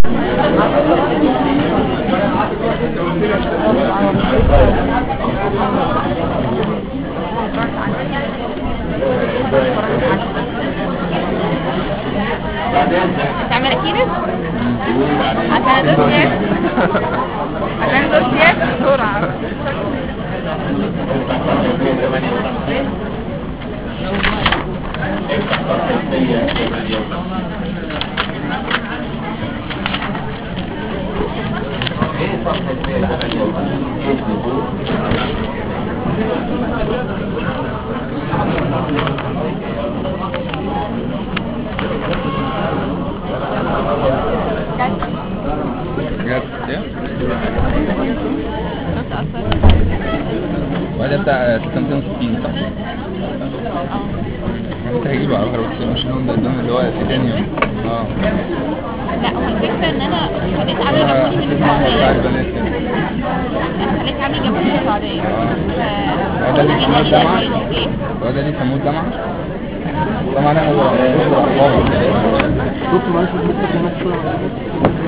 تعمل كيرس عشان ادوس ياك عشان ادوس ياك بسرعة بجد ايه وده بتاع 660 صح؟ انت هجيبه على فكره بس مش اللون ده اللون اللي هو التيتانيوم اه لا هو الفكرة ان انا خليت عمي جابوني من بتاع السعودية البنات كده انا خليت عمي جابوني من السعودية هو ده اللي يسموه الجامعة ايه هو ده اللي يسموه الجامعة طبعا انا هو هو شفت معلش لسه في نفس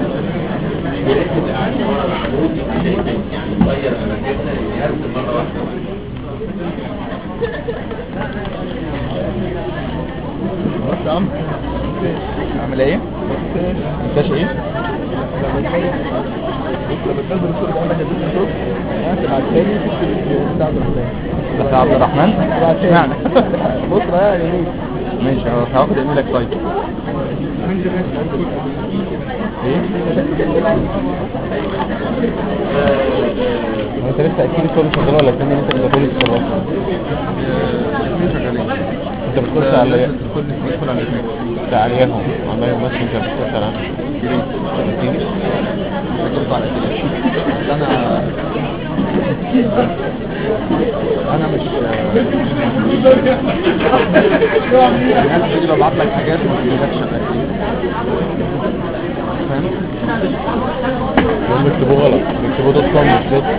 بص يا عم عامل ايه؟ انتش ايه؟ بس عبد الرحمن اشمعنى؟ بص بقى يعني ماشي خلاص هاخد ايميلك طيب ايه؟ هو انت لسه اكيد الشغل شغال ولا استنى انت بتقول الصراحه انت بتخش على كل ندخل على الاثنين عليهم والله بس انت بتخش على تيجي اجرب على كده بس انا انا مش انا بيجي ببعت لك حاجات ما بتجيلكش شغال فاهم هم بيكتبوه غلط بيكتبوه دوت كوم مش دوت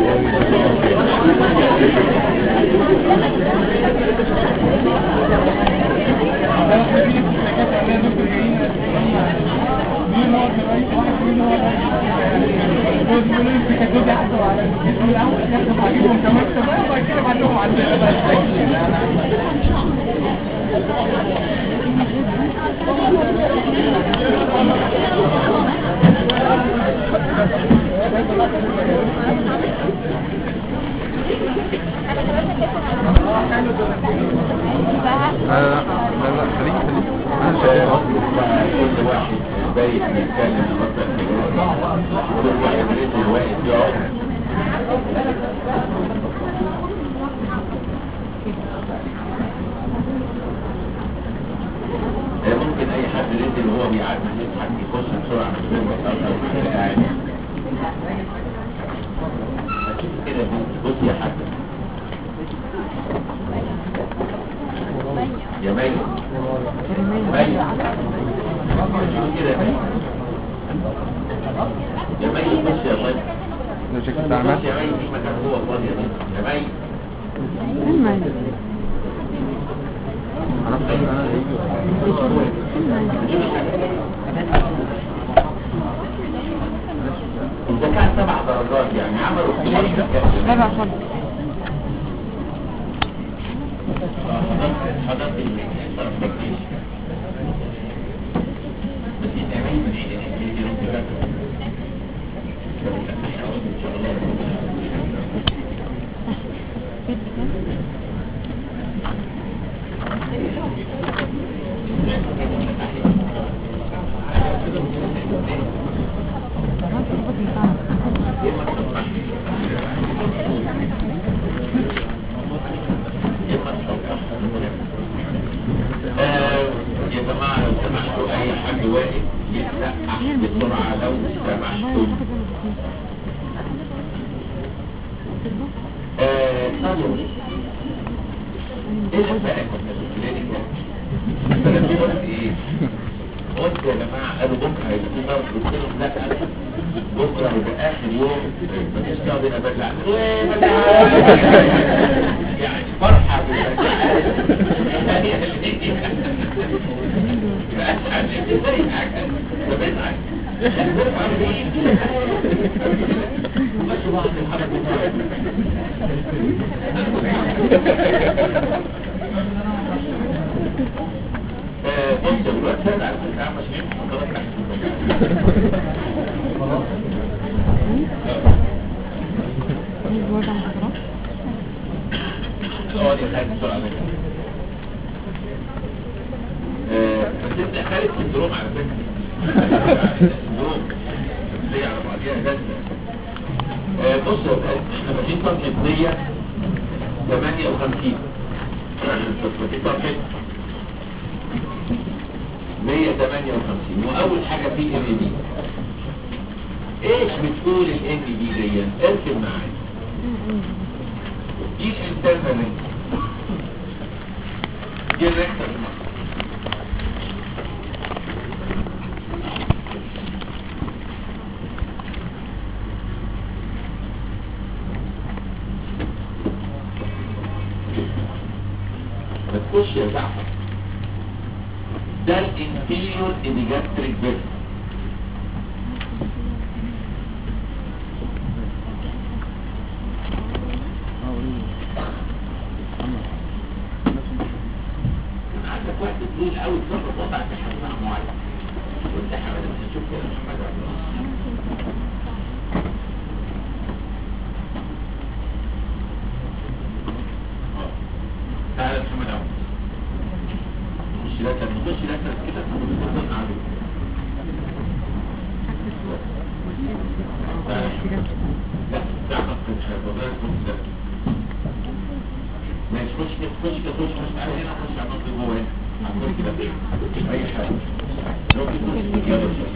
لا لا لا لا خليك خليك انا شايف اصلا كل واحد بايت بيتكلم مثلا كل واحد رجل واقف يقف هي ممكن اي حد رجل وهو بيعدي يضحك يخش بسرعه مش فاهم يتاثر بحاجه قاعد هتشوف كده بص يا حاج يا مي مي شوف كده يا مي يا مي بص يا مي ده شكل بتاع بص المات يا مي في مكان جوه فاضي يا مي يا مي انا انا هيجي الذكاء سبع درجات يعني عملوا اختبار رابع فضل حضرتك حضرتك بس يتعمل من عيد آه، يا جماعة لو سمحتوا أي حد واقف يتسقع بسرعة لو سمحتوا آه، صلوا ايه الفرق قلت ايه قلت يا جماعة قالوا بكرة هيبقى في مرض قلت لهم لا بكرة هيبقى آخر يوم مفيش دعوة بينا بلع يعني فرحة بالبلع يعني اللي أسعد ازاي حاجة ده بيزعل آه، بص الوقت هذا على فكرة عم شيء خلاص تحت المجال. اه دي حاجة بسرعة منك. آه، بس انت خالد سندروم على فكرة سندروم شخصية على بعضيها جدا آه، بص يا فندم، احنا ماشيين صفحة 158 صفحة صفحة 158 واول حاجة في ام بي ايش بتقول الام بي دي اركب معايا دي الانترنال دي الريكتر ما تخش يا جعفر ده الانتيريور انديجاستريك فيرس كان عندك وقت طويل قوي تظبط وضعك في حمام معين وانت حمد انت تشوف كده محمد عبد الله آه. تعالى محمد عبد الله نخش لك نخش لك كده ونفضل قاعدين تعالى يا محمد. لا تعرف مش هيبقى ده ماشي خش كده خش كده خش خش تعالى هنا خش على النقطة جوه هنا عندك كده اي حاجة لو في كرسي يلا شوف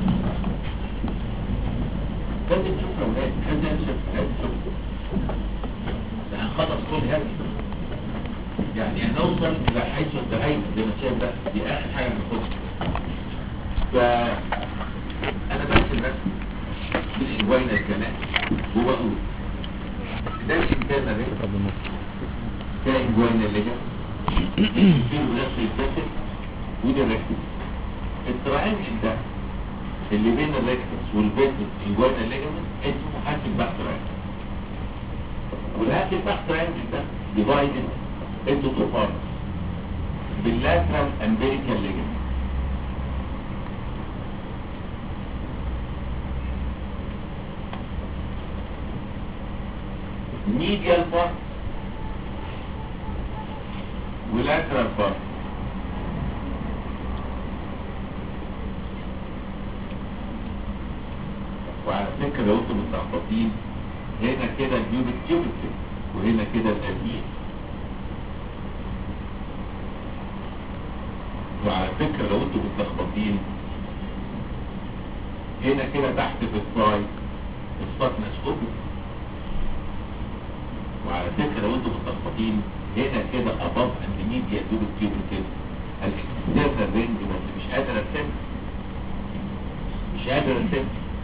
لازم تشوف يا ولاد لازم تشوف لازم تشوف ده هنخلص كل هذا يعني هنوصل الى حيث انتهينا زي ما شايف ده دي اخر حاجة هناخدها ف انا برسم رسم بالانجوينا الكلام وبقول ده الانترنال ريت ده انجوينا اللي جا في نفس الفاسد وده ريكتس التراينجل ده اللي بين الريكتس والفاسد انجوينا الليجمنت اسمه هاكل باك تراينجل والهاكل باك تراينجل ده ديفايدد انتو تو بارتس باللاترال امبيريكال ليجمنت medial part ولاترال بارت وعلى فكرة لو انتم متلخبطين هنا كده البيوبك تيوبك وهنا كده الأدين وعلى فكرة لو انتم متلخبطين هنا كده تحت في الصاي الصاتنس اوبك وعلى فكرة لو انتم متلخبطين هنا كده above and immediate dubit tubercle الاكسترنال رينج بس مش قادر ارسم مش قادر ارسم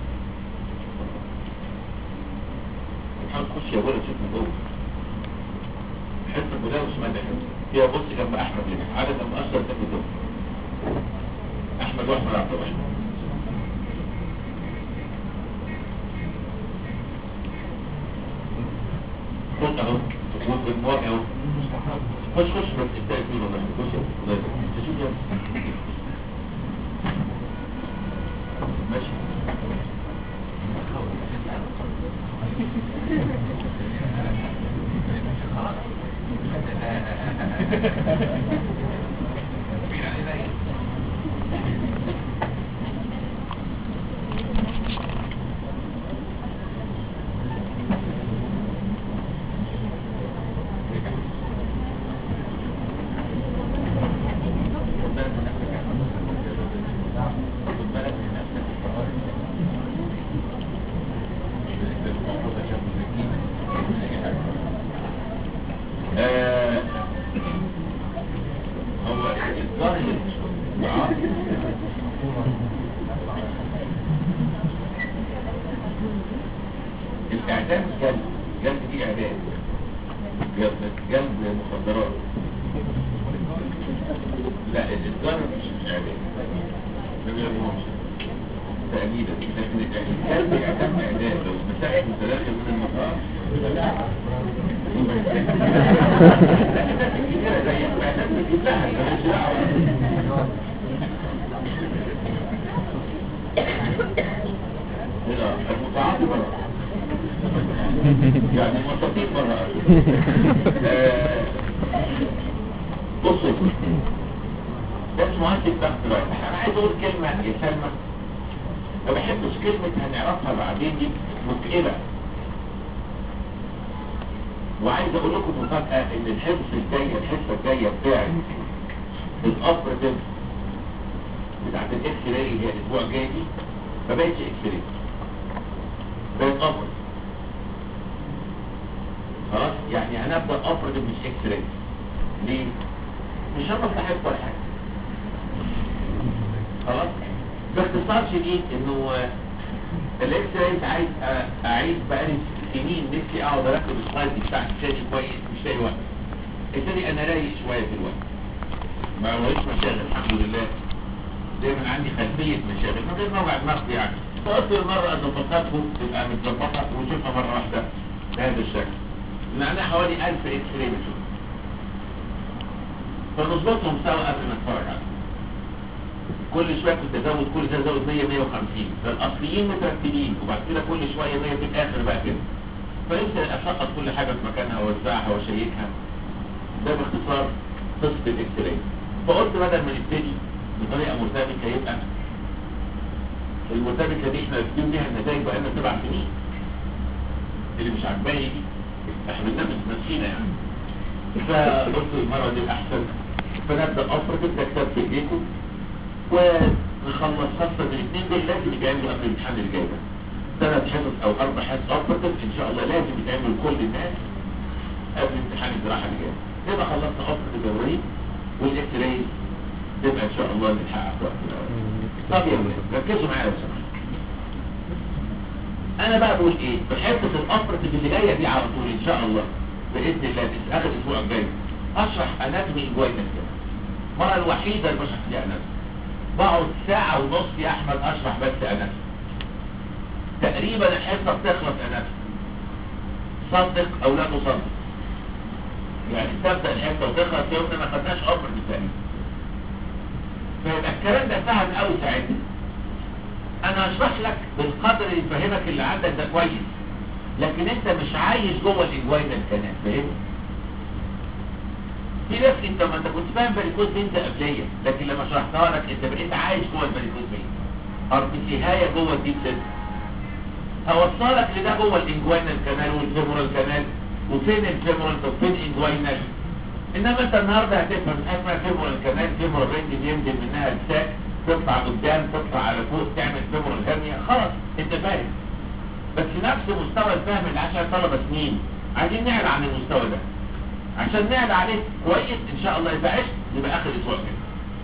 حاول تخش يا ولد شوف من جوه حته كلها مش مادة فيها بص جنب احمد هنا عدد جنب اشهر تاخد دول احمد واحمد عبد الرحمن خد اهو والمواجهه اهو خش خش بس انت اكيد والله خش الله يبارك انت شوف يا ماشي آه، هو الظاهر الاعدام جلد جلد دي اعدام جلد جلد مخدرات لا الظاهر مش مش اعدام ما بيعملوش تأميدا لكن الإعلان بإعلان إعلان لو مساحة متداخل من المطار زي الإعلان بيجيب لها مالهاش دعوة لا المتعاطي مرة يعني المستطيل مرة آه، بصوا ده مهندس ضغط بقى انا عايز اقول كلمة يا سلمى ما بحبش كلمة هنعرفها بعدين دي متقلة وعايز اقول لكم مفاجأة ان الحصة الجاية الحصة الجاية بتاعت الاوبريتيف بتاعت الاكس راي اللي هي الاسبوع الجاي دي ما بقتش اكس راي بقت اوبريتيف خلاص يعني هنبدا اوبريتيف مش اكس راي ليه؟ مش هنروح لحد ولا حاجه خلاص باختصار شديد انه الاكس راي عايز أ- اعيد بقالي سنين نفسي اقعد اركب السلايد بتاعت الشاشه كويس مش لاقي وقت ابتدي انا رايق شويه في الوقت ما وريش مشاغل الحمد لله دايما عندي خلفيه مشاغل من غير موجع دماغ يعني فقلت المره ان فقدته تبقى متظبطه ونشوفها مره واحده بهذا الشكل لان حوالي 1000 اكس راي بشوف فنظبطهم سوا قبل ما نتفرج عليهم كل شويه كنت ازود كل شويه ازود 100 150 فالاصليين مترتبين وبعد كده كل شويه 100 في الاخر بقى كده فيمكن اسقط كل حاجه في مكانها واوزعها واشيكها ده باختصار قصه الاكس راي فقلت بدل ما نبتدي بطريقه مرتبكه يبقى المرتبكه دي احنا بنجيب بيها النتائج بقالنا سبع سنين اللي مش عجباني دي احنا بننافس نفسينا يعني فقلت المره دي احسن فنبدا افرض ده كتاب في ايديكم ونخلص خاصة الاثنين دول لازم يتعملوا قبل الامتحان اللي جاي ده ثلاث حصص او اربع حصص اوبرتيف ان شاء الله لازم يتعمل كل الناس قبل امتحان الجراحة اللي جاي نبقى خلصنا اوبرتيف الجوارين والاكس راي تبقى ان شاء الله نلحقها في وقت الاول طب يا ولاد ركزوا معايا لو سمحتوا انا بقى بقول ايه بحته الاوبرتيف اللي جايه دي على طول ان شاء الله باذن الله في اخر الاسبوع الجاي اشرح اناتومي انجوينال كده المره الوحيده اللي بشرح فيها اناتومي بقعد ساعة ونص يا احمد اشرح بس اناتومي تقريبا الحصة بتخلص اناتومي صدق او لا تصدق يعني تبدأ الحصة وتخلص يوم ما خدناش امر بالتالي فيبقى الكلام ده سهل قوي ساعتها انا هشرح لك بالقدر اللي يفهمك اللي عندك ده كويس لكن انت مش عايش جوه الانجوينال كانال فاهمني في ناس انت ما انت كنت فاهم بريكوز انت قبليه لكن لما شرحتها لك انت بقيت عايش جوه البريكوز بين ارتكيهاية جوه الديب سيستم هوصلك لده جوه الانجوينال كانال والفيمورال كانال وفين الفيمورال طب فين انجوينال انما انت النهارده هتفهم حاجه اسمها فيمورال كانال فيمورال رينج بينزل منها الساك تطلع قدام تطلع على فوق تعمل فيمورال هرنيا خلاص انت فاهم بس نفس مستوى الفهم اللي عشان طلبة سنين عايزين نعلى عن المستوى ده عشان نعلى عليه كويس ان شاء الله يبقى عشت يبقى اخر اسبوع كده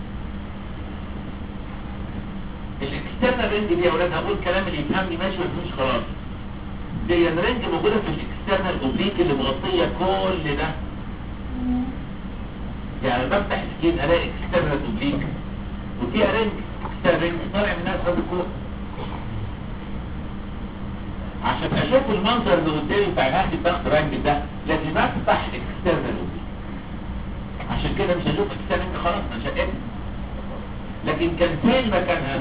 الاكسترنال رينج دي يا ولاد هقول كلام اللي يفهمني ماشي ما يفهمش خلاص دي الرينج موجوده في الاكسترنال اوبليك اللي مغطيه كل ده يعني بفتح سكين الاقي اكسترنال اوبليك وفيها رينج اكسترنال رينج طالع منها سبب الكوع عشان اشوف المنظر اللي قدامي بتاع نهاية الضغط رانج ده لازم افتح اكسترنال اوبليك عشان كده مش هشوف اكسترنال خلاص انا شقيت لكن كان فين مكانها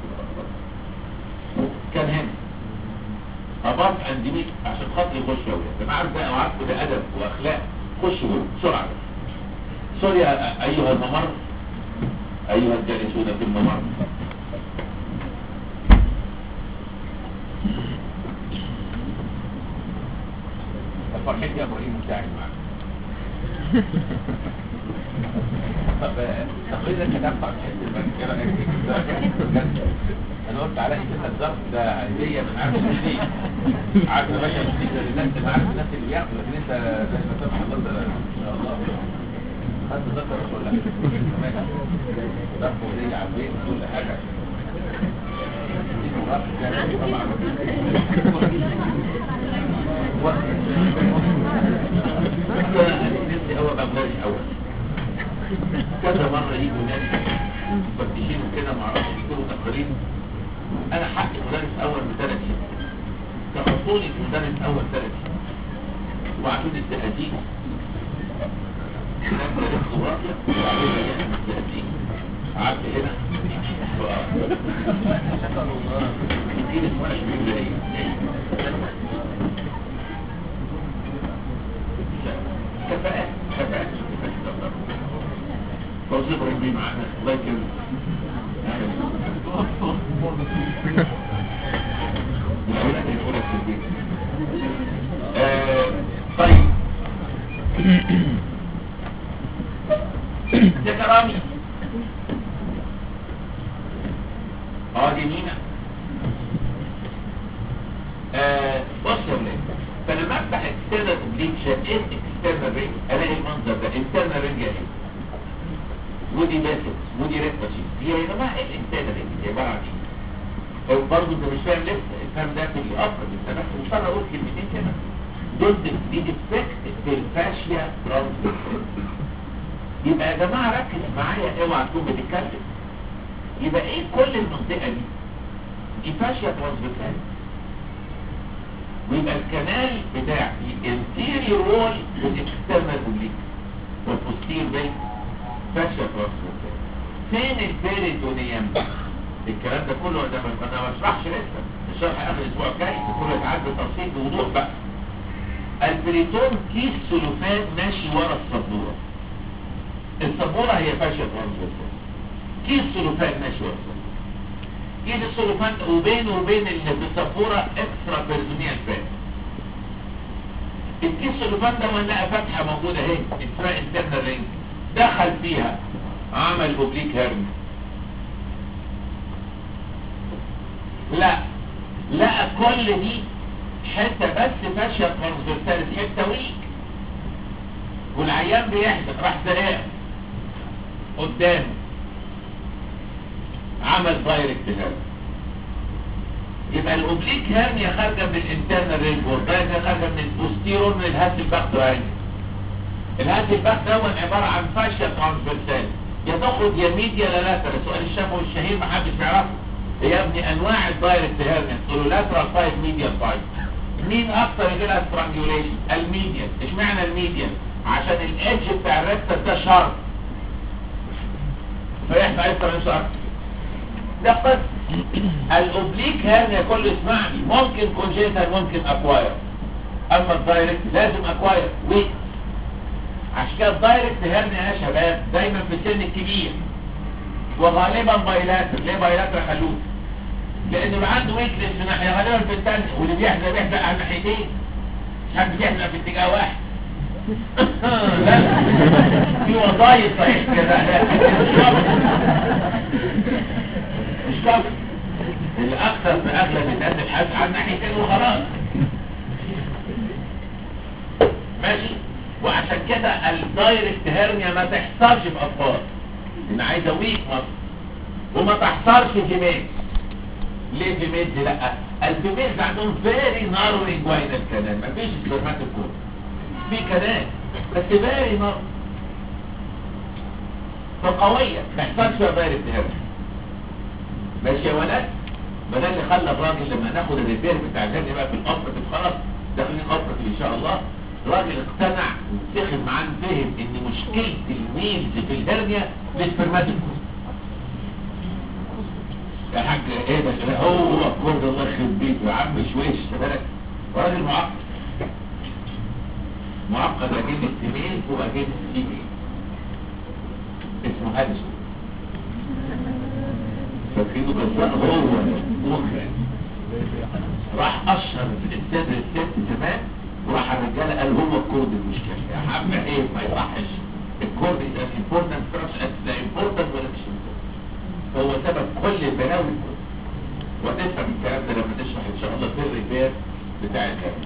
كان هنا اباط عند مين عشان خاطر يخش يا ولاد جماعه ده اوعدكم ده ادب واخلاق خشوا جوه بسرعه سوري يا ايها الممر ايها الجالسون في الممر فرحتي يا ابراهيم مساعد معاك طب تقريبا كتبت عن حته المذكره انا قلت على كده الظرف ده هديه من عارف ليه عارف يا باشا مش كده الناس اللي عارف الناس اللي بياخدوا لكن انت زي ما سامح الله ده ان شاء الله خدت ظرف يا رسول الله ظرف هديه على البيت كل حاجه نفسي أول أبنائي أول كذا مرة يجوا ناس مفتشين وكده معرفش يكونوا تقريب انا حقي مدرس اول بثلاث سنين تحطوني في مدرس اول ثلاث سنين وبعدين التهديد هناك مدرس جغرافيا وبعدين رجعت التهديد قعدت هنا كتير اسمها شبيه كفاءات كفاءات فوزي ابراهيم معانا الله يكرمك آه، طيب يا كرامي اه دي مينا آه، بص يا ولاد فلما افتح اكسترنال اوبليك شقيت اكسترنال رينج الاقي المنظر ده انترنال رينج اهي ودي باسل ودي ريكتاشي هي يا جماعه ايه الانترنال رينج دي عباره عن ايه؟ برضه انت مش فاهم لسه الفهم ده في الافرد انت بس مش هقدر اقول كلمتين كده دول دي ديفكت في الفاشيا ترانسفير يبقى يا جماعه ركز معايا اوعى تكون بتتكلم يبقى ايه كل المنطقه دي؟ دي فاشيا ترانسفير ويبقى الكنال بتاع الانتيريور وول والاكسترنال اوبليك والبوستير بين فاشيا ترانسفير فين البيريتونيوم الكلام ده كله ده ما انا ما بشرحش لسه الشرح اخر الاسبوع الجاي كله يتعاد بتفصيل بوضوح بقى البريتون كيس سلوفان ماشي ورا السبوره السبوره هي فاشيه ترانسفير كيس سلوفان ماشي ورا السبوره كيس السلوفان وبينه وبين اللي في السبوره اكسترا بيرزونيال فات الكيس السلوفان ده لقى فتحه موجوده اهي اسمها انترنال رينج دخل فيها عمل اوبليك هيرن لا لقى كل دي حته بس فاشيه ترانسفيرسالس حته ويك والعيان بيحزن راح زرقان قدامه عمل دايركت هيرن يبقى الاوبليك هيرنيا خارجه من الانترنال رينج والدايركت خارجه من البوستيرور من الهاتف الباك راين الهاتف الباك ده عباره عن فاشيه ترانسفيرسال يا تخرج يا ميديا لا لاترال سؤال الشفوي الشهير محدش بيعرفه يا ابني انواع الدايركت هيرنيا تقول له لاترال سايد ميديا سايد مين اكتر يجي لها سترانجوليشن الميديا اشمعنى الميديا عشان الايدج بتاع الريكتر ده شارب فيحصل عليه سترانجوليشن اكتر ده قصة الاوبليك هيرنيا كله اسمعني ممكن كونجيتال ممكن اكواير اما الدايركت لازم اكواير ويت عشان كده الدايركت هيرنيا يا شباب دايما في السن الكبير وغالبا بايلاتر ليه بايلاتر خلوه لانه اللي عنده ويكنس في ناحيه غالبا في الثانيه واللي بيحزق بيحزق على ناحيتين مش حد بيحزق في اتجاه واحد لا في وظايف صحيح كده لا مش شرط مش شرط اللي اكثر في اغلب الناس الحزق على ناحيتين وخلاص ماشي وعشان كده الدايركت هيرنيا ما تحصلش في اطفال لان عايزه ويك مصر وما تحصلش في ميز ليه في ميز لا الفيميلز عندهم فيري نارو انجوينال كانال مفيش سبرماتوكور في كانال بس فيري نارو فقوية ما يحصلش فيها دايركت هيرنيا ماشي يا ولد ما ده اللي خلى الراجل لما ناخد الريبير بتاع الهرنيا بقى في الاوبرتيف خلاص داخلين اوبرتيف ان شاء الله الراجل اقتنع واتخذ معاه فهم ان مشكلة الميلز في الهرنيا السبرماتوكور يا حاج ايه ده شباب هو هو الكورد الله يخرب بيته يا عم شويش بالك راجل معقد معقد اجيب السمين واجيب السيمين اسمه هادسون فاكرينه بس هو مخرج راح اشهر الانسان الست زمان وراح الرجاله قال هو الكورد المشكله يا عم ايه ما يصحش الكورد is as important structure as the important ولا مش important هو سبب كل البلاوي كله وهتفهم الكلام ده لما نشرح ان شاء الله في الريبير بتاع الكلام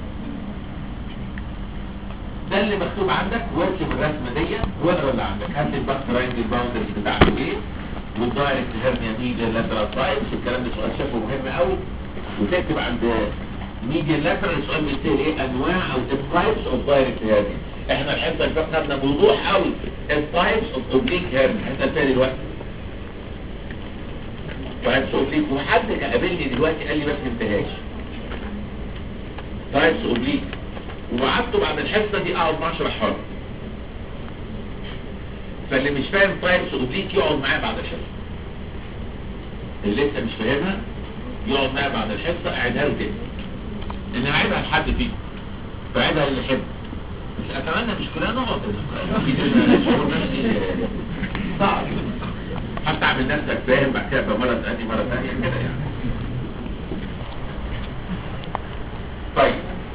ده اللي مكتوب عندك وارسم الرسمه دي واقرا اللي عندك هات لي الباك تراينجل باوندرز بتاعته ايه والدايركت هيرنيا ميديا لاترال سايدز الكلام ده سؤال شافه مهم قوي وتكتب عند ميديا لاترال سؤال بيسال ايه انواع او التايبس اوف دايركت هيرنيا احنا الحصه اللي فاتت خدنا بوضوح قوي التايبس اوف اوبليك هيرنيا احنا فين دلوقتي تايبس اوبليك وحد قابلني دلوقتي قال لي ما فهمتهاش تايبس اوبليك وقعدته بعد الحصه دي اقعد معاه اشرحها له فاللي مش فاهم تايبس اوبليك يقعد معايا بعد الحصه اللي لسه مش فاهمها يقعد معايا بعد الحصه اعيدها له تاني ان هعيدها لحد فيكم فاعيدها للي يحب بس اتمنى مش كلنا نقعد شعور نفسي صعب حتى اعمل نفسك فاهم بعد كده بقى مره ثانيه مره ثانيه كده يعني طيب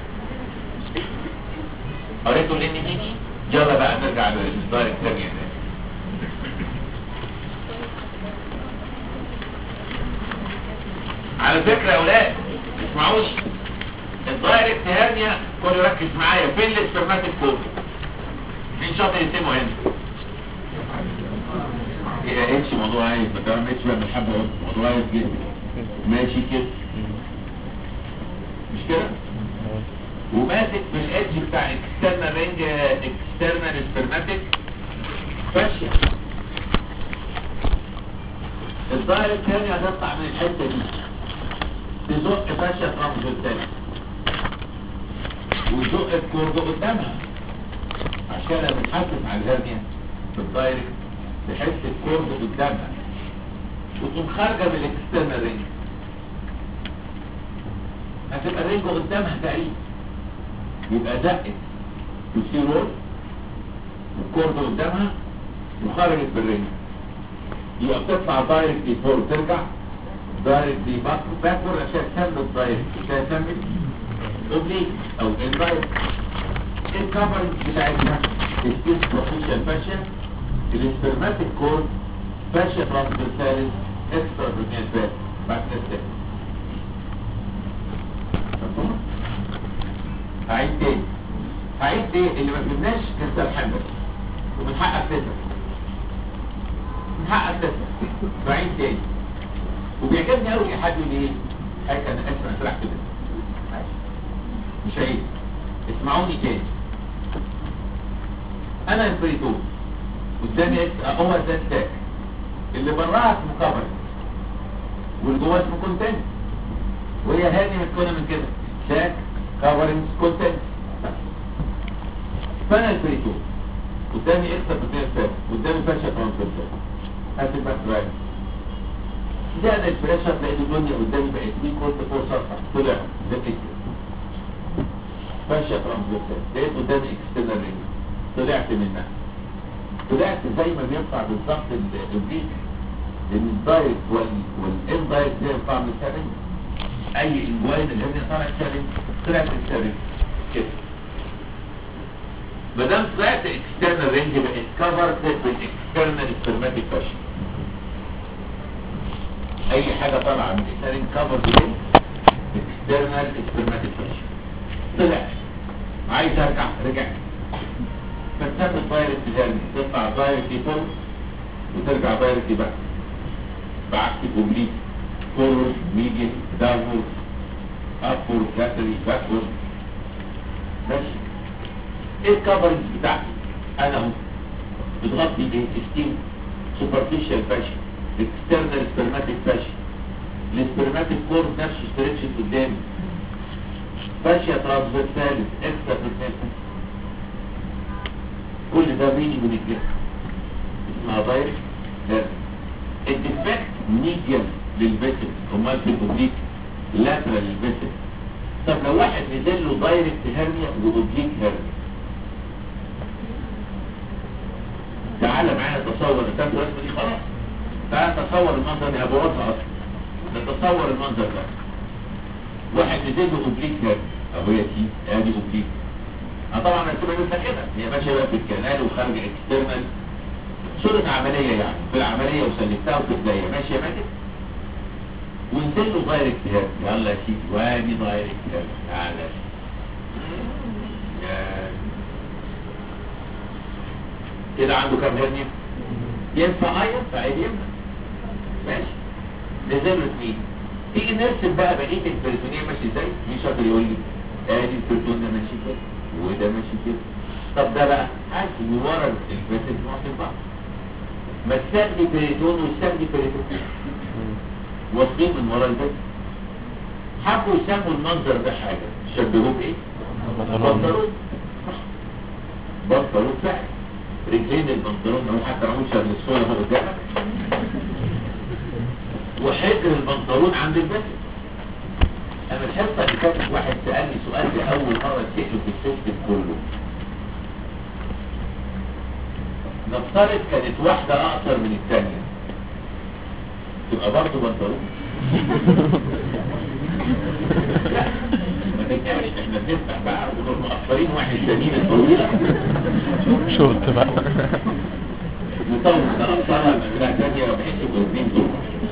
قريتوا ليه نيجي يلا بقى نرجع للدار الثانيه على فكرة يا اولاد اسمعوش الدايركت هيرنيا كله ركز معايا فين الاسبرماتيك كود مين شاطر يسمه هنا ايه اتش موضوع عايز بكرة اتش بقى من حبة قلت موضوع عايز جدا ماشي كده مش كده وماسك في الادج بتاع اكسترنال رينج اكسترنال سبرماتيك فاشيا الدايركت هيرنيا هتطلع من الحتة دي تزق فاشيا ترمز الثاني وزق الكورد قدامها عشان لما بنحسس على الهرنيا في الدايركت تحس الكورد قدامها وتقوم خارجه من الاكسترنال رينج هتبقى الرينج قدامها تقريبا يبقى زقت وسيرول والكورد قدامها وخرجت بالرينج يبقى بتطلع دايركت لفوق وترجع دايركت باكورد عشان تكمل الدايركت عشان تكمل اوبليك او الدايركت الكفرنج بتاعتنا السكيس بروفيشال فاشيا الاسبرماتيك كورد فاشيا ترانسفيرساليس اكسترا برينيال فات بعد كده مفهوم؟ هعيد تاني هعيد تاني اللي ما فهمناش كان سرحان بس وبنحقق تسع بنحقق تسع بعيد تاني وبيعجبني قوي حد يقول ايه حاجه انا اسف انا سرحت كده مش عيد اسمعوني تاني انا الفريتون قدامي اكس هو ده ستاك اللي براها اسمه كفر واللي جوه اسمه كونتنت وهي هذه متكونه من كده ستاك كفرنج كونتنت فانا الفريتون قدامي اكس بروتين ستاك قدامي فاشا ترانسفير هات الباك درايف ده انا الفريشر لقيت الدنيا قدامي بقت مين كنت فوق سطح طلع ده كده فاشا ترانسفير لقيت قدامي اكسترنال رينج طلعت منها طلعت زي ما بينفع بالظبط البريك لان الدايركت والاندايركت زي ينفع من السرنج اي انجوين اللي هي طلعت سرنج طلعت السرنج كده ما دام طلعت اكسترنال رينج بقت كفرت بالاكسترنال سبرماتيك فاشن اي حاجه طالعه من السرنج كفر برينج اكسترنال سبرماتيك فاشن طلعت عايز ارجع رجعت فتسمي دايركت جيرني تطلع دايركت فوق وترجع دايركت باك بعكس اوبليك فورورد ميديان داونورد ابورد لاتري باكورد ماشي ايه الكفرنج بتاعتي انا اهو بتغطي ايه ستيم سوبرفيشال فاشن اكسترنال سبرماتيك فاشن السبرماتيك كورد نفسه ستريتشن قدامي فاشيا ترانسفيرساليس اكسترا بريسنس كل ده بيني وبين الجسم اسمها دايركت لازم الديفكت ميديال للفيسل امال في الاوبليك لاترال للفيسل طب لو واحد نزل له دايركت هرنيا واوبليك هرنيا تعالى معايا تصور رسمت الرسمه دي خلاص تعالى تصور المنظر ده هبوظها اصلا نتصور المنظر ده واحد نزل له اوبليك هرنيا اهو يا سيدي ادي اوبليك اه طبعا هتبقى لسه كده هي ماشيه بقى في الكنال وخارج اكسترنال صورة عملية يعني في العملية وسلكتها وفي الدايرة ماشية ماجد ونزل له دايركت هيرت يلا يا سيدي وادي دايركت هيرت تعالى يا- كده عنده كام هرنيا ينفع اه ينفع عادي ينفع ماشي نزل له اثنين تيجي نرسم بقى بقية البريتونية ماشي ازاي مين شاطر يقول لي ادي البريتون ده ماشي كده وده ماشي كده طب ده بقى عايز من ورا البريتون واحد بعض ما تستخدي بريتون وتستخدي بريتون واصلين من ورا البيت حبوا يسموا المنظر ده حاجة شبهوه بايه؟ بنطلون. بنطلون بنطلون فعلا رجلين البنطلون اهو حتى معمول شبه الصورة اهو قدامك وحجر البنطلون عند البيت انا الحصة اللي فاتت واحد سألني سؤال لأول مرة سأله في السيستم كله نفترض كانت واحدة أقصر من الثانية تبقى برضه بنطلون لا ما تبقاش احنا بنفتح بقى ونروح مقصرين واحد جميل الطويلة شورت بقى نطول نقصرها من ثانية بحيث يبقوا اثنين دول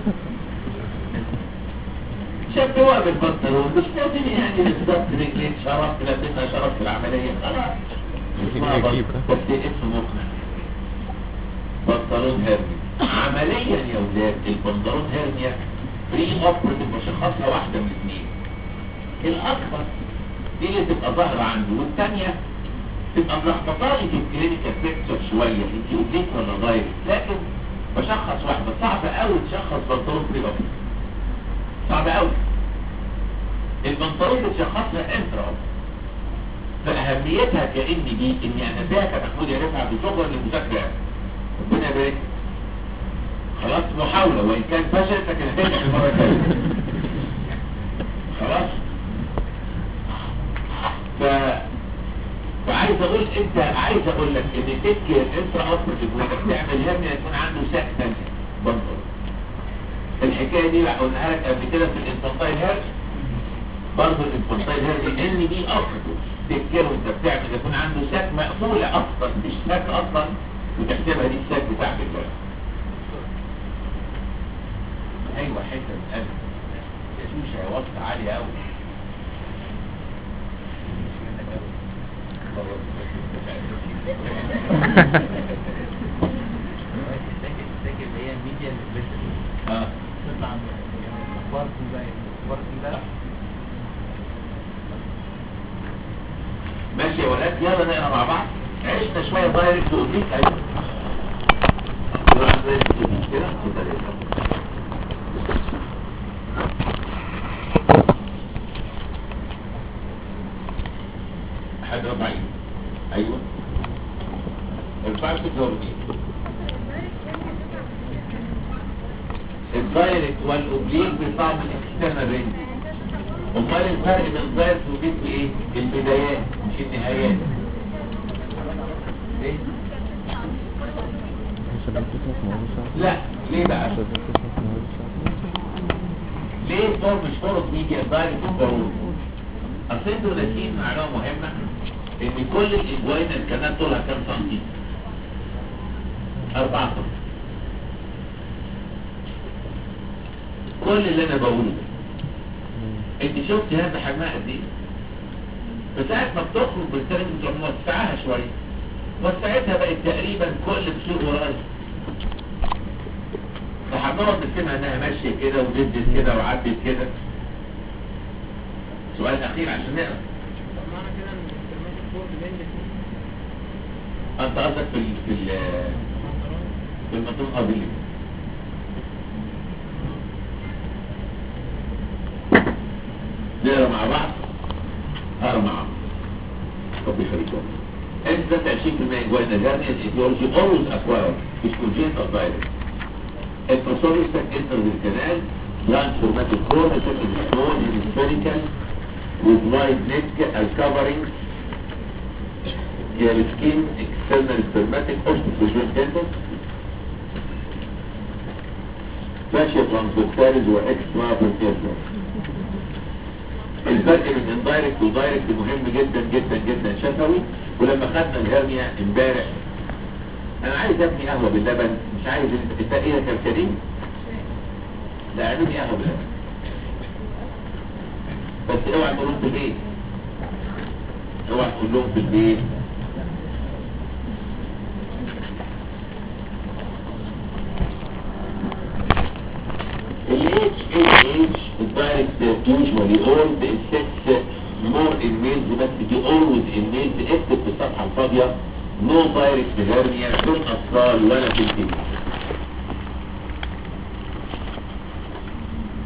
شبهوها بالبنطلون مش لازم يعني بالظبط رجلين شرف لابسها شرف في العملية خلاص اسمها عجيب. بس اسم مقنع بنطلون هرنيا عمليا يا ولاد البنطلون هرنيا بري اوبريتيف مشخصها واحدة من الاثنين الاكبر دي اللي تبقى ظاهرة عنده والثانية تبقى ملخبطالي في الكلينيكال بيكتشر شوية انت اوبليك ولا دايركت لكن بشخص واحدة صعب قوي تشخص بنطلون بري اوبريتيف صعب قوي البنطلون بتشخصها انترا فاهميتها كان دي اني انا ذاك محمود يا رفعت بشكرا للمذاكره ربنا يبارك خلاص محاولة وإن كان فشلت لكن هتنجح المرة الجاية خلاص ف فعايز اقول انت عايز اقول لك ان تذكر انترا اوبرتيف وانك تعمل هرنيا يكون عنده ساك ثانيه بنطل الحكايه دي بقى قلناها لك قبل كده في الانفانتايل هيرش برضه الانفانتايل هيرش ان دي اوبرتيف تذكره وانت بتعمل يكون عنده ساك مقفوله اصلا مش ساك اصلا وتحسبها دي الساك بتاعت الجرح ايوه حته من قلب يا شوشه يا وسط عاليه قوي اه ماشي يا ولاد يلا نقرا مع بعض عشنا شويه دايركت واوبليك ايوه نروح دايركت وأوبليك كده اتفضل يا فندم. حد رفع ايده ايوه ارفع تجاوب ايه الدايركت والاوبليك بيطلعوا من الاكسترنال رينج امال الفرق بين الدايركت والاوبليك ايه البدايات مش النهايات ليه لا ليه بقى ليه فور مش فور ميديا دايركت وفور اصل انتوا ناسيين معلومه مهمه ان كل الانجوينال كانت طولها كام سنتي 4 سم كل اللي انا بقوله انت شفت هذا حجمها قد ايه فساعة ما بتخرج بالتالي بتروح موسعها شوية وسعتها بقت تقريبا كل بسوق ورايا فهنقعد نرسمها انها ماشية كده ونزلت كده وعدت كده سؤال اخير عشان نقرا انت قصدك في ال في ال في المنطقة دي نقرا مع بعض اقرا مع بعض طب يخليكم انت 20% جوه النجارة الايديولوجي always acquired is congenital virus البروسوليس enter the canal blunt formatic core second small and spherical with wide neck as covering the skin external spermatic osteophysial tendon fascia transversalis واكسترا vertebral الفرق بين اندايركت ودايركت مهم جدا جدا جدا شفوي ولما خدنا الهرنيا امبارح انا عايز ابني قهوه باللبن مش عايز انت ايه يا كركدين لا اعملي قهوه باللبن بس اوعى تقول لهم في البيت اوعى تقول لهم في البيت ال HAH الدايركت usually old sex more in males بس دي always in males اكتب في الصفحة الفاضية no direct hernia في الأطفال ولا في الكبير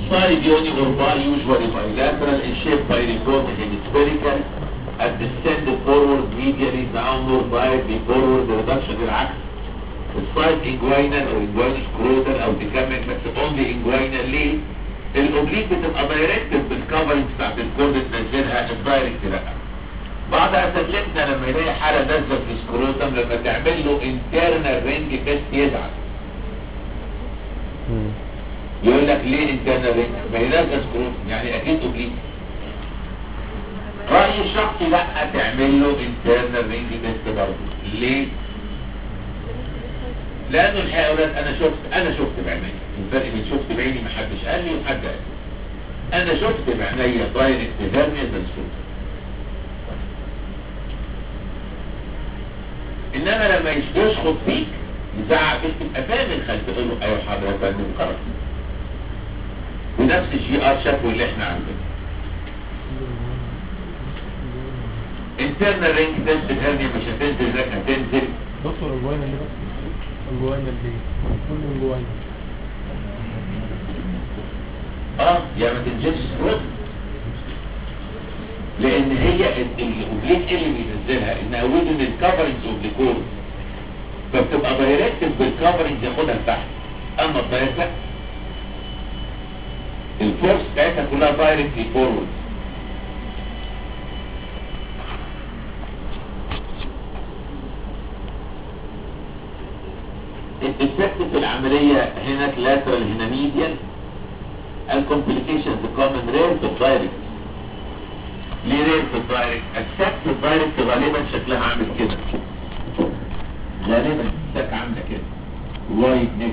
inside yoni or bar usually bilateral is shaped by reporting in spherical and descended forward medially downward directly forward reduction العكس السايد inguinal او inguinal scrotal او تكمل بس only inguinal ليه؟ الاوبليك بتبقى دايركتد بالكفرنج بتاعت الكورد تنزلها الدايركت لا بعد اساتذتنا لما يلاقي حاله نازله في السكروتم لما تعمل له انترنال رينج تيست يزعل مم. يقول لك ليه انترنال رينج ما هي نازله سكروتم يعني اكيد اوبليك رايي الشخصي لا تعمل له انترنال رينج تيست برضه ليه لانه الحقيقه يا اولاد انا شفت انا شفت بعيني الفرق بين شفت بعيني ما حدش قال لي وحد قال لي. انا شفت بعينيا دايركت هيرنيا ده الصوت انما لما يش- يشخط فيك يزعق فيك تبقى فاهم الخلف تقول له ايوه حضرتك يا فندم خلاص ونفس الجي ار شافوا اللي احنا عندنا انترنال رينج تيست الهرنيا مش هتنزل لك هتنزل دكتور الجوانا اللي بس الجوانا اللي كل الجوانا اه يا ما تنزلش سكروت لان هي ال- الاوبليك اللي بينزلها انها وزن الكفرنج اوبليكور فبتبقى دايركتد بالكفرنج ياخدها لتحت اما الدايركت لا الفورس بتاعتها كلها دايركتلي فورورد الديفكت في العملية هنا لاترال هنا ميديال الكومبليكيشنز كومن رير في الدايركت ليه رير في الدايركت السك في الدايركت غالبا شكلها عامل كده غالبا السك عامله كده وايد نيك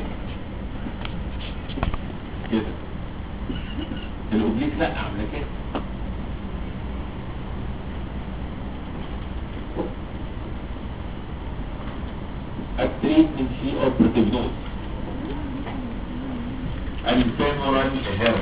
كده الاوبليك لا عامله كده التريتمنت في اوبريتيف نوت الفيمورال هيرم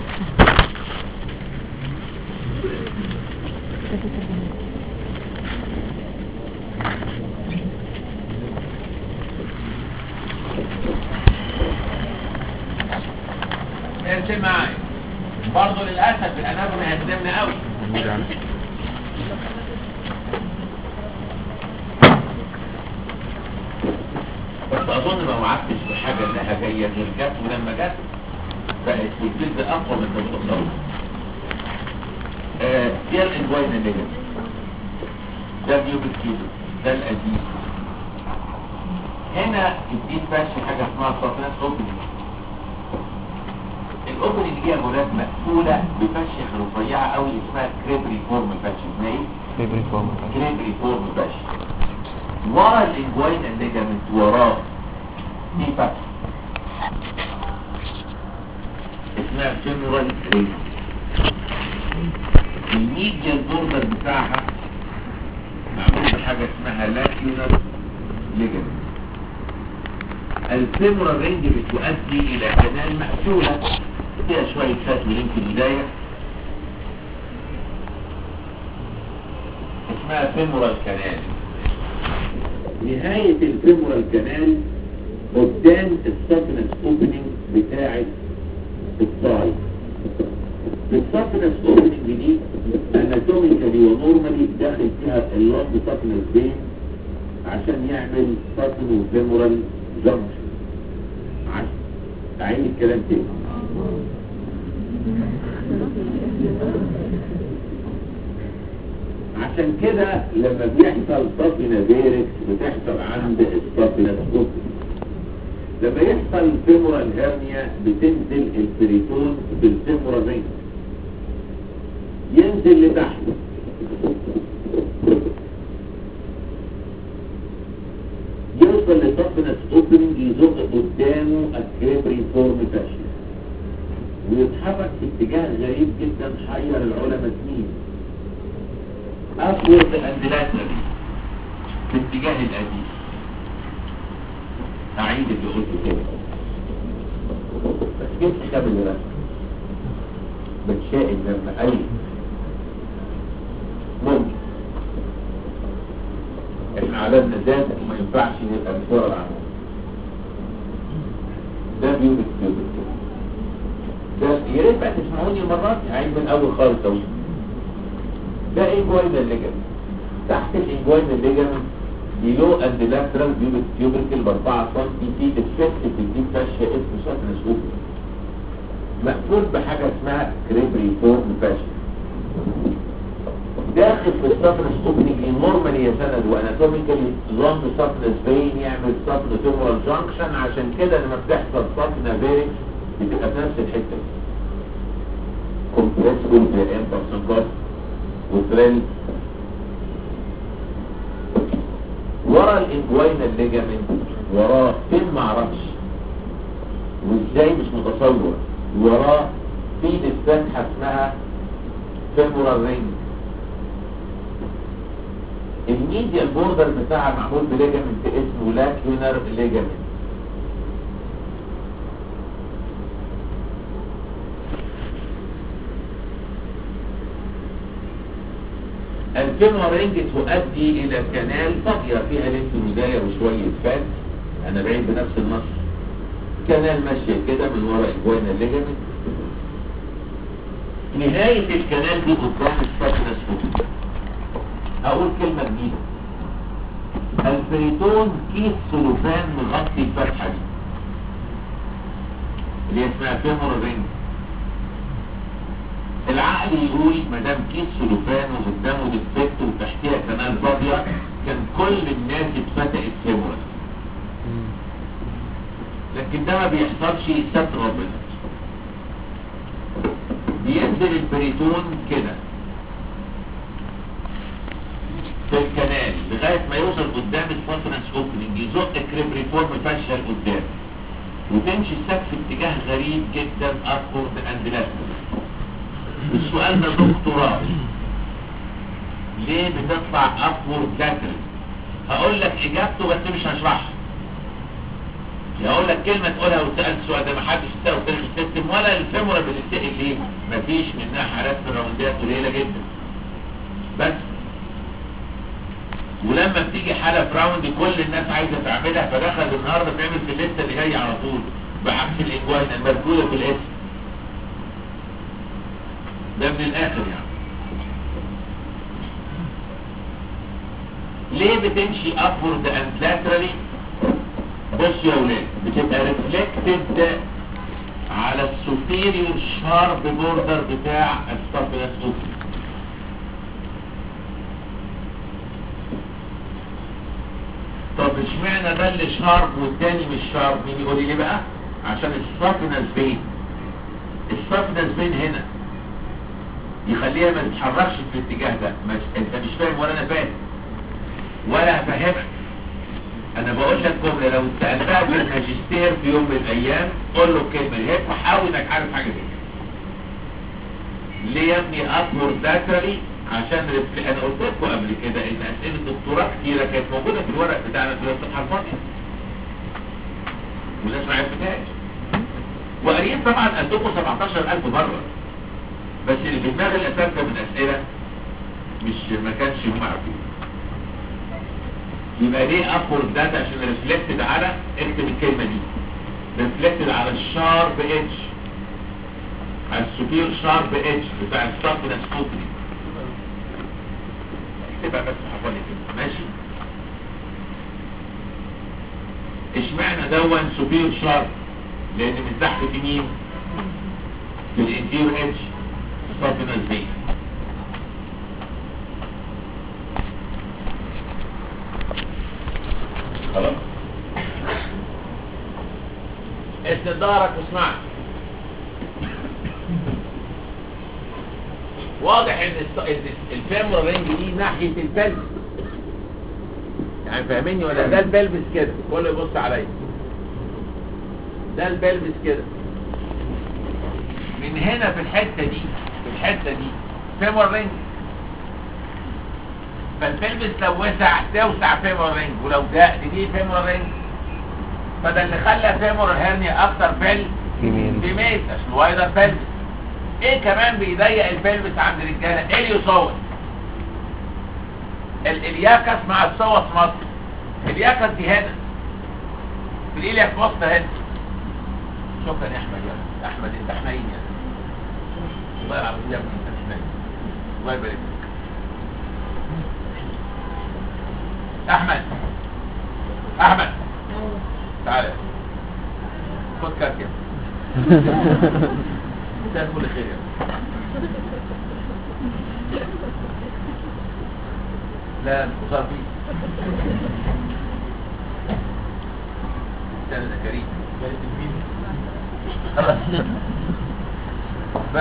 ارسم معايا برضه للاسف الاناتومي هتخدمنا قوي بس اظن ما وعدتش بحاجه انها جايه غير جت ولما جت بقت الجلد اقوى من المتصور آه دي الانجوين النيجاتيف ده بيوبك كيلو ده القديم هنا الدين فاشي حاجه اسمها ساتنس اوبننج الاوبننج دي يا ولاد مقفوله بفاشيه رفيعه قوي اسمها كريبري فورم فاشي اسمها ايه؟ ليبري فورم كريبري فورم فاشي ورا الانجوين الليجامنت وراه دي فتحه اسمها فيمورال رينج الميديال بوردر بتاعها معمول بحاجه اسمها لاكيونر ليجامنت الفيمورال رينج بتؤدي الى كنال مقفوله فيها شويه فات ولين في البدايه اسمها فيمورال كانال نهاية الفيمورال كانال قدام السفنس اوبننج بتاعة الصاي السفنس اوبننج دي اناتوميكالي ونورمالي داخل فيها اللونج سفنس بين عشان يعمل سفن فيمورال جنكشن عين الكلام تاني عشان كده لما بيحصل صفنة فيركس بتحصل عند الصفنة سكوب لما يحصل فيمورال هيرنيا بتنزل البريتون بالفيمورال رينج ينزل لتحت يوصل لصفنة اوبننج يزق قدامه الكريبري فورم فاشيا ويتحرك في اتجاه غريب جدا حير العلماء سنين upward and laterally في اتجاه القديم أعيد اللي قلته كده بس كيف كتاب اللي رسم بتشائم لما أي ممكن احنا عددنا زاد وما ينفعش نبقى بسرعة العمل ده بيوبك بيوبك ده يا ريت بقى تسمعوني مرات هعيد من الاول خالص اهو ده انجوينال ليجامنت تحت الانجوينال ليجامنت below and lateral pubic tubercle ب 4 سم في ديفكت في الديب فاشيا اسمه ساتنس اوبن مقفول بحاجه اسمها كريبري فورم فاشيا داخل في الساتنس اوبننج نورمالي يا سند واناتوميكالي لونج ساتنس فين يعمل ساتن فيمورال جانكشن عشان كده لما بتحصل ساتنا فيركس بتبقى في نفس الحته دي كومبريسبل زي الامبرسنكوس وثريل ورا الانجوينال ليجامنت وراه فين معرفش وازاي مش متصور وراه في فتحه اسمها فيمورال رينج الميديال بوردر بتاعها معمول بليجامنت اسمه لاكيونر ليجامنت الفيمورال رينج تؤدي الى كنال فاضيه فيها لينف نودايه وشويه فات انا بعيد بنفس النص كنال ماشيه كده من ورا اجوانا الليجامنت نهايه الكنال دي قدام الساكنس فوق اقول كلمه جديده البريتون كيس سلوفان مغطي الفتحه دي اللي هي اسمها فيمورال رينج العقل يقول ما دام كيس سلوفان وقدامه ديفكت وتحتيها كنال فاضيه كان كل الناس اتفتقت فيمورال لكن ده ما بيحصلش ستر ربنا بينزل البريتون كده في الكنال لغاية ما يوصل قدام الفوترنس اوبننج يزق كريبريفورم فاشل قدام وتمشي السك في اتجاه غريب جدا ابورد اند لاترال السؤال ده دكتوراه ليه بتطلع ابورد لاترال هقول لك اجابته بس مش هشرحها هقول لك كلمة تقولها وسألت السؤال ده محدش يسأل تاريخ السيستم ولا الفيمورا بتتسأل ليه مفيش منها حالات في الراوندات قليلة جدا بس ولما بتيجي حالة في راوند كل الناس عايزة تعملها فدخل النهاردة تعمل في الليستة اللي جاية على طول بعكس الانجوين المرجولة في الاسم ده من الاخر يعني ليه بتمشي upward and laterally بصوا يا ولاد بتبقى ريفلكتد على السوبيريور شارب بوردر بتاع السابينس اوبن طب اشمعنى ده اللي شارب والتاني مش شارب مين يقول لي ليه بقى عشان السابينس فين السابينس فين هنا يخليها ما تتحركش في الاتجاه ده مش انت مش فاهم ولا انا فاهم ولا هفهمك انا بقول لك جمله لو سالتها في الماجستير في يوم من الايام قول له الكلمه دي هيك حاول انك عارف حاجه زي كده ليه يا ابني اكبر داتري عشان رفل... انا قلت لكم قبل كده ان اسئله الدكتوراه كتيره كانت موجوده في الورق بتاعنا في الصفحه الفاضيه والناس ما عرفتهاش وقريب طبعا قدكم 17000 مره بس اللي في دماغ الاساتذه من اسئله مش ما كانش هم عارفين يبقى ليه ابورد داتا عشان ريفلكتد على اكتب الكلمه دي ريفلكتد على الشارب ايدج على السوبير شارب ايدج بتاع السابنس اوبننج اكتبها بس حوالي كده ماشي اشمعنى دون سوبير شارب لان من تحت في مين في الانتير ايدج سابنس بيت خلاص اسند ظهرك واسمعني واضح ان الس- إن الفيمور رينج دي ناحية البلبس يعني فاهميني ولا ده البلبس كده كله يبص عليا ده البلبس كده من هنا في الحتة دي في الحتة دي فيمور رينج فالبلبس لو وسع توسع فيمور رينج ولو ضاق دي فيمور رينج فده اللي خلى فيمور الهرنيا اكتر بال يمين بيميت عشان وايدر بلبس ايه كمان بيضيق البلبس عند الرجاله اليوسوس ال- الياكس مع السوس مصر الياكس دي هنا في الإلياك وسط هنا شكرا يا احمد يا احمد انت حنين يا يا ابني أسمع. الله يبارك فيك. احمد احمد تعالى خد كارت يا مساء كل خير يا لا مصار فيه استنى ده كريم خلاص ف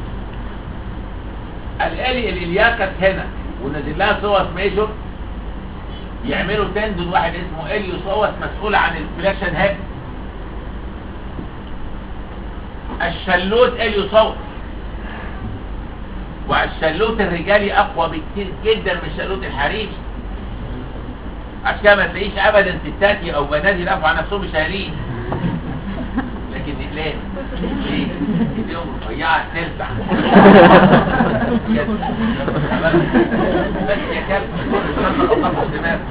الالي الالياكس هنا ونزل لها صوص ميجور يعملوا تندون واحد اسمه اليوسوس مسؤول عن الفلاكشن هيب الشلوت اليوسوس والشلوت الرجالي اقوى بكتير جدا من الشلوت الحريمي عشان كده ما تلاقيش ابدا ستاتي او بنات يلفوا على نفسهم شهرين لكن ليه ليه ايديهم رفيعه تلسع بس يا كلب طفح الدماغ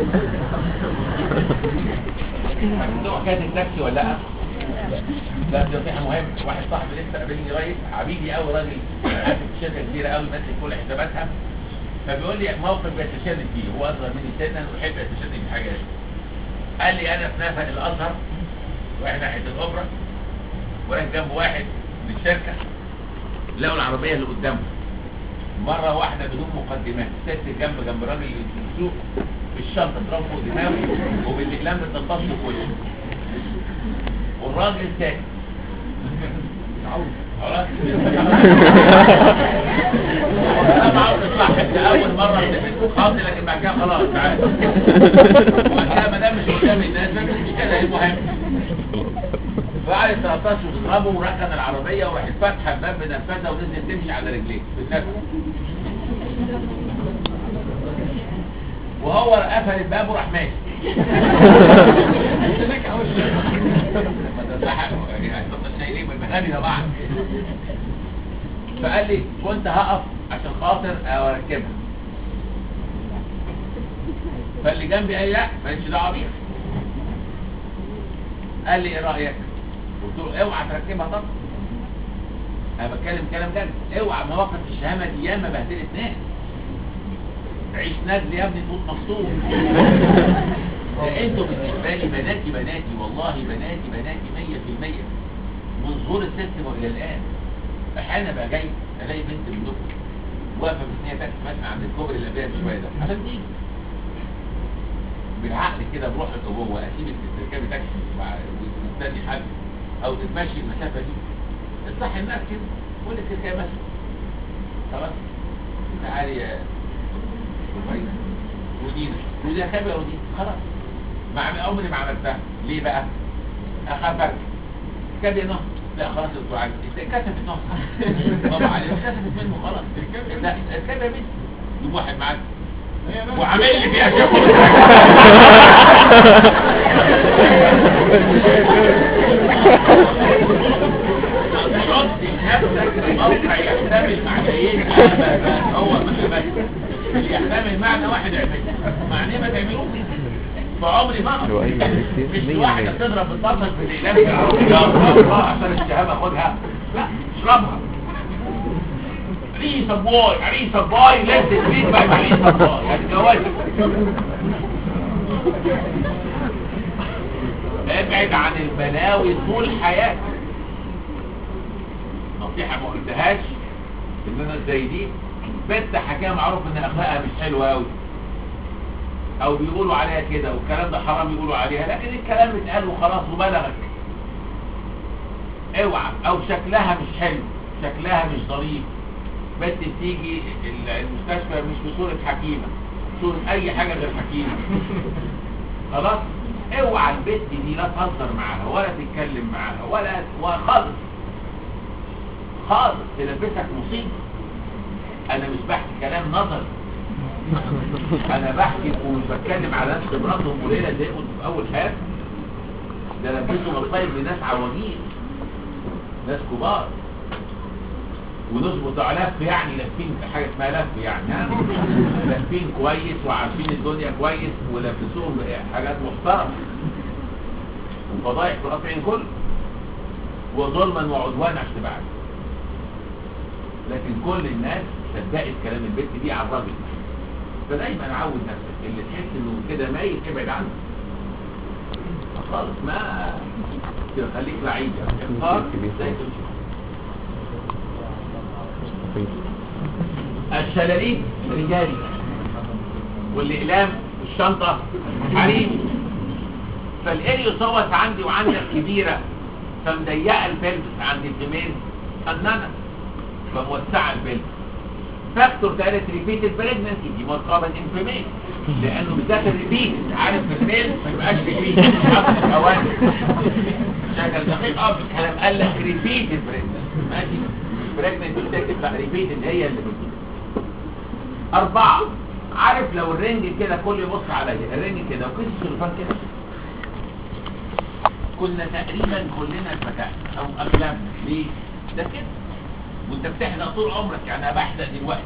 عندهم حكايه التاكسي ولا لا؟ لا دي نصيحه مهمه واحد صاحبي لسه قابلني قريب حبيبي قوي راجل قاعد في شركه كبيره قوي ماسك كل حساباتها فبيقول لي موقف بيتشدد فيه هو اصغر مني سنا ويحب يتشدد في الحاجات دي قال لي انا في نفق الازهر واحد ناحيه الاوبرا وراح جنب واحد من الشركه لقوا العربيه اللي قدامه مره واحده بدون مقدمات ست جنب جنب راجل اللي بيسوق بالشنطه تضربه فوق دماغه وبالاقلام بتنتص في وشه والراجل ساكت خلاص انا عاوز اطلع حتى اول مره سمعت خاطي لكن بعد كده خلاص تعالى وبعد كده ما دام مش قدام الناس ما مش كده المهم فقعد 13 وضربه وركن العربيه وراحت فاتحه الباب بنفسها ونزل تمشي على رجليه بالنفس وهو قفل الباب وراح ماشي ما ده صح يعني شايلين من المغامي ده بعض فقال لي كنت هقف عشان خاطر اركبها فاللي جنبي قال لي لا مالكش دعوه بيها قال لي ايه رايك قلت له اوعى تركبها طبعا انا بتكلم كلام جد اوعى مواقف الشهامه دي ياما بهدلت ناس عيش نجل يا ابني تموت مخطوط ده انتوا بالنسبه لي بناتي بناتي والله بناتي بناتي 100% من ظهور السيستم والى الان احيانا بقى جاي الاقي بنت منكم واقفه مستنيه تاكسي مثلا عند الكوبري اللي قبلها بشويه ده عشان تيجي بالعقل كده بروح جوه اسيب تركبي تاكسي ومستني حد او تتمشي المسافه دي تصحي الناس كده قول لك تركبي مثلا خلاص تعالي يا رفيع ودينا ودينا كام يا ودينا خلاص مع عمري ما عملتها ليه بقى اخاف اركب كام يا نهر لا خلاص انتوا عارفين اتكسفت نهر طبعا عليه اتكسفت منه خلاص لا اركب يا بنت يجيب واحد معاك وعامل لي فيها حط نفسك موقع يحتمل معنيين ابدا هو بس اللي يحتمل معنى واحد اعمله معنى ما تعملوش فعمري ما لو أي كتير، مش مية واحده مية. تضرب البطل في الاقلام يا الله عشان الشهامه خدها لا اشربها عريس بوي عريس بوي لازم تريد بقى عريس بوي هتجوزك ابعد عن البلاوي طول حياتك نصيحة ما قلتهاش ان انا زي دي بنت حكاية معروف ان اخلاقها مش حلوة قوي او بيقولوا عليها كده والكلام ده حرام يقولوا عليها لكن الكلام اتقال وخلاص وبلغك اوعى او شكلها مش حلو شكلها مش ظريف بنت بتيجي ال- المستشفى مش بصورة حكيمة صورة اي حاجة غير حكيمة خلاص اوعى البنت دي لا تهزر معاها ولا تتكلم معاها ولا وخالص خالص تلبسك مصيبة انا مش بحكي كلام نظري انا بحكي ومش بتكلم على ناس خبراتهم قليله زي قلت في اول حياتي ده لبسوا مصايب لناس عواجيز ناس كبار ونظبط لف يعني لافين حاجه اسمها لف يعني ها لافين كويس وعارفين الدنيا كويس ولبسوهم حاجات محترمه وفضايح في قطع كله وظلما وعدوانا عشان تبقى عارف لكن كل الناس صدقت كلام البنت دي على الراجل فدايما عود نفسك اللي تحس انه كده ميت ابعد عنه خالص ما خليك لعيب يعني اختار ازاي تمشي الشلاليت رجالي والاقلام الشنطه حريمي فالاريوسوس عندي وعندك كبيره فمضيقه البلبس عند الفيميل اننا فموسعه البلبس فاكتور ثالث ريبيتد بريجنسي دي مرقبه انفيميل لانه بالذات الريبيت عارف في الميل ما يبقاش ريبيت اوان شكل دقيق اه في الكلام قال لك ريبيتد بريجنسي ماشي بريجنسي ده تبقى ريبيتد هي اللي بتجيب أربعة عارف لو الرنج كده كل يبص عليا الرنج كده وكيس السلفان كده كنا تقريبا كلنا اتفكأنا أو أغلبنا ليه؟ ده كده وانت بتحدق طول عمرك يعني انا بحدق دلوقتي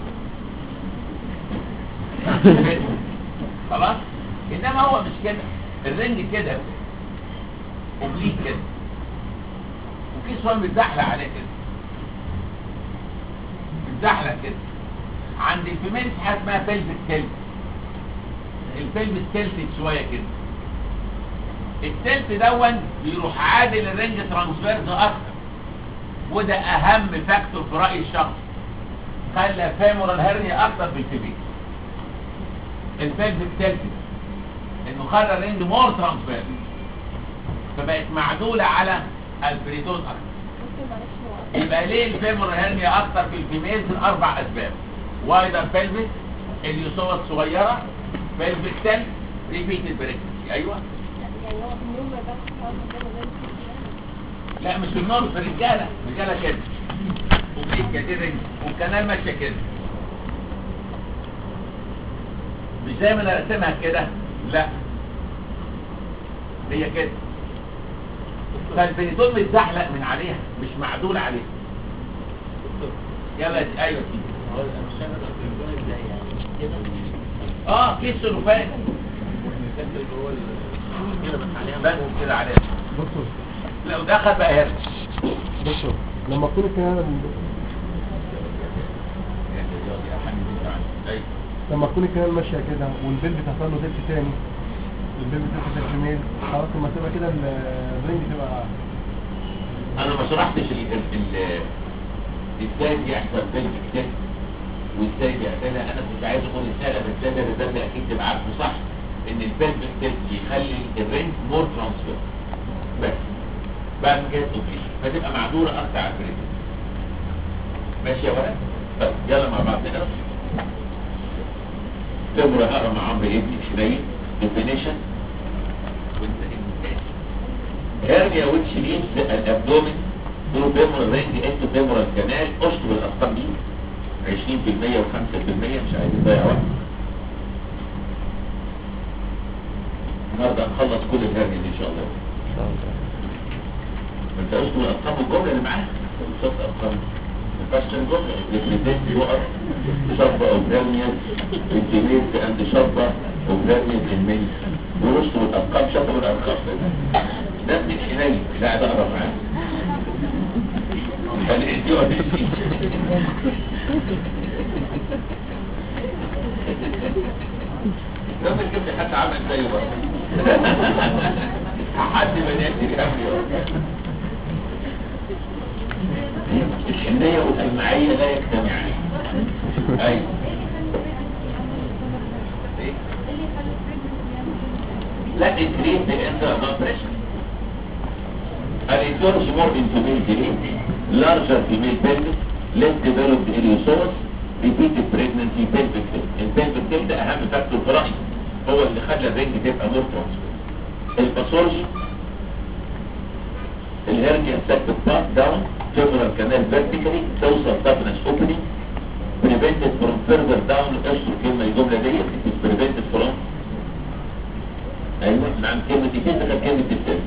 خلاص انما هو مش كده الرنج كده اوبليك كده وكيس وان بيتزحلق عليه كده بيتزحلق كده عند الفيميل في حاجه اسمها بلفس تلت البلفس تلت شويه كده التلت دون بيروح عادل الرنج ترانسفيرز اكتر وده اهم فاكتور في رايي الشخصي خلى فيمورال هيرنيا اكتر في الفيميل البلفس تلت انه خلى الرنج مور ترانسفيرز فبقت معدوله على البريتون اكتر يبقى ليه الفيمورال هيرنيا اكتر في الفيميل لاربع اسباب وايدر بلفس اليوسوس صغيره بلفس تل ريبيتد بريكنسي ايوه يعني هو في اليوم ما يبقاش حاجة كده زي الكتير. لا مش في النور في الرجاله الرجاله كده وبيت كده رنج والكنال ماشيه كده مش زي ما انا راسمها كده لا هي كده فالبنيتون متزحلق من عليها مش معدول عليها يلا يا سي- ايوه يا سيدي هو الشغل الكربون ازاي يعني كده اه في السلوفان الكسر اللي هو ال- كده بس عليها بس كده عليها دكتور لو دخل بقى هرس دكتور لما تكون الكنال لما تكون الكنال ماشيه كده والبيل بتحصل له تلت تاني البيل بتلت في الفيميل خلاص لما تبقى كده ال- الرنج تبقى انا ما شرحتش ال ال ال ازاي بيحصل بلفك تيست وازاي بيعملها انا كنت عايز اقول رساله بس ده الرساله اللي اكيد تبقى عارفه صح ان البلفك تيست بيخلي الرينج مور ترانسفير بس بعد كده تبقى فتبقى معدوله اكتر على البريد ماشي يا ولد طيب يلا مع بعض نقرا تمر هقرا مع عمرو ابني شويه ديفينيشن وانت ابن تاني hernia which leaves an abdomen through femoral ring into femoral canal اشطب الارقام دي 20% و5% مش عايز اضيع وقت النهارده هنخلص كل الهرنيا دي ان شاء الله ما انت اشطب الارقام والجمله اللي معاها شوف ارقام ما ينفعش الجمله ريبريزنت يقف شطه او هرنيا انتيميت اند شطه او هرنيا الميل ونشطب الارقام شطب الارقام ده من الحنين لا قاعد اقرا معاه فالإيدي والإيدي. ده من كده حد عمل زيه بقى حد بني ادم يعمل الحنية والجماعية لا يجتمعان ايوه إيه؟ لا increase the internal pressure and it turns more into male delete, larger female pelvis, less developed iliosaurus, repeated pregnancy pelvic tilt. البلفيك tilt ده اهم فاكتور في رأيي هو اللي خلى الرنج تبقى مور ترانسفير الباثولوجي الهرنيا سكت بات داون femoral canal vertically توصل toughness opening prevented from further down اشطر كلمة الجملة ديت it is prevented from ايوه مع كلمة physical كلمة السيل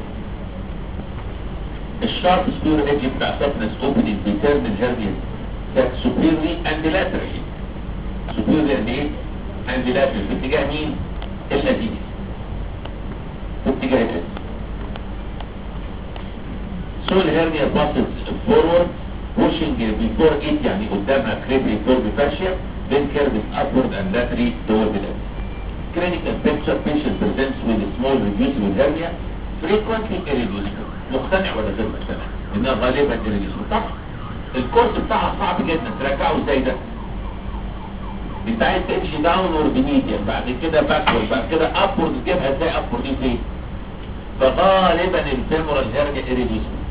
الشارب سبير ايدج بتاع سفنس اوبننج بيترمن هيرنيا ساك سوبيرلي اند لاترالي سوبيرلي اند ايه؟ اند لاترالي في اتجاه مين؟ اللاتيني في اتجاه الاس سو الهيرنيا باسز فورورد pushing before it يعني قدامها cripple curve fascia then curves upward and laterally toward the left clinical picture patient presents with a small reducible hernia frequently irreducible مقتنع ولا غير مقتنع انها غالبا irreducible طبعا الكورس بتاعها صعب جدا ترجعه ازاي ده انت عايز تمشي داونورد ميديان بعد كده باكورد بعد كده ابورد تجيبها ازاي ابورد دي فين فغالبا الفيمورال هيرنيا irreducible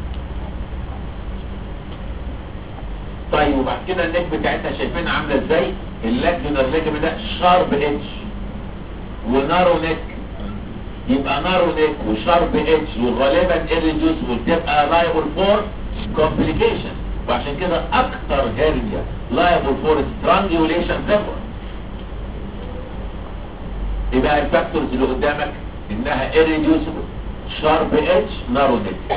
طيب وبعد كده النك بتاعتها شايفينها عامله ازاي اللاكيونر ليجمنت ده شارب ايدج ونارو نيك يبقى نارو نيك وشارب ايدج وغالبا irreducible تبقى liable for complication وعشان كده اكتر هيرنيا liable for strangulation femoral يبقى الفاكتورز اللي قدامك انها irreducible sharp edge narrow neck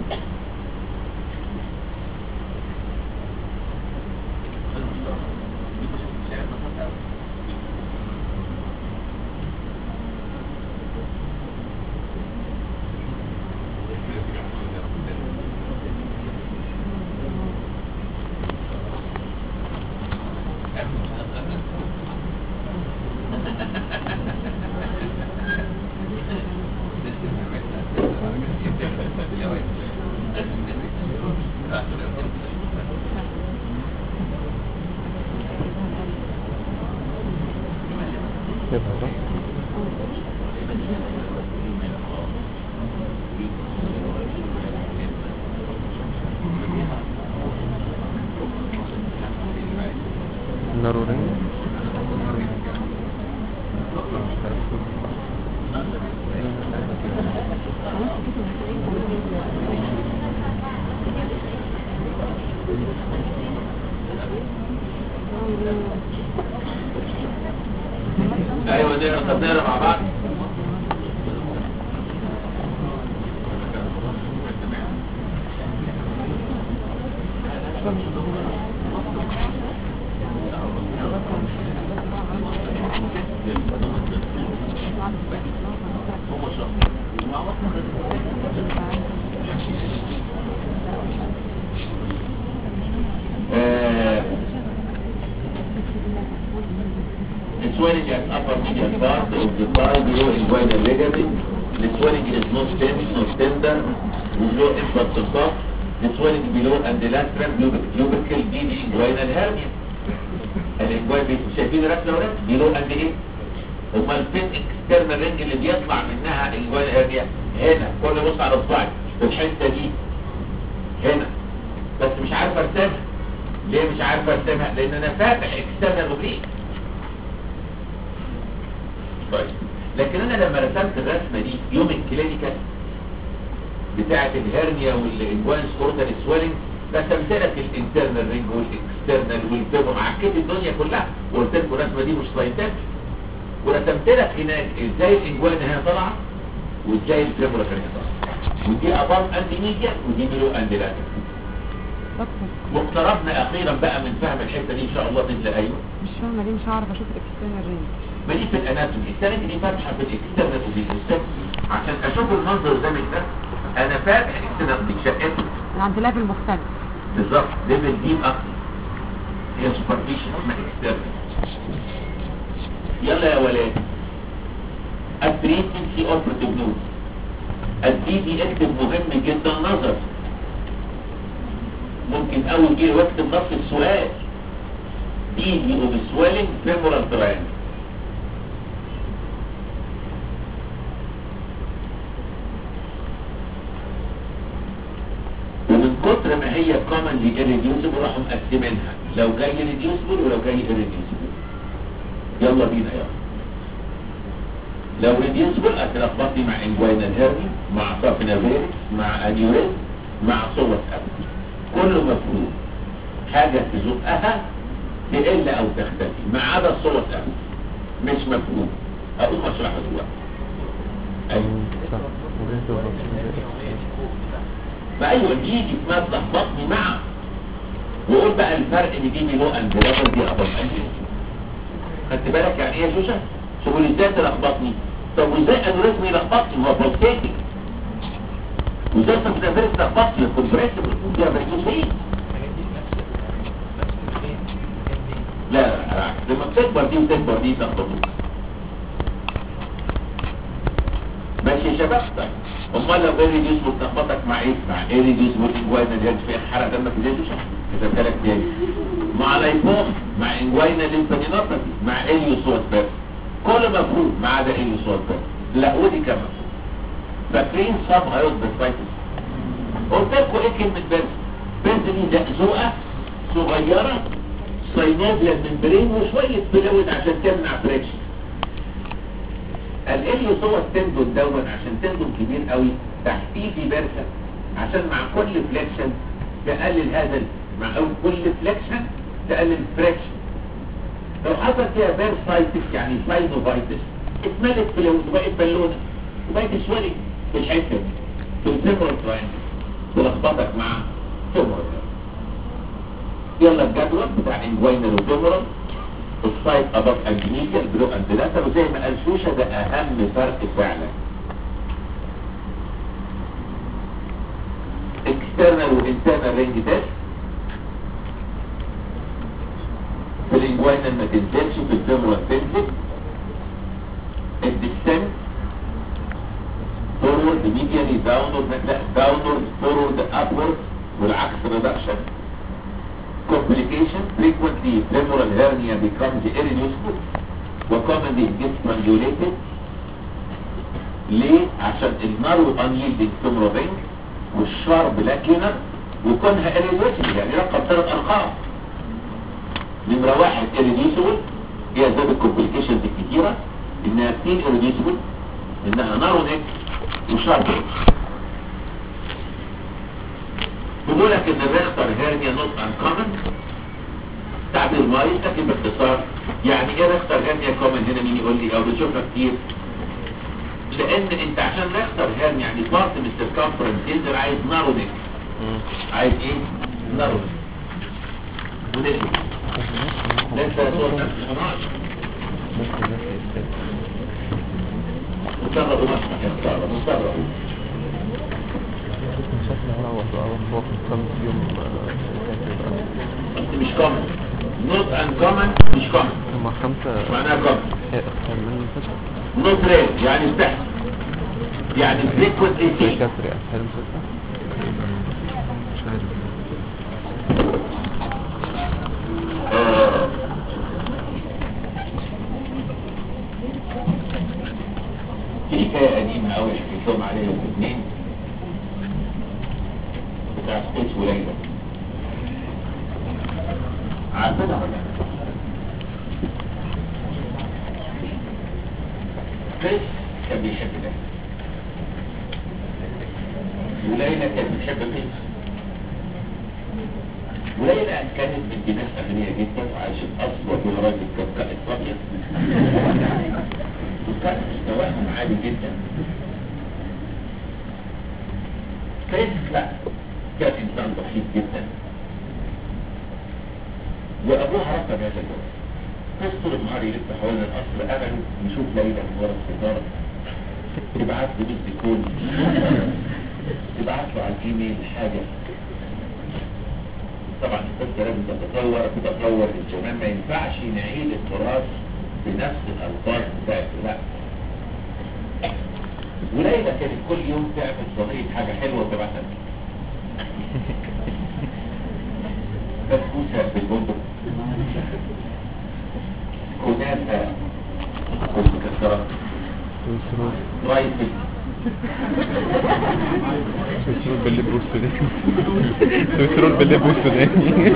كده صح ضروري ايوه نقرا طب نقرا مع بعض آه، The swelling at upper medial part of the thigh below inguinal ligament. The swelling is not tense, not tender, with no impact of cough. The swelling below and the lateral tubercle دي دي inguinal hernia. الانجوين بي شايفين الرسمة ولا below and ايه؟ امال فين external ring اللي بيطلع منها inguinal hernia؟ هنا كل بص على اصبعي في الحتة دي هنا بس مش عارف ارسمها ليه مش عارف ارسمها؟ لان انا فاتح external oblique طيب لكن انا لما رسمت الرسمه دي يوم الكلينيكال بتاعه الهرنيا والانجوان سكورتال سويلنج رسمت لك الانترنال رينج والاكسترنال والفيبر عكيت الدنيا كلها وقلت لكم الرسمه دي مش ساينتفك ورسمت لك هناك ازاي الانجوان هنا طالعه وازاي الفيبر هنا طالعه ودي اباب اند ميديا ودي بلو اند لاتر واقتربنا اخيرا بقى من فهم الحته دي ان شاء الله باذن ايوه مش فاهمه ليه مش هعرف اشوف الاكسترنال رينج ما دي في الاناتومي الثانيه دي فاتحه في الاكسترنال اوبيكوستات عشان اشوف المنظر ده من ده انا فاتح الاكسترنال اوبيك شقته من عند ليفل مختلف بالظبط ليفل ديب اكتر هي سوبرفيشن اسمها اكسترنال يلا يا ولاد التريتمنت في اوبرتيف نوت الدي دي اكتب مهم جدا نظر ممكن اول جيل واكتب نص السؤال دي دي اوف سويلنج فيمورال تراينجل ومن كتر ما هي commonly irreducible راحوا مقسمينها لو جاي reducible ولو جاي irreducible يلا بينا يلا لو reducible هتلخبطي مع inguinal hernia مع صافنا فيرس مع انيوريزم مع صوت أبد كله مفروض حاجة تزقها تقل او تختفي ما عدا الصوت أبد مش مفهوم اقوم اشرحه دلوقتي ايوه صح وليه فايوه دي دي اسمها تلخبطني معها وقول بقى الفرق ان دي بلو اند ليفل دي ابل اند خدت بالك يعني ايه يا شوشه تقول ازاي تلخبطني طب وازاي انوريزم يلخبطني هو بلسيتك وازاي سبتافيرس تلخبطني كومبريسبل ودي ابريكوسين لما بتكبر دي وتكبر دي تخبطوك ماشي يا شباب طيب امال لو ايه ريديوس بتلخبطك مع ايه مع ايه ريديوس بوتنجواينا اللي هي في حرق دمك زي مش اذا بالك تاني مع لايفوم مع انجواينا ليمفادينوباثي مع اليوسوس بس كل مفروض ما عدا اليوسوس بس لا ودي كمان فاكرين صاب هيوت بسبايتس قلت لكم ايه كلمه بس بس دي زقزوقه صغيره ساينوبيا ممبرين وشويه فلويد عشان تمنع فريكشن الاليوس هو التندون دون عشان تندون كبير قوي تحتيه في برسة عشان مع كل فليكشن تقلل هذا ال- مع أول كل فليكشن تقلل فريكشن لو حصل فيها بيرسايتس يعني ساينوفايتس اتملت فلويد وبقت بالونه وبقت سويلنج في الحته دي في الفيمورال تراينجل تلخبطك مع فيمورال يلا الجدول بتاع انجوينال وفيمورال السايت اباف انجينيكال بلو اندلاتر وزي ما قال شوشة ده اهم فرق فعلا اكسترنال وانترنال رينج تيست في الانجوينال ما تنزلش في الفيمورال تنزل الديسنت فورورد ميديالي داونورد لا داونورد فورورد ابورد والعكس ريدكشن complication frequently femoral hernia becomes irreducible وcommonly it gets strangulated ليه؟ عشان النارو unyielding femoral ring والشارب لاكينر وكونها irreducible يعني رقم ثلاث ارقام نمرة واحد irreducible هي اسباب الكومبليكيشنز الكتيرة انها كتير irreducible انها نارو نيك وشارب neck بيقول لك ان الريختر هيرنيا نوت انكومن تعبير مايز لكن باختصار يعني ايه ريختر هيرنيا كومن هنا مين يقول لي او بتشوفها كتير لان انت عشان ريختر هيرنيا يعني بارت من السيركمفرنس ينزل عايز نارو نيك عايز ايه نارو نيك ونزل لسه صوت نفس الصناعة مجرد مسمح يا اختار مجرد مش كومن نوت ان كومن مش كومن هما خمسة معناها كومن هي أكثر من ستة نوت رير يعني بتحصل يعني frequently seen كسر أسهل من ستة مش عارف آه. في حكاية قديمة أوي حكيتهم عليها الاثنين بتاع سبيس وليلى عارفينها ولا لا؟ سبيس كان بيحب ليلى وليلى كانت بتحب بيس وليلى كانت بنت ناس أغنياء جدا وعايشة أصلا فيها راجل كان كائن طبيعي وكان مستواهم عالي جدا كريس لا كان إنسان بسيط جدا وأبوها رفض هذا الجواز كريس طول النهار يلف حوالين القصر أمله يشوف ليلى من ورا الستارة يبعت له بنت كل يبعت له على الإيميل حاجة طبعا القصة لازم تتطور تتطور الزمان ما ينفعش نعيد التراث بنفس الألفاظ بتاعت لا وليلى كانت كل يوم تعمل صينية حاجة حلوة وتبعتها لي. بسبوسة بالبندق كنافة بالمكسرات ويسرون رايفل ويسرون باللب والسوداني ويسرون باللب والسوداني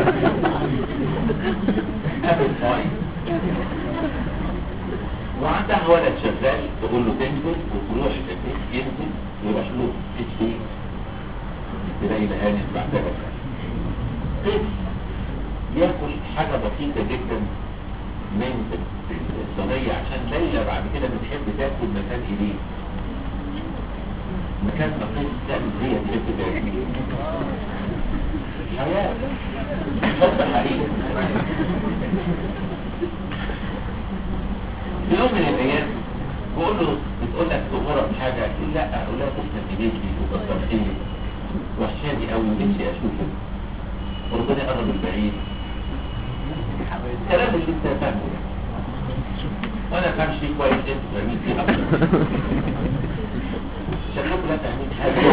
ابل باي وعندها ولد شغال تقول له تنزل وتروح البيت ينزل ويروح له تشتي تلاقي هانت بعدها بس ياكل حاجة بسيطة جدا من الصينية عشان ليلى بعد كده بتحب تاكل مكان ايديه مكان ما قيس تعمل هي تحب تاكل حياة حب حقيقي في يوم من الايام بقول له بتقول لك تغرب حاجه قال لا اقول لها تسلم ايديكي وكتر خيرك وحشاني قوي ونفسي اشوفك وربنا يقرب البعيد الكلام اللي انت فاهمه ده وانا فاهم شيء كويس انت فاهمين فيه اكتر شكلكم لا فاهمين حاجه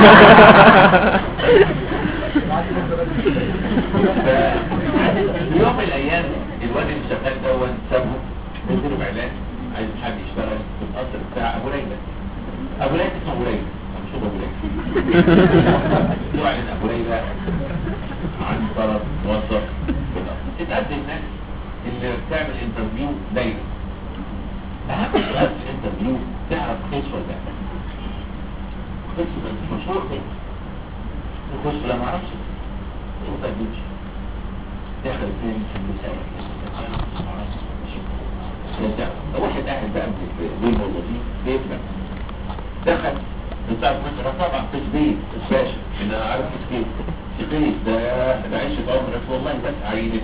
في يوم من الايام الواد اللي شغال دون سابه نزل باعلان عايز حد يشتغل في القصر بتاع ابو ليلى ابو ليلى اسمه ابو ليلى مش ابو ليلى يعلن ابو ليلى عن طلب موظف في القصر اتقدم ناس اللي بتعمل انترفيو دايما اهم سؤال في الانترفيو تعرف خيس ولا لا خيس ولا مش مشهور خيس تخش ولا ما اعرفش ما تقدمش دخل فين في المسائل واحد قاعد بقى بين الموظفين بيفهم دخل بتاع مصر طبعا في بيت الباشا انا عارف كيف في قيس ده ده عيشة عمرك والله بس عينت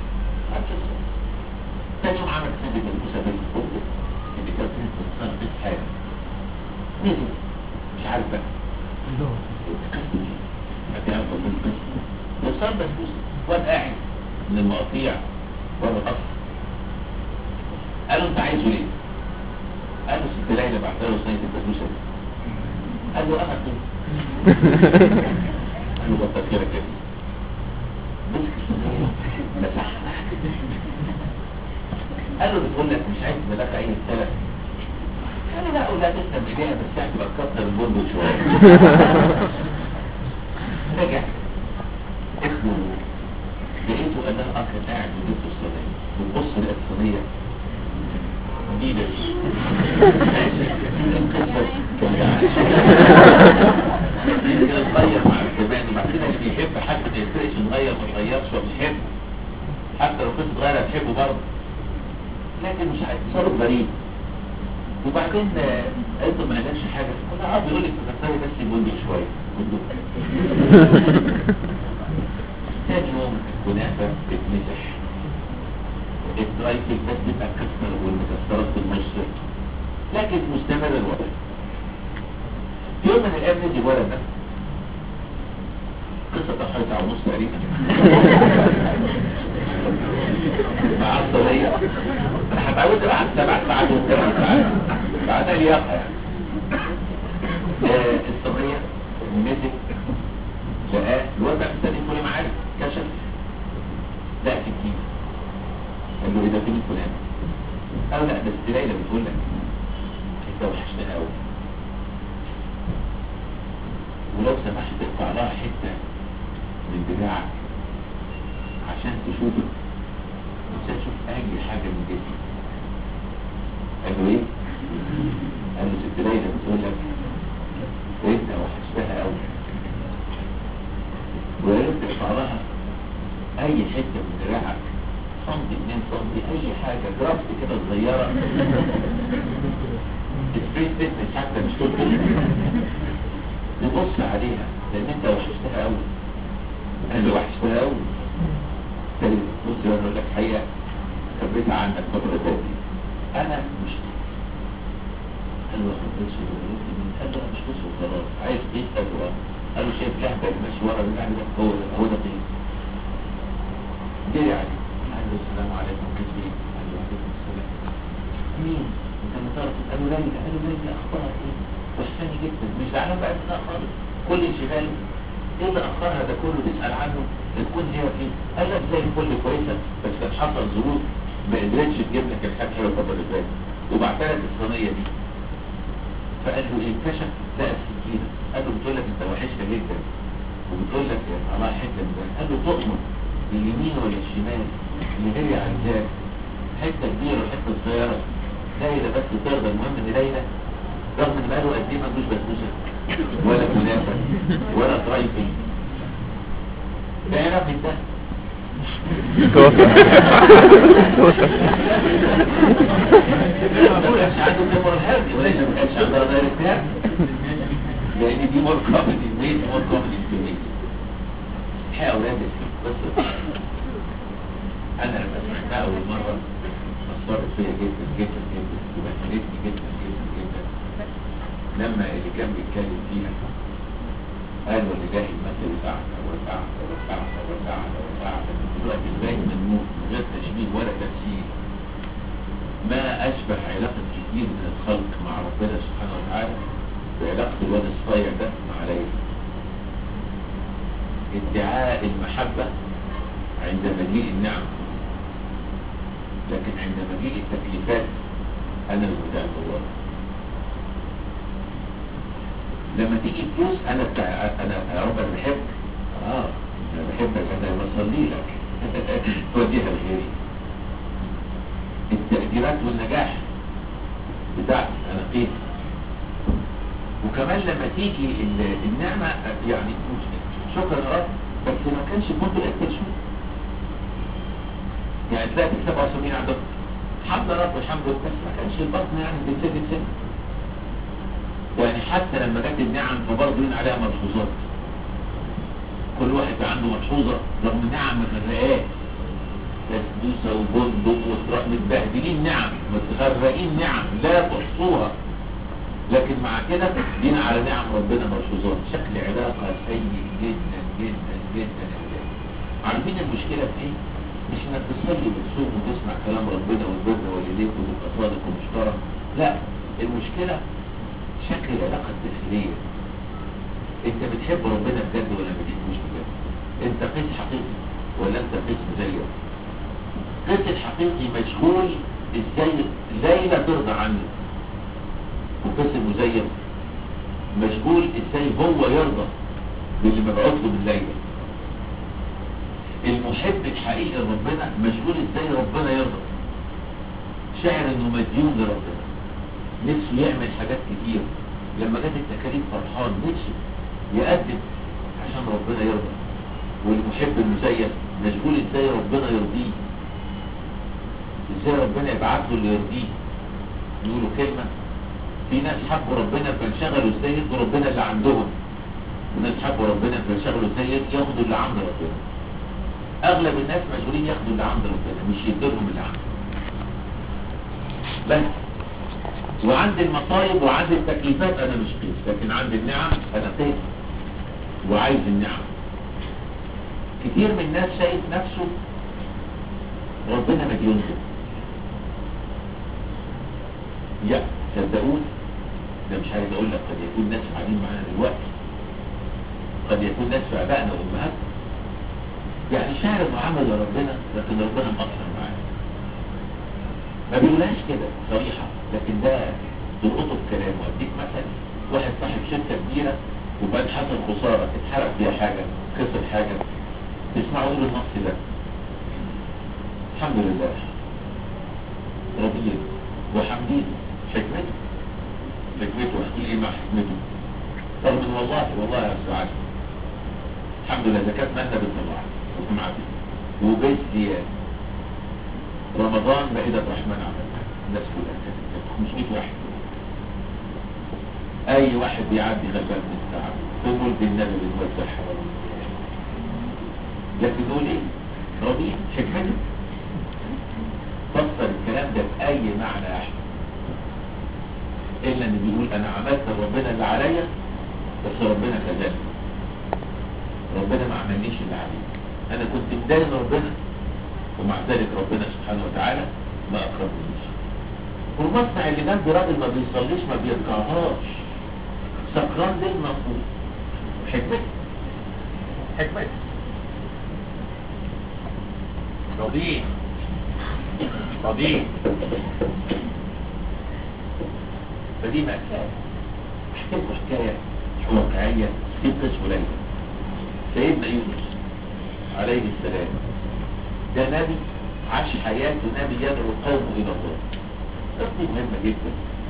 تاني يوم عمل سنة الكوسة بين الفوق اللي كانت بتصنع بيت حاجة نزل مش عارف بقى وصار بسبوس واد قاعد من المقاطيع ورا القصر قالوا انت عايزه ليه؟ قال له ست ليلى بعت له صينيه البسبوسه دي قال له انا كده قال له كتر خيرك يا ابني مسك الصينيه مسحها قال له بتقول لك مش عايز بلاك اي رساله قال له لا ولا تسلم ايديها بس يعني بتكتر البندق شويه رجع اسمه لقيته انها اصلا قاعد وجبت الصينيه بتبص لقيت الصينيه جديده يمكن اتغير مع الزمان وبعد كده اللي بيحب حد ما يفرقش نغير ما نغيرش وبيحبه حتى لو كنت صغير هتحبه برضه لكن مش عارف تصرف غريب وبعدين قلت ما نجمش حاجه انا اه بيقول لك تكسري بس بندق شويه بندق ثاني يوم الكنافه بتمسح الدراي كيك بس بيبقى كسر والمكسرات في النص لكن مستمر الوضع في يوم من الايام نزل ولد ده قصه حوالي ساعه ونص تقريبا مع الصليه انا هتعود بعد سبع ساعات وثمان ساعات بعدها لياقه يعني آه، الصينيه مسك لقاه الوضع الثاني كل ما عارف كشف لقى سكين قال له ايه ده فين فلان قال لا بس ليلى بتقول لك انت وحشتنا قوي ولو سمحت تقطع لها حته من دراعك عشان تشوفك مش هتشوف اي حاجه من جسمك قال له ايه قال له ست ليلى بتقول لك انت وحشتها قوي وعرفت تقطع لها اي حته من دراعك سنتي اتنين سنتي اي حاجة جرافت كده صغيرة سبريت فتنس حتى مش طول نبص عليها لان انت وحشتها قوي انا وحشتها قوي تاني بص انا اقول لك حقيقة خبيتها عنك فترة تاني انا مش قال له اخد بس قال له مش بس وخلاص عايز ايه قال له قال له شايف لهبة ماشي ورا البتاع ده هو ده هو ده قيس جري عليه قال له السلام عليكم كيف ايه قال له عليكم السلام مين انت مطارس قال له ليلى قال له ليلى اخبارك ايه وحشاني جدا مش زعلان بقى منها خالص كل انشغاله ايه اللي اخرها ده كله بيسال عنه تكون هي فين قال لك زي الفل كويسه بس كان حصل ظروف ما قدرتش تجيب لك الحاجه حلوه الفتره اللي فاتت وبعتها لك الصينيه دي فقال له ايه كشف لقى السكينه قال له بتقول لك انت وحشها جدا وبتقول لك الله حته من ده قال له تؤمن اليمين ولا الشمال اللي هي عايزاه حته كبيره وحته صغيره ليلى بس ترضى المهم ان ليلى رغم ان بقاله قد ايه ملوش بسبوسه ولا كنافه ولا ترايفي ده يعرف ده توصل توصل ما كانش عنده كبر الهرج وليس ما كانش عنده غير التهاب لان دي مور كوميدي ميت مور كوميدي في ميت الحقيقه اولاد بس انا لما سمعتها اول مره اثرت فيا جدا جدا جدا وبهدلتني جدا جدا جدا لما اللي كان بيتكلم فيها قال واللي جاي مثل ساعة وساعة وساعة وساعة وساعة دلوقتي ازاي من موت من غير تشكيل تشبيه ولا تمثيل ما أشبه علاقة كتير من الخلق مع ربنا سبحانه وتعالى بعلاقة الواد الصغير ده مع ليلى ادعاء المحبة عند مجيء النعم لكن عند مجيء التكليفات أنا المدعي الله لما تيجي فلوس أنا بتاع أنا يا رب أنا بحبك آه أنا بحبك أنا بصلي لك توديها لغيري التقديرات والنجاح بتاعتي أنا قيس وكمان لما تيجي ال- النعمة يعني شكرا يا رب بس ما كانش كنت الاتشمنت يعني تلاقي في 77 عندك الحمد لله رب والحمد لله بس ما كانش البطن يعني بتسد سن يعني حتى لما جت النعم فبرضه لنا عليها ملحوظات كل واحد بقى عنده ملحوظة رغم النعم مغرقاه تسدوسة وبندق وتروح متبهدلين نعم متغرقين نعم لا تحصوها لكن مع كده دين على نعم ربنا ملحوظات شكل علاقة سيء جدا جدا جدا يا ولاد عارفين المشكلة في ايه؟ مش انك تصلي وتصوم وتسمع كلام ربنا وتبر والديك وتبقى صادق ومحترم لا المشكلة شكل العلاقة الداخلية انت بتحب ربنا بجد ولا ما بتحبوش بجد انت قيس حقيقي ولا انت قيس مزيف قيس الحقيقي مشغول ازاي ليلى ترضى عنه وقيس المزيف مشغول ازاي هو يرضى باللي مبعوث له من ليلى المحب الحقيقي لربنا مشغول ازاي ربنا يرضى شاعر انه مديون لربنا نفسه يعمل حاجات كتير لما جت التكاليف فرحان نفسه يقدم عشان ربنا يرضى والمحب المزيف مشغول ازاي ربنا يرضيه ازاي ربنا يبعت له اللي يرضيه يقولوا كلمة في ناس حبوا ربنا فانشغلوا ازاي يدوا ربنا اللي عندهم وناس حبوا ربنا فانشغلوا ازاي ياخدوا اللي عند ربنا اغلب الناس مشغولين ياخدوا اللي عند ربنا مش يديلهم اللي عنده بس وعند المصايب وعند التكليفات انا مش قيس لكن عند النعم انا قيس وعايز النعم كتير من الناس شايف نفسه ربنا مديون له يا صدقوني ده مش عايز اقول لك قد يكون ناس قاعدين معانا دلوقتي قد يكون ناس في ابائنا وامهاتنا يعني شاعر انه عمل لربنا لكن ربنا مقصر معاه ما بيقولهاش كده صريحة لكن ده تلقطه بكلامه اديك مثلا واحد صاحب شركة كبيرة وبعدين حصل خسارة اتحرق فيها حاجة خسر حاجة تسمعوا يقول النص ده الحمد لله رضيت وحمدين حكمته حكمته احكي ايه مع حكمته رغم ان والله والله يا سعاد الحمد لله زكاة مالنا بالطبع وسمعتي وبيت زيادة رمضان مائدة الرحمن عملها الناس كلها كانت 500 واحد اي واحد بيعدي غلبان من التعب في مولد النبي بنوزع حوالين لكن نقول ايه راضيين حكمته فسر الكلام ده بأي معنى يا أحمد إلا إن بيقول أنا عملت ربنا اللي عليا بس ربنا كذلك ربنا ما عملنيش اللي عليه أنا كنت مدين ربنا ومع ذلك ربنا سبحانه وتعالى ما أكرمنيش والمصنع اللي جنبي راجل ما بيصليش ما بيركعهاش سكران ليل مفروض حكمته حكمته رضيع رضيع فدي مأساة احكي لكم حكاية واقعية في قصة ليلى سيدنا يونس عليه السلام ده نبي عاش حياته نبي يدعو قومه إلى الله قصة مهمة جدا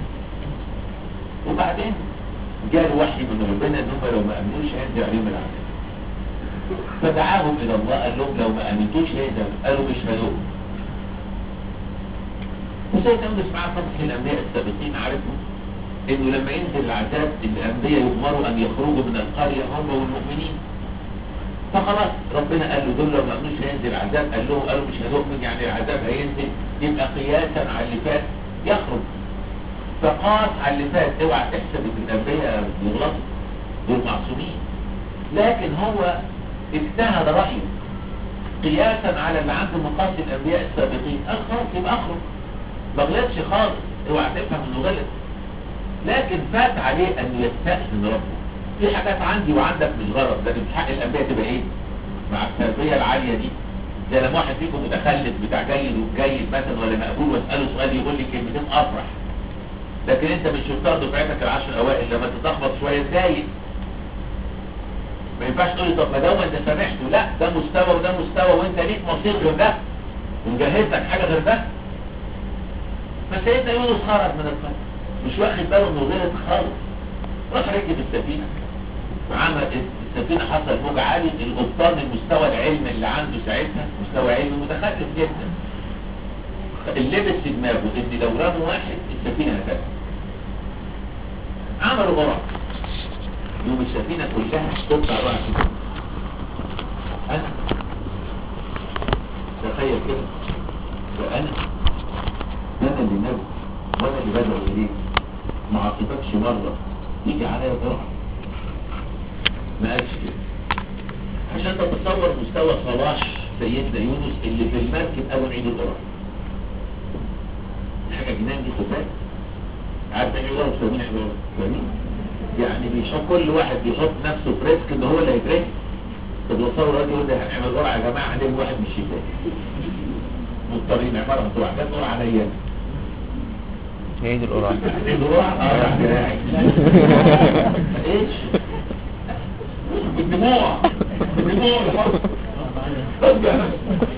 وبعدين جاء الوحي من ربنا ان هم لو ما امنوش هينزل عليهم العذاب فدعاهم الى الله قال لهم لو ما امنتوش هينزل قالوا مش هنؤمن وسيدنا يونس معاه فتح الانبياء السابقين عارفهم انه لما ينزل العذاب الانبياء يؤمروا ان يخرجوا من القريه هم والمؤمنين فخلاص ربنا قال له دول لو ما امنوش هينزل العذاب قال له قالوا مش هنؤمن يعني العذاب هينزل يبقى قياسا على اللي فات يخرج فقاس على اللي فات اوعى تحسب ان الانبياء بيغلطوا دول معصومين لكن هو اجتهد رايه قياسا على اللي عنده مقاس الانبياء السابقين اخرج يبقى اخرج ما غلطش خالص اوعى تفهم انه غلط لكن فات عليه ان يستأذن ربه في حاجات عندي وعندك مش غلط لكن في حق الانبياء تبقى ايه مع التربيه العاليه دي زي لما واحد فيكم متخلف بتاع جيد وجيد مثلا ولا مقبول واساله سؤال يقول لي كلمتين افرح لكن انت مش شفتها دفعتك العشر الاوائل لما تتلخبط شويه تضايق ما ينفعش تقول لي طب ما ده انت سامحته لا ده مستوى وده مستوى وانت ليك مصير غير ده ومجهز لك حاجه غير ده فسيدنا يونس خرج من القرية مش واخد باله انه غلط خالص راح ركب السفينه عمل السفينه حصل موج عالي القبطان المستوى العلمي اللي عنده ساعتها مستوى علمي متخلف جدا اللي لبس في دماغه ان لو رموا واحد السفينه هتغرق عملوا غرق يوم السفينه كلها تطلع واحد انا تخيل كده ده انا ده انا اللي نبي وانا اللي بدعو اليك ما عاقبكش مره يجي عليا غرق ما قالش كده عشان تتصور مستوى صلاح سيدنا يونس اللي في المركب اول عيد القرآن حاجة جنان دي خفاف عارف يعني ايه فاهمين عبارة فاهمين يعني بيحط كل واحد بيحط نفسه في ريسك ان هو اللي هيتريسك طب تصور راجل يقول ده هنعمل قرعة يا جماعة هنعمل واحد من الشباب مضطرين عبارة عن قرعة جت قرعة عليا عيد القرعة عيد القرعة اه راح دراعي ايش بالدموع بالدموع الحب طب يا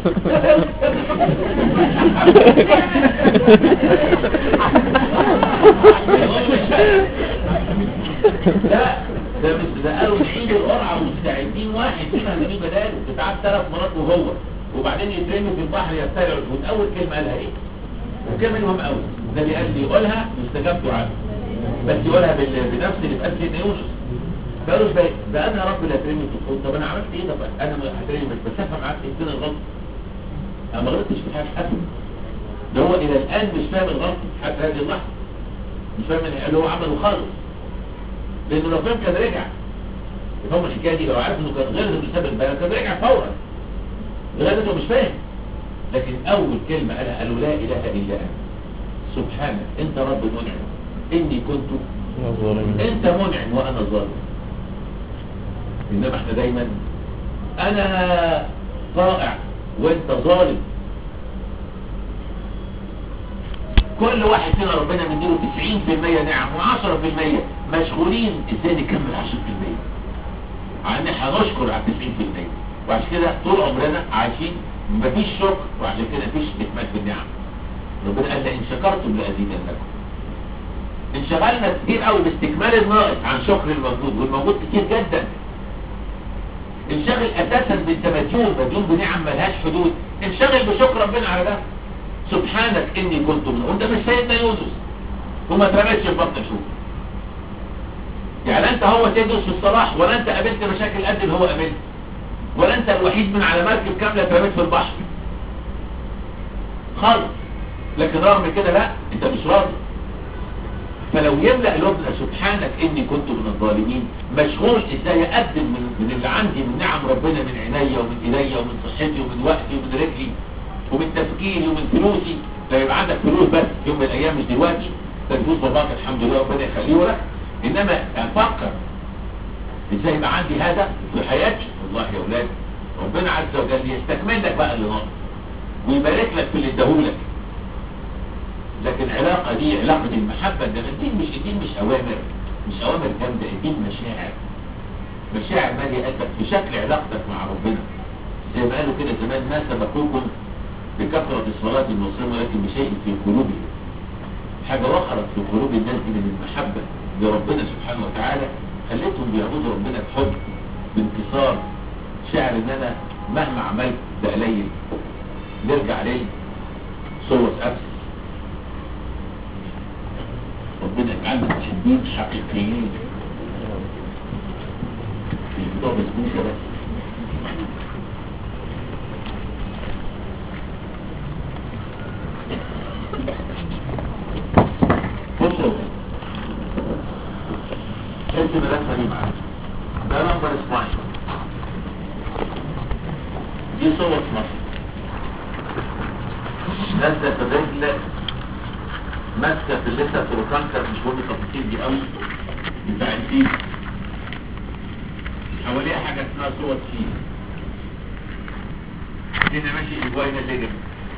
لا ده مش ده قالوا نعيد القرعه ومستعدين واحد فينا هنجيب بداله بتاع ثلاث مرات وهو وبعدين يترمي في البحر يبتلع الحوت اول كلمه قالها ايه؟ وكلمه مهم قوي ده اللي قال لي يقولها يستجاب دعاء بس يقولها بال- بنفس اللي اتقال سيدنا يونس قالوا ده ده انا يا رب اللي هترمي في الحوت طب انا عملت ايه طب انا هترمي بس بس افهم معاك ايه فين الغلط انا ما غلطتش في حاجه ابدا ده هو الى الان مش فاهم الغلط حتى هذه اللحظه مش فاهم اللي هو عمله خالص لانه لو فهم كان رجع يفهم الحكايه دي لو عارف انه كان غير بسبب البلاء كان رجع فورا لغايه انه مش فاهم لكن اول كلمه قالها قالوا لا اله الا انت سبحانك انت رب منعم اني كنت الظالمين انت منعم وانا ظالم انما احنا دايما انا طائع وانت ظالم كل واحد فينا ربنا مديله 90% نعم و10% مشغولين ازاي نكمل 10% عن هنشكر على 90% وعشان كده طول عمرنا عايشين مفيش شكر وعشان كده مفيش اكمال بالنعم ربنا قال لئن شكرتم لازيدنكم انشغلنا كتير قوي باستكمال الناقص عن شكر الموجود والموجود كتير جدا انشغل اساسا بانت مديون مديون بنعم ملهاش حدود انشغل بشكر ربنا على ده سبحانك اني كنت من وانت مش سيدنا يونس وما اترمتش في بطن الحوت يعني انت هو سيد يونس في الصلاح ولا انت قابلت مشاكل قد اللي هو قابلها ولا انت الوحيد من على مركب كامله اترميت في البحر خالص لكن رغم كده لا انت مش راضي فلو يملأ قلوبنا سبحانك اني كنت من الظالمين مشغول ازاي اقدم من, من اللي عندي من نعم ربنا من عينيا ومن ايديا ومن صحتي ومن وقتي ومن رجلي ومن تفكيري ومن فلوسي لو يبقى عندك فلوس بس يوم من الايام مش دلوقتي ده فلوس باباك الحمد لله ربنا يخليه لك انما افكر ازاي يبقى عندي هذا في حياتي والله يا اولاد ربنا عز وجل يستكمل لك بقى اللي ناقص ويبارك لك في اللي اداهولك لكن العلاقة دي علاقة المحبة ده الدين مش الدين مش أوامر مش أوامر جامدة الدين مشاعر مشاعر مالية قلبك في شكل علاقتك مع ربنا زي ما قالوا كده زمان ما سبقوكم بكثرة الصلاة المصرية ولكن بشيء في قلوبهم حاجة وخرت في قلوب الناس دي من المحبة لربنا سبحانه وتعالى خلتهم بيعبدوا ربنا بحب بانتصار شعر ان انا مهما عملت ده قليل نرجع ليه صور ابسط ربنا يجعلنا محبين حقيقيين في الموضوع بسبوسة بس بصوا انت ملفة دي معاك ده نمبر اسمعي دي صور مصر نازله في الرجل ماسكه في الليسه بروكانكر مش مهم التفاصيل دي قوي بتاع الفيل حواليها حاجه اسمها صور فيل هنا ماشي الجوينه الليجمنت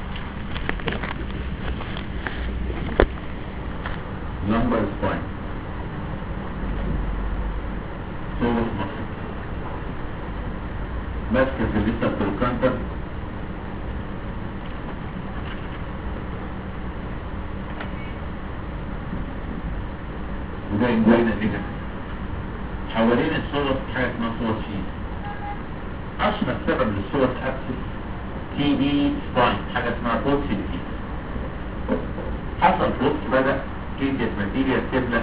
نمبر سباين صور مصر ماسكه في الليسه بروكانكر وده انجوينا كده حوالين الصور حاجه اسمها صور فيه اشهر سبب للصور ابسس تي بي سباين حاجه اسمها بوكسي دي حصل بوكس بدا كيديس ماتيريا تملى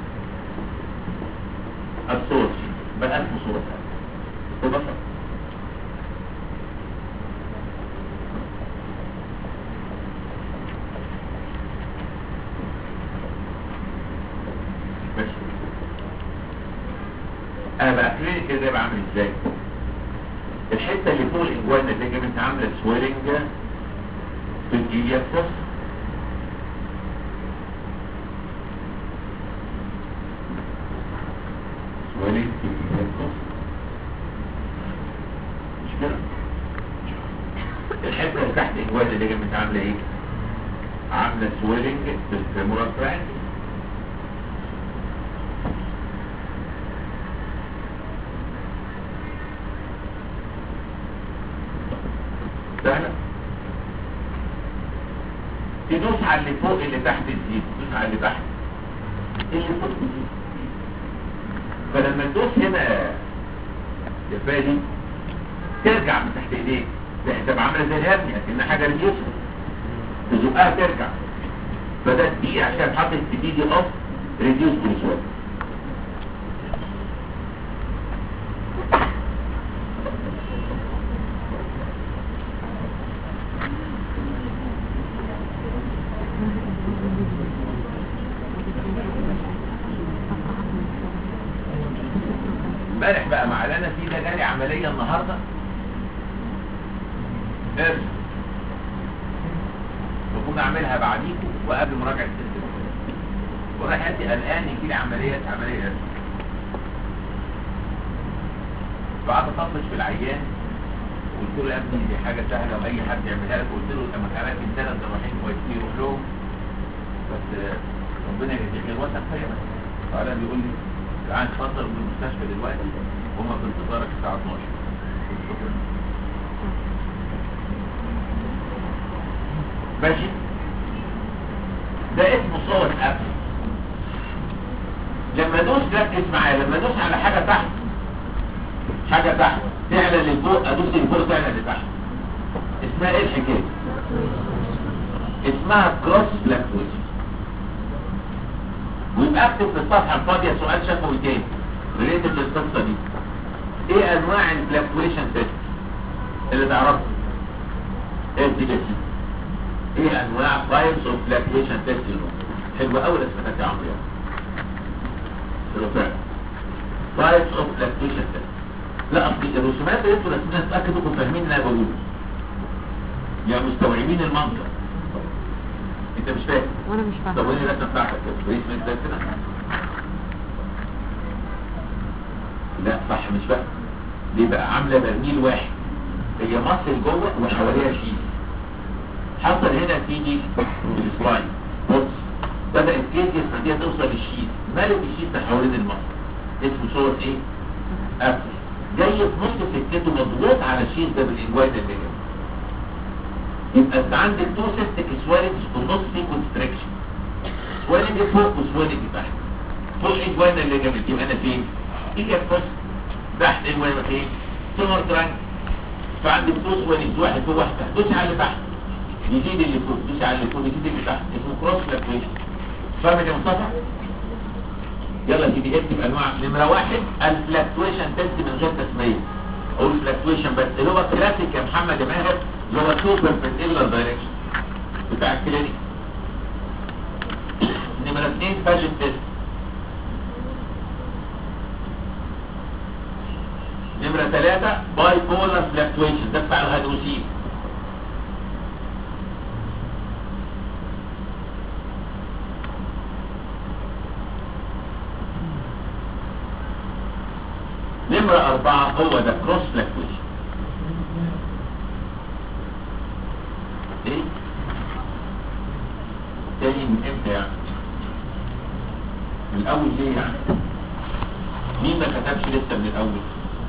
الصور فيه بقى اسمه صورة وبصر بس انا بقى كلينيك ده يبقى عامل ازاي الحته اللي فوق الانجوان اللي جابت عامله سويلنج في الجيليا فوس سويلنج في الجيليا فوس مش كده الحته اللي تحت الانجوان اللي جابت عامله ايه عامله سويلنج في الفيمورال تراينجل سهلة تدوس على اللي فوق اللي تحت تزيد تدوس على اللي تحت اللي فوق تزيد فلما تدوس هنا يا فادي ترجع من تحت ايديك ده هتبقى عامله زي الهرنيا كأنها حاجه ريديوسر تزقها ترجع فده دي عشان حاطط في دي دي اوف ريديوس جلوسوات امبارح بقى مع لنا في ده جالي عمليه النهارده ارسم بكون اعملها بعديكم وقبل مراجعه الست وراح انت قلقان يجي لي عمليه عمليه ارسم فقعدت اطفش في العيان قلت له يا ابني دي حاجه سهله واي حد يعملها لك قلت له لما اماكن ثلاث جراحين كويسين يروح لهم بس آه، ربنا يجزيه خير وثق فيا بس فقال بيقول لي تعال اتفضل من المستشفى دلوقتي وهم في انتظارك الساعه 12 شكرا ماشي ده اسمه صور ابس لما ادوس ركز معايا لما ادوس على حاجه تحت حاجه تحت تعلى لفوق ادوس لفوق تعلى لتحت اسمها ايه الحكايه اسمها كروس فلاكتويشن ويبقى اكتب في الصفحه الفاضيه سؤال شفوي تاني ريليتد للقصه دي ايه انواع الفلاكتويشن تيست اللي تعرفها ايه دي كده ايه انواع تايبس اوف فلاكتويشن تيست حلوه قوي اسمها يا عمرو حلو فعلا تايبس اوف فلاكتويشن تيست لا اصل الرسومات اللي انتوا راسمينها اتاكدوا انكم فاهمين اللي انا بقوله يا مستوعبين المنطق انت مش فاهم وانا مش طب فاهمه وين الرسمه بتاعتك كده كويس من ده كده لا صح مش بقى دي بقى عامله برميل واحد هي مصل جوه وحواليها شيء حصل هنا تيجي السلايد بص بدأ الكيزيس دي توصل للشيت مالك الشيت ده حوالين المصل اسمه صور ايه؟ ابل جاي في نص سكته مضغوط على الشيت ده بالانجوين اللي جاي يبقى انت عندك تو سيستك سوالج في النص في كونستريكشن سوالج فوق وسوالج تحت فوق الانجوين اللي جابت يبقى انا فين؟ هي الفصل تحت الانجوين فين؟ سمر ترانك فعندك تو سوالج واحد فوق واحد تحت دوس على اللي تحت يزيد اللي فوق دوس على اللي فوق يزيد اللي تحت اسمه كروس فلاكويشن فاهم يا مصطفى؟ يلا سيدي اكتب انواع نمره واحد الفلاكتويشن تيست من غير تسميه اقول فلاكتويشن بس اللي هو كلاسيك يا محمد يا ماهر اللي هو سوبر بنتيلر دايركشن بتاع الكلينيك نمره اثنين فاجن تيست نمرة ثلاثة باي بولر فلكتويشن ده بتاع الهيدروسين نمرة أربعة هو ده كروس فلكتويشن ايه؟ تاني من امتى يعني؟ من الأول ليه يعني؟ مين ما كتبش لسه من الأول؟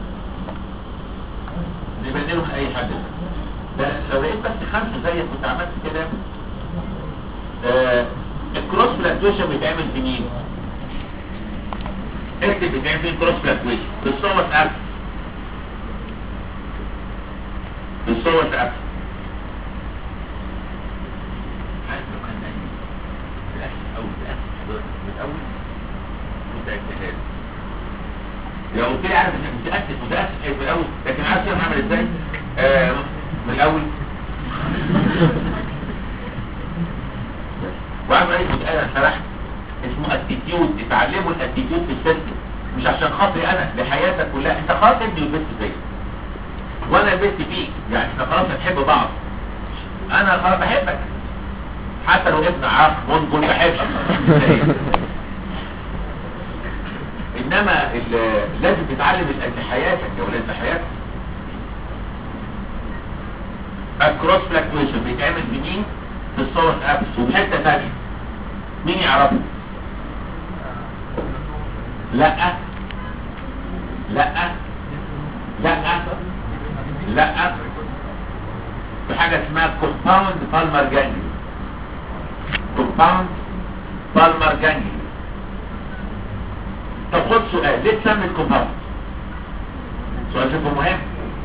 نبدله من أي حد ده لو لقيت بس خمسة زيك كنت عملت كده آه الكروس فلكتويشن بيتعمل في مين؟ اكتب بيتعمل في الكروس فلكتويشن بالصوت أب بالصوت أب عارف لو كان نايم في الأخر أول في الأخر حضرتك من الأول كنت اجتهاد لو قلت لي عارف انك متأسف متأسف ايه في الأول لكن عارف انا هعمل ازاي؟ آه من الأول وعامل ايه كنت انا شرحت اسمه اتيتيود اتعلموا الاتيتيود في السيستم مش عشان خاطري انا لحياتك كلها انت خلاص ابني لبست فيا وانا لبست فيك يعني احنا خلاص هنحب بعض انا خلاص بحبك حتى لو ابن عاق منجل بحبك انما ال- لازم تتعلم ال- حياتك يا ولاد حياتك الكروس فلاكتويشن بيتعمل بمين في الصور ابس وبحته ثانيه مين يعرفه لا لا لا لا في حاجه اسمها كومباوند بالمر جانجل كومباوند بالمر جانجل طب خد سؤال ليه تسمي الكومباوند سؤال شوفه مهم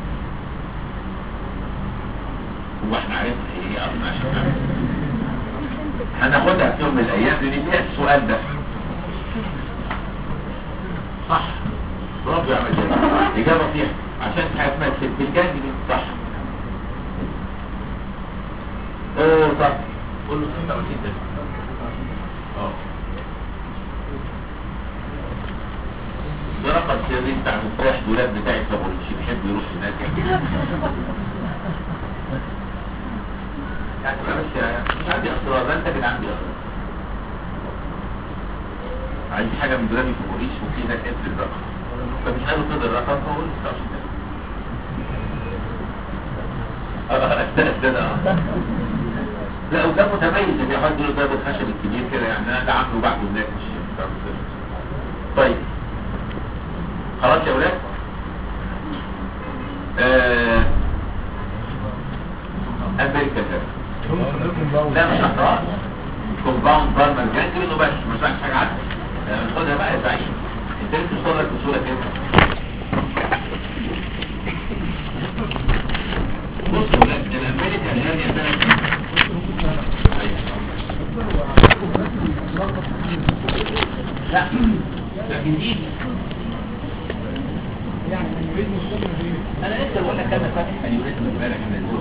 هو احنا عرفنا ايه هي اصلا عشان نعرف هناخدها في يوم من الايام لان فيها السؤال ده صح برافو يا عم جابر اجابه فيها عشان في حاجه اسمها الست الجنج دي صح اه صح قول له 26 ده اه ده رقم سري بتاع مفتاح دولاب بتاع الكابوريتشي بيحب يروح هناك يعني ما بس مش عندي اسرار لا انت كده عندي اسرار عايز حاجه من دولابي في بوريش وفي هناك انت الرقم فمش قالوا كده الرقم فقول 26 اه ده ده اه لا وده متميز ان يحط له ده بالخشب الكبير كده يعني انا ده عامله بعده هناك مش مش عارف ازاي. طيب خلاص يا ولاد آه امريكا ده هم حضرتكم بقى لا مش هقرأ كومباوند بالمر جانجرين وبس مش عايز حاجه عنها خدها بقى يا سعيد انت لسه توصل لك بسهوله كده بص يا ولاد الامريكا اللي هي سنه لا ده جديد انا لسه بقول لك انا فاتح اليوريثم امبارح من الزول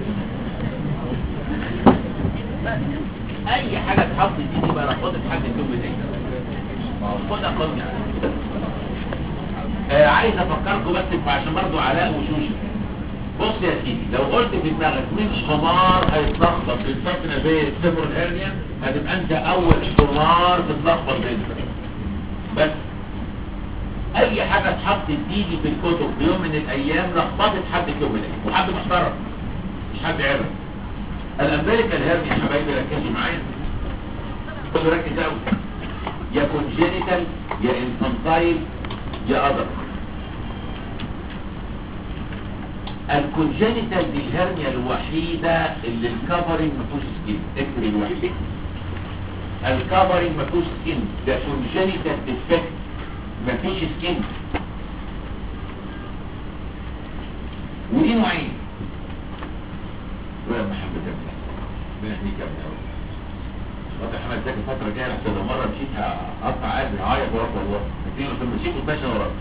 اي حاجه تحط دي دي بقى خد حد الدب دي خدها خد يعني آه عايز افكركم بس عشان برضو علاء وشوشه بص يا سيدي لو قلت في دماغك مين حمار هيتلخبط بالفتنه بين السفر الهرنيا هتبقى انت اول حمار تتلخبط بينهم بس اي حاجه اتحطت دي في الكتب في يوم من الايام لخبطت حد في يوم من الايام وحد محترم مش حد عرف الامريكا الهرني يا حبايبي ركزوا معايا خدوا ركز قوي يا كونجينيتال يا انفانتايل يا ادر الكونجينيتال دي الهرنيا الوحيدة اللي الكفرنج ما فيهوش سكين اكتب الوحيد الكفرنج ما فيهوش سكين ده كونجينيتال ديفكت ما فيش سكين ودي نوعين ولا محمد يا ابني بنحميك يا ابني أوي. وقت احمد زكي الفترة الجاية لحسن لو مرة مشيت هقطع قلبي هعيط وراك والله كتير في المشيت وتمشي وراك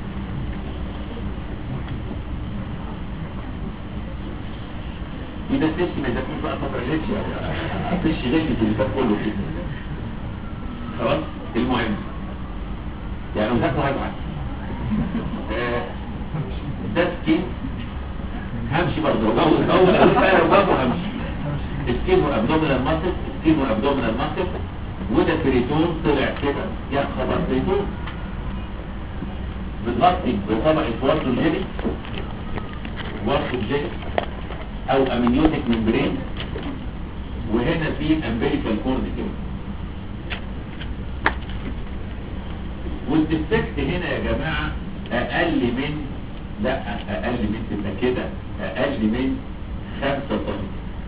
وده تش ما يذاكرش بقى فترة غلش تش غلش اللي فات كله كده خلاص المهم يعني لو ذاكروا هيبعت آه، ده سكين همشي برضه اول اول اول بقى لو جابه همشي سكين وابدومينال ماسل سكين وابدومينال ماسل وده بريتون طلع كده يا خبر بريتون بتغطي بطبقة وارتو جيلي وارتو جيلي او امنيوتيك ممبرين وهنا في امبيريكال كورد كده والديفكت هنا يا جماعة اقل من لا اقل من تبقى كده اقل من خمسة طن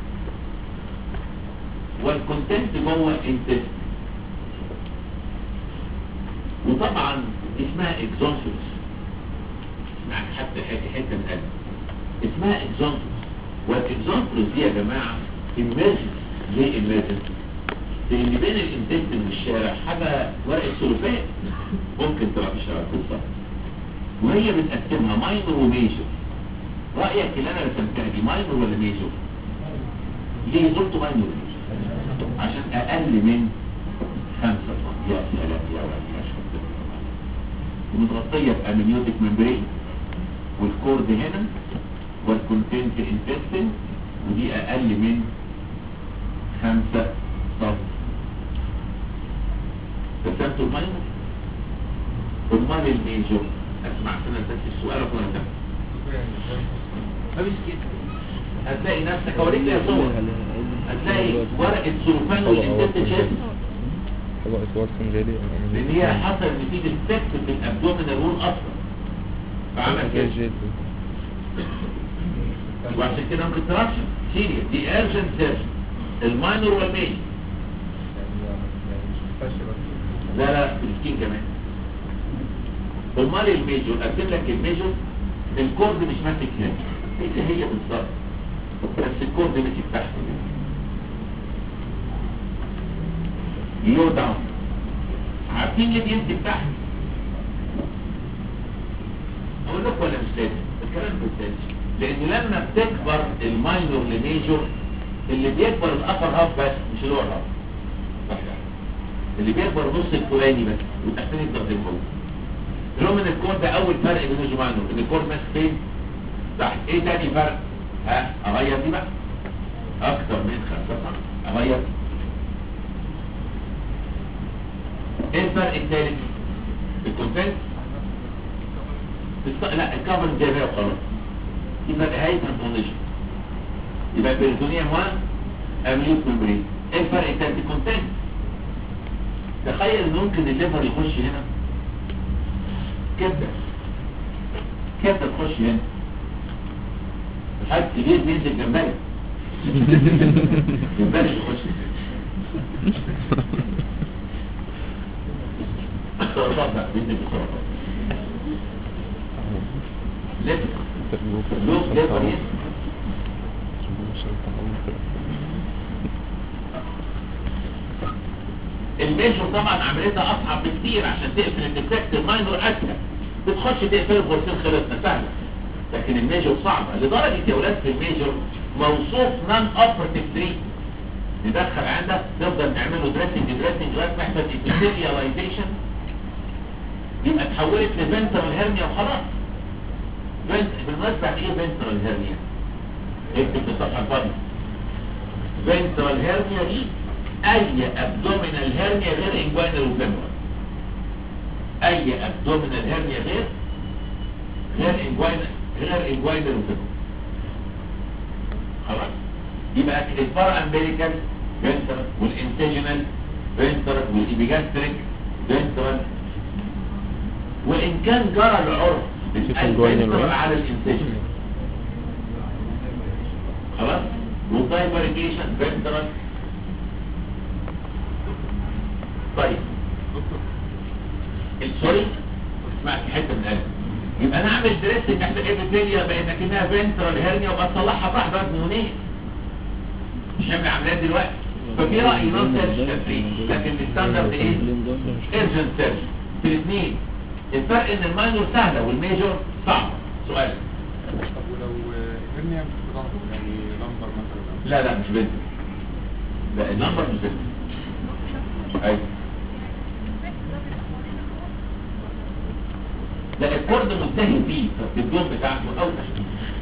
والكونتنت جوه انتست وطبعا اسمها اكزونسوس معك حتى حته حته من قلب اسمها اكزونسوس والاكزونسوس دي يا جماعه ايمرجنس ليه ايمرجنس؟ لان بين الانتستين والشارع حاجه ورقه سلوفان ممكن تبقى في الشارع بالظبط وهي بتقسمها ماينور وميجور رايك اللي انا رسمتها دي ماينور ولا ميجور؟ ليه قلت ماينور عشان اقل من خمسة طن يا سلام يا ولد يا شباب ومتغطية بأمنيوتيك ممبرين والكورد هنا والكونتنت انتستين ودي أقل من خمسة سم رسمتوا الماينر امال الميجور اسمع سنة بس السؤال ولا ده مفيش كده هتلاقي نفسك اوريك لي صور هتلاقي ورقة سلوفان والانتست شايف طبقة واتسون جالي لان هي حصل ان في ديفكت في الابدومينال وول اصلا فعمل كده وعشان كده ممكن ترشح سيريا دي ارجنت سيرجن الماينور والميجر لا لا في السكين كمان امال الميجور اكتب لك الميجور الكورد مش ماسك هنا هي هي بالظبط بس الكورد ماسك تحت لو داون عارفين ليه بيمسك تحت اقول لك ولا مش لازم الكلام مش لازم لان لما بتكبر الماينور لميجور اللي بيكبر الابر هاف بس مش اللور هاف اللي بيكبر نص الفلاني بس والتحتاني يفضل زي ما هو اللي هو من الكور ده اول فرق بين ميجور وماينور ان الكور ماسك فين تحت ايه تاني فرق ها اغير دي بقى اكتر من خمسة سم اغير دي ايه الفرق الثالث الكونتنت الص... لا الكفر زي ما هي وخلاص يبقى نهاية الفونديشن يبقى البريتونيوم 1 اميوت ممبرين ايه الفرق الثالث الكونتنت تخيل ان ممكن الليفر يخش هنا كبده كبده تخش هنا حد كبير بينزل جنبها جنبها يخش السرطان بقى بينزل بالسرطان ليفر لوك ليفر ينزل الميجور طبعا عمليتها اصعب بكتير عشان تقفل الديفكت الماينور اسهل بتخش تقفل الغرفين خلصنا سهله لكن الميجور صعبه لدرجه يا ولاد في الميجور موصوف نان اوبرتيف تريت ندخل عندك نفضل نعمل له دريسنج دريسنج لغايه ما يحصل ابيثيلياليزيشن يبقى اتحولت لفنترال هيرنيا وخلاص بنت بالمناسبه يعني ايه فنترال هيرنيا؟ اكتب في الصفحه الفاضيه فنترال هيرنيا دي اي ابدومينال هيرنيا غير انجوينال وفيمورال اي ابدومينال هيرنيا غير غير انجوينال غير انجوينال وفيمورال خلاص يبقى الفار امبيريكال فنترال والانتجنال فنترال والايبيجاستريك فنترال وان كان جرى العرف الفنترال على الانتجنال خلاص والدايفريجيشن فنترال طيب السوري اسمعك حته من قلبي يبقى انا اعمل دريسنج احسن ايبيثيليا بانك انها فنترال هيرنيا واصلحها براحتي بنونيه مش هعمل عمليات دلوقتي ففي راي نون سيرش تفريق لكن الستاندرد ايه ايرجنت سيرش في الاثنين الفرق ان الماينور سهله والميجور صعبه سؤال طب ولو هرنيا مش بضغط يعني لمبر مثلا لا لا مش بنت لا النمبر مش بنت ايوه لا الكورد منتهي فيه فالتبيون بتاعته اوسع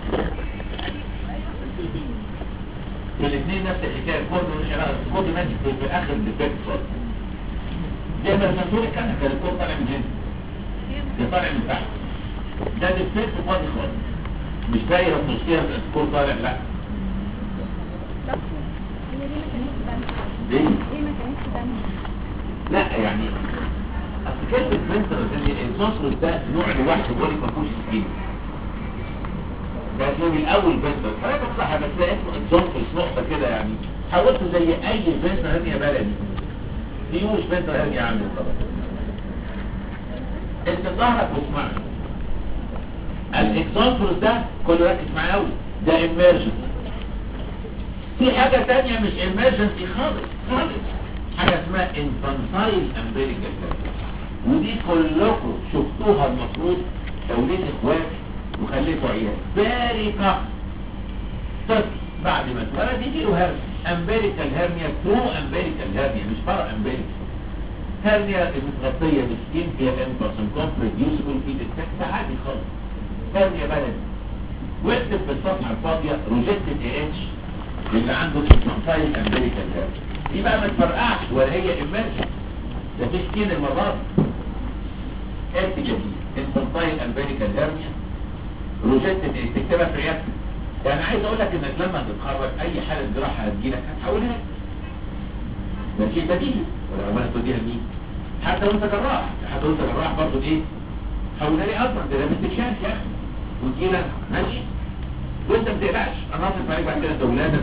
في الاثنين نفس الحكايه الكورد مش علاقه الكورد ماشي في, في اخر الديفكت خالص زي ما السنسوري كان كان الكورد طالع من هنا ده طالع من تحت ده ديفكت فاضي خالص مش دايره في نصيها الكورد طالع لا ليه؟ لا يعني اصل كلمة فنتر الزوسروس ده نوع لوحده بولي ما فيهوش سكين ده اسمه من الاول فنتر حضرتك صح بس ده اسمه اكزومفلس نقطة كده يعني حولته زي اي فنتر هرنية بلدي دي مش فنتر هرنية عامل طبعا انت ظهرك واسمعني الاكزومفلس ده كله ركز معايا قوي ده emergent في حاجة تانية مش emergency خالص خالص حاجة اسمها infantile umbilical hernia ودي كلكم شفتوها المفروض لو ليك اخوات وخليتوا عيال فاري كف طفل بعد ما اتولد يجي له هرنيا امبيريكال هرنيا ترو امبيريكال هرنيا مش بارا امبيريكال هرنيا متغطيه بسكين فيها امبرسون كومبريد يوسفول في ديتكت عادي خالص هرنيا بلد واكتب في الصفحه الفاضيه روجيتد اي اتش اللي عنده انفانتايل امبيريكال هرنيا دي بقى ما تفرقعش ولا هي ايمرجنت ده في سكين المرات اكتب دي انفانتايل امبيريكال هرنيا روجيتد ايه تكتبها في عيادتك يعني عايز اقول لك انك لما تتخرج اي حاله جراحه هتجيلك هتحولها لك ده شيء بديهي ولا عمال توديها لمين حتى وانت جراح حتى وانت جراح برضه ايه حولها لي اصلا ده ده استكشاف يا اخي وتجيلك ماشي وانت ما تقلقش انا هصرف عليك بعد كده انت ولادك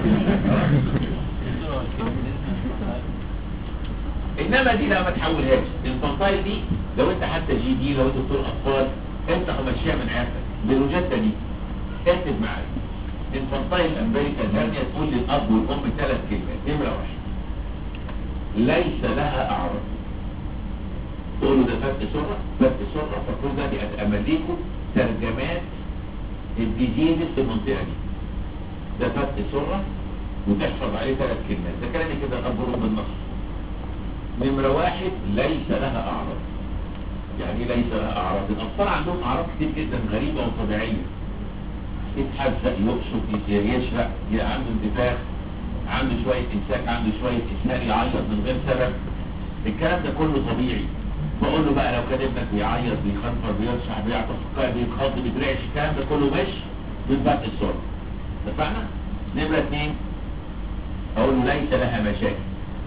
انما دي لا ما تحولهاش الفانتايل دي لو انت حتى جي دي لو انت دكتور اطفال انت ماشيها من عيادتك بالروجيتا دي اكتب معايا الفانتايل امريكان هرنيا تقول للاب والام ثلاث كلمات نمره واحد ليس لها اعراض تقول له ده فتح سره فتح سره فكل ده بيأمليكم ترجمات الديجينس في المنطقه دي ده فتح سره وتحفظ عليه ثلاث كلمات ده كلامي كده الاب والام بالنص نمره واحد ليس لها اعراض يعني ايه ليس لها اعراض الاطفال عندهم اعراض كتير جدا غريبه وطبيعيه يتحزق يقشط يشرق عنده انتفاخ عنده شويه امساك عنده شويه اسهال يعيط من غير سبب الكلام ده كله طبيعي بقول له بقى لو كان ابنك بيعيط بيخنفر بيرشح بيعطس بيتخض بيترعش الكلام ده كله مش بيتبقى الصوت اتفقنا نمره اثنين اقول له ليس لها مشاكل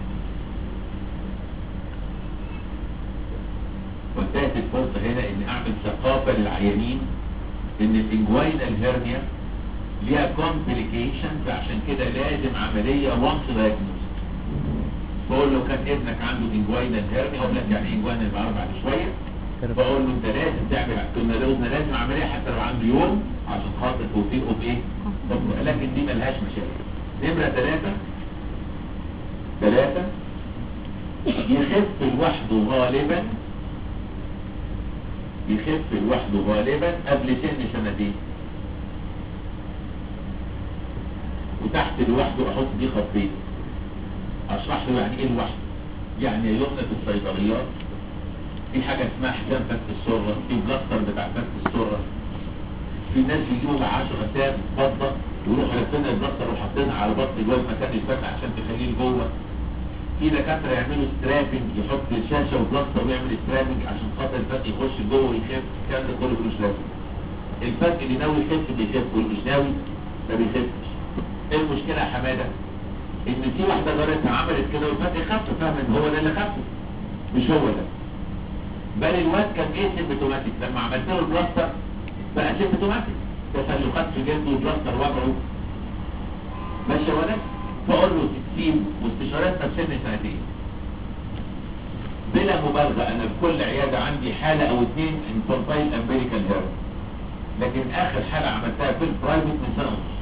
وانتهت الفرصة هنا ان اعمل ثقافة للعيانين ان الانجوينال هيرنيا ليها كومبليكيشنز عشان كده لازم عملية وانس دايجنوز بقول له كان ابنك عنده انجوينال هيرنيا اقول لك يعني انجوينال بعرف بعد شوية بقول له انت لازم تعمل كنا قلنا لازم عملية حتى لو عنده يوم عشان خاطر توفيقه بايه لكن دي ملهاش مشاكل نمرة ثلاثة ثلاثة يخف لوحده غالبا يخف لوحده غالبا قبل سن سنتين وتحت لوحده احط دي خطين اشرح له يعني ايه لوحده يعني يقنى في الصيدليات في حاجة اسمها حزام فك السرة في بلاستر بتاع فك السرة في ناس بيجيبوا 10 غسال فضة ويروحوا لابسينها البلاستر وحاطينها على بطن جوه مكان الفتح عشان تخليه جوه في دكاتره يعملوا سترابنج يحط شاشه وبلاستر ويعمل سترابنج عشان خاطر الفتق يخش جوه ويخف الكلام ده كله ملوش لازمه الفتق اللي ناوي يخف بيخف واللي مش ناوي ما بيخفش ايه المشكله يا حماده ان في واحده جارتها عملت كده والفتق خف فاهم ان هو ده اللي خفه مش هو ده بل الواد كان ايه سيمبتوماتيك لما عملت له البلاستر بقى سيمبتوماتيك تسلخات في جلده والبلاستر وجعه ماشي يا ولد فاقول له تكسيب واستشارات في سن سنتين بلا مبالغة انا في كل عيادة عندي حالة او اتنين انفانتايل امريكان هيرو لكن اخر حالة عملتها في البرايفت من سنة ونص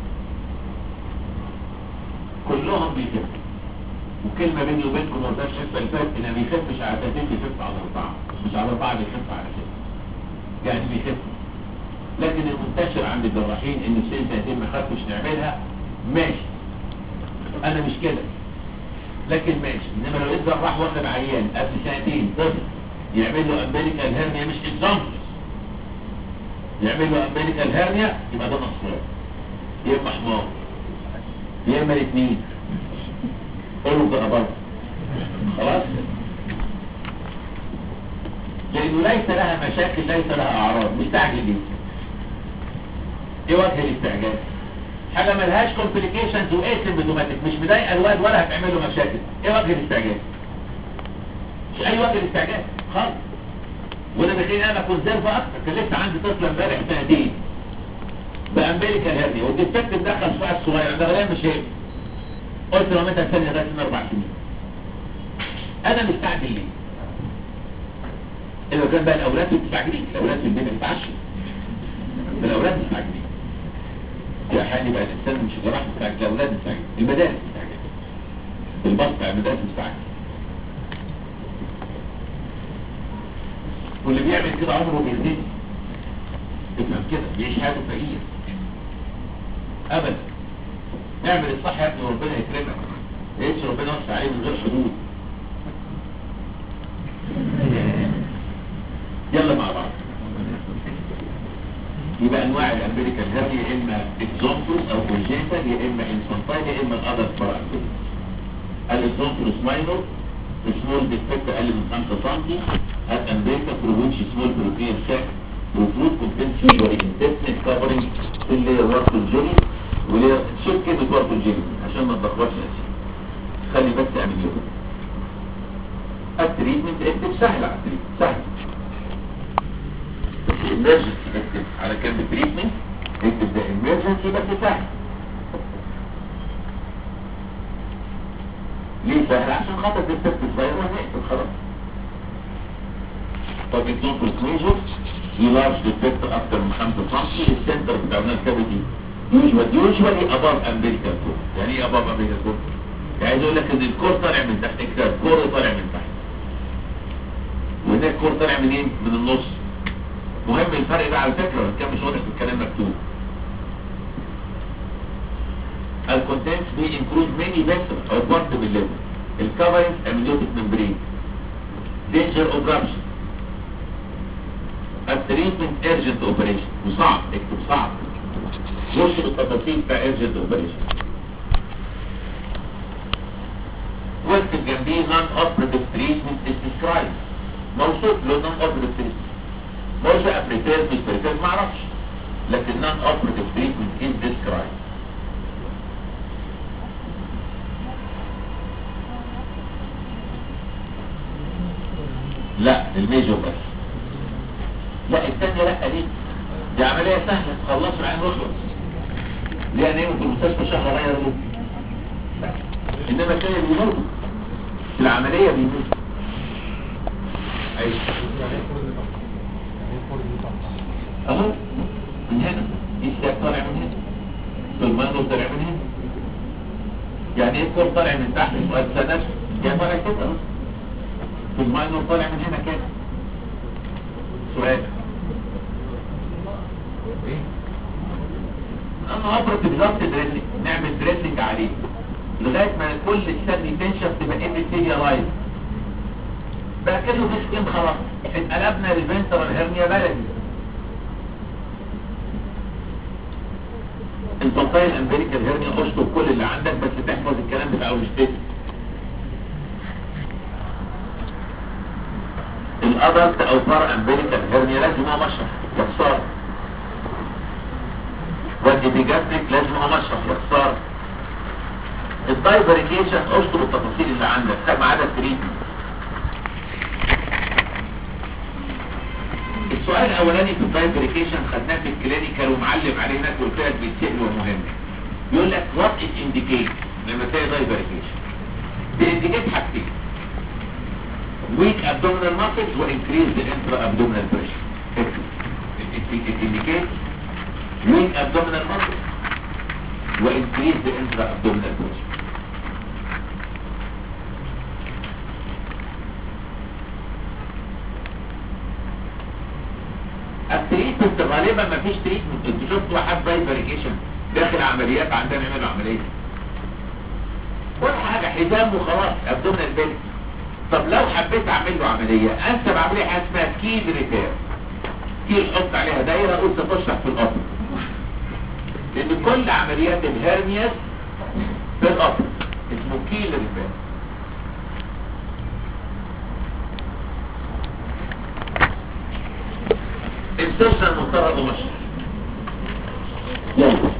كلهم بيخفوا وكلمة بيني وبينكم ما رضاش حسة الفرق ان ما بيخفش على سنتين بيخف على اربعة مش على اربعة بيخف على ستة يعني بيخف لكن المنتشر عند الجراحين ان في سن سنتين ما خفش نعملها ماشي انا مش كده لكن ماشي انما لو لقيت جراح واخد عيان قبل سنتين طفل يعمل له امبريكال هيرنيا مش اكزامبلز يعمل له امبليكال هيرنيا يبقى ده نصاب يا اما حمار يا اما الاثنين قولوا ده برضه خلاص لانه ليس لها مشاكل ليس لها اعراض مستعجل ليه ايه وجه الاستعجال حاجه ملهاش كومبليكيشنز واسيمبتوماتيك مش مضايقه الواد ولا هتعمل له مشاكل ايه وجه الاستعجال مش اي وجه الاستعجال خالص وانا بخير انا كونسيرف اكتر كان لسه عندي طفل امبارح سنتين بامريكا هذه والديفكت دخل شويه الصغير ده غالبا مش هيك قلت له متى سنه لغايه سن اربع سنين انا مستعجل ليه اذا كان بقى الاولاد مستعجلين الاولاد في البيت بتتعشوا الاولاد مستعجلين في احيان يبقى الانسان مش جراح مستعجل الاولاد مستعجلين المدارس مستعجلين الباص بتاع المدارس مستعجل واللي بيعمل كده عمره بيزيد تفهم كده بيعيش حياته فقير ابدا اعمل الصح يا ابني وربنا يكرمك ليش ربنا يوسع عليه من غير حدود يلا مع بعض يبقى انواع الامريكان هيرني يا اما اكزومبلوس او كونجنتال يا اما انفانتايل يا اما الادلت بارامبل الاكزومبلوس ماينور سمول ديفكت اقل من 5 سم هات امريكا بروفيتش سمول بروتين ساك وفروت كونتنت فيوري انتستين كفرنج اللي هي ورق الجيلي واللي شوف كلمه ورق الجيلي عشان ما تلخبطش نفسي خلي بس اعمل يوم التريتمنت اكتب سهل على التريتمنت سهل بس emergency اكتب على كلمة تريتمنت اكتب ده emergency بس سهل ليه سهل عشان خاطر تكتب صغير ونقفل خلاص طب الدوبل ميجر يلارج ديفكت اكتر من 5 سم السنتر بتاع الكافيتي يوجوال يوجوالي اباف امبيريكال كور يعني ايه اباف امبيريكال كور يعني عايز اقول لك ان الكور طالع من تحت اكتب الكور طالع من تحت وهناك الكور طالع منين من النص مهم الفرق ده على فكره وان كان مش واضح في الكلام مكتوب الكونتنتس بي انكلود ماني فيسل او بارت من الليفر الكفرنج امنيوتيك ممبرين دينجر اوف رابشن التريتمنت ايرجنت اوبريشن وصعب اكتب صعب خش بالتفاصيل بتاع ايرجنت اوبريشن واكتب جنبيه نون اوبريتيف تريتمنت از ديسكرايب موصوف له نون اوبريتيف تريتمنت موجة بريفير مش بريفير معرفش لكن نون اوبريتيف تريتمنت از ديسكرايب لا الميجور بس لا الثانية لا دي دي عملية سهلة تخلصوا العين وخلص ليه نايم في المستشفى شهر غير له لا انما الثانية بيموت في العملية بيموت ايوه اهو من هنا السياق طالع من هنا والمانو طالع من هنا يعني ايه الكور طالع من تحت والسند يعني طالع كده اهو والمانو طالع من هنا كده سؤال ايه انا ابرد بالظبط دريسنج نعمل دريسنج عليه لغايه ما كل السن تنشف تبقى ابيثيليالايز بقى كده في سكين خلاص اتقلبنا للفنترال هيرنيا بلدي البطايل الامريكان هيرنيا اشطب كل اللي عندك بس تحفظ الكلام بتاع الاستيت الادلت او بار امريكان هيرنيا لازم هو مشرح يا خساره والديبيجاتريك لازم هو مشرح يا خساره الدايفريكيشن اشطب التفاصيل اللي عندك خد ما عدا التريتمنت السؤال الاولاني في الدايفريكيشن خدناه في الكلينيكال ومعلم عليه هناك قلت لك بيتسال ومهم يقول لك وات از انديكيت لما تلاقي دايفريكيشن بينديكيت حاجتين weak abdominal muscles وانكريز intra abdominal pressure it indicates weak abdominal muscles وانكريز intra abdominal pressure التريتمنت غالبا ما فيش تريتمنت انت شفت واحد باي فاريكيشن داخل عمليات عندنا يعملوا عمليه ولا حاجه حزام وخلاص ابدومينال البيت طب لو حبيت اعمل له عمليه انسب عمليه حاجه اسمها كيل ريبير كيل حط عليها دايره قلت تشرح في القطر لان كل عمليات الهرنياس في القطر اسمه كيل ريبير السيشن مضطر مشي يلا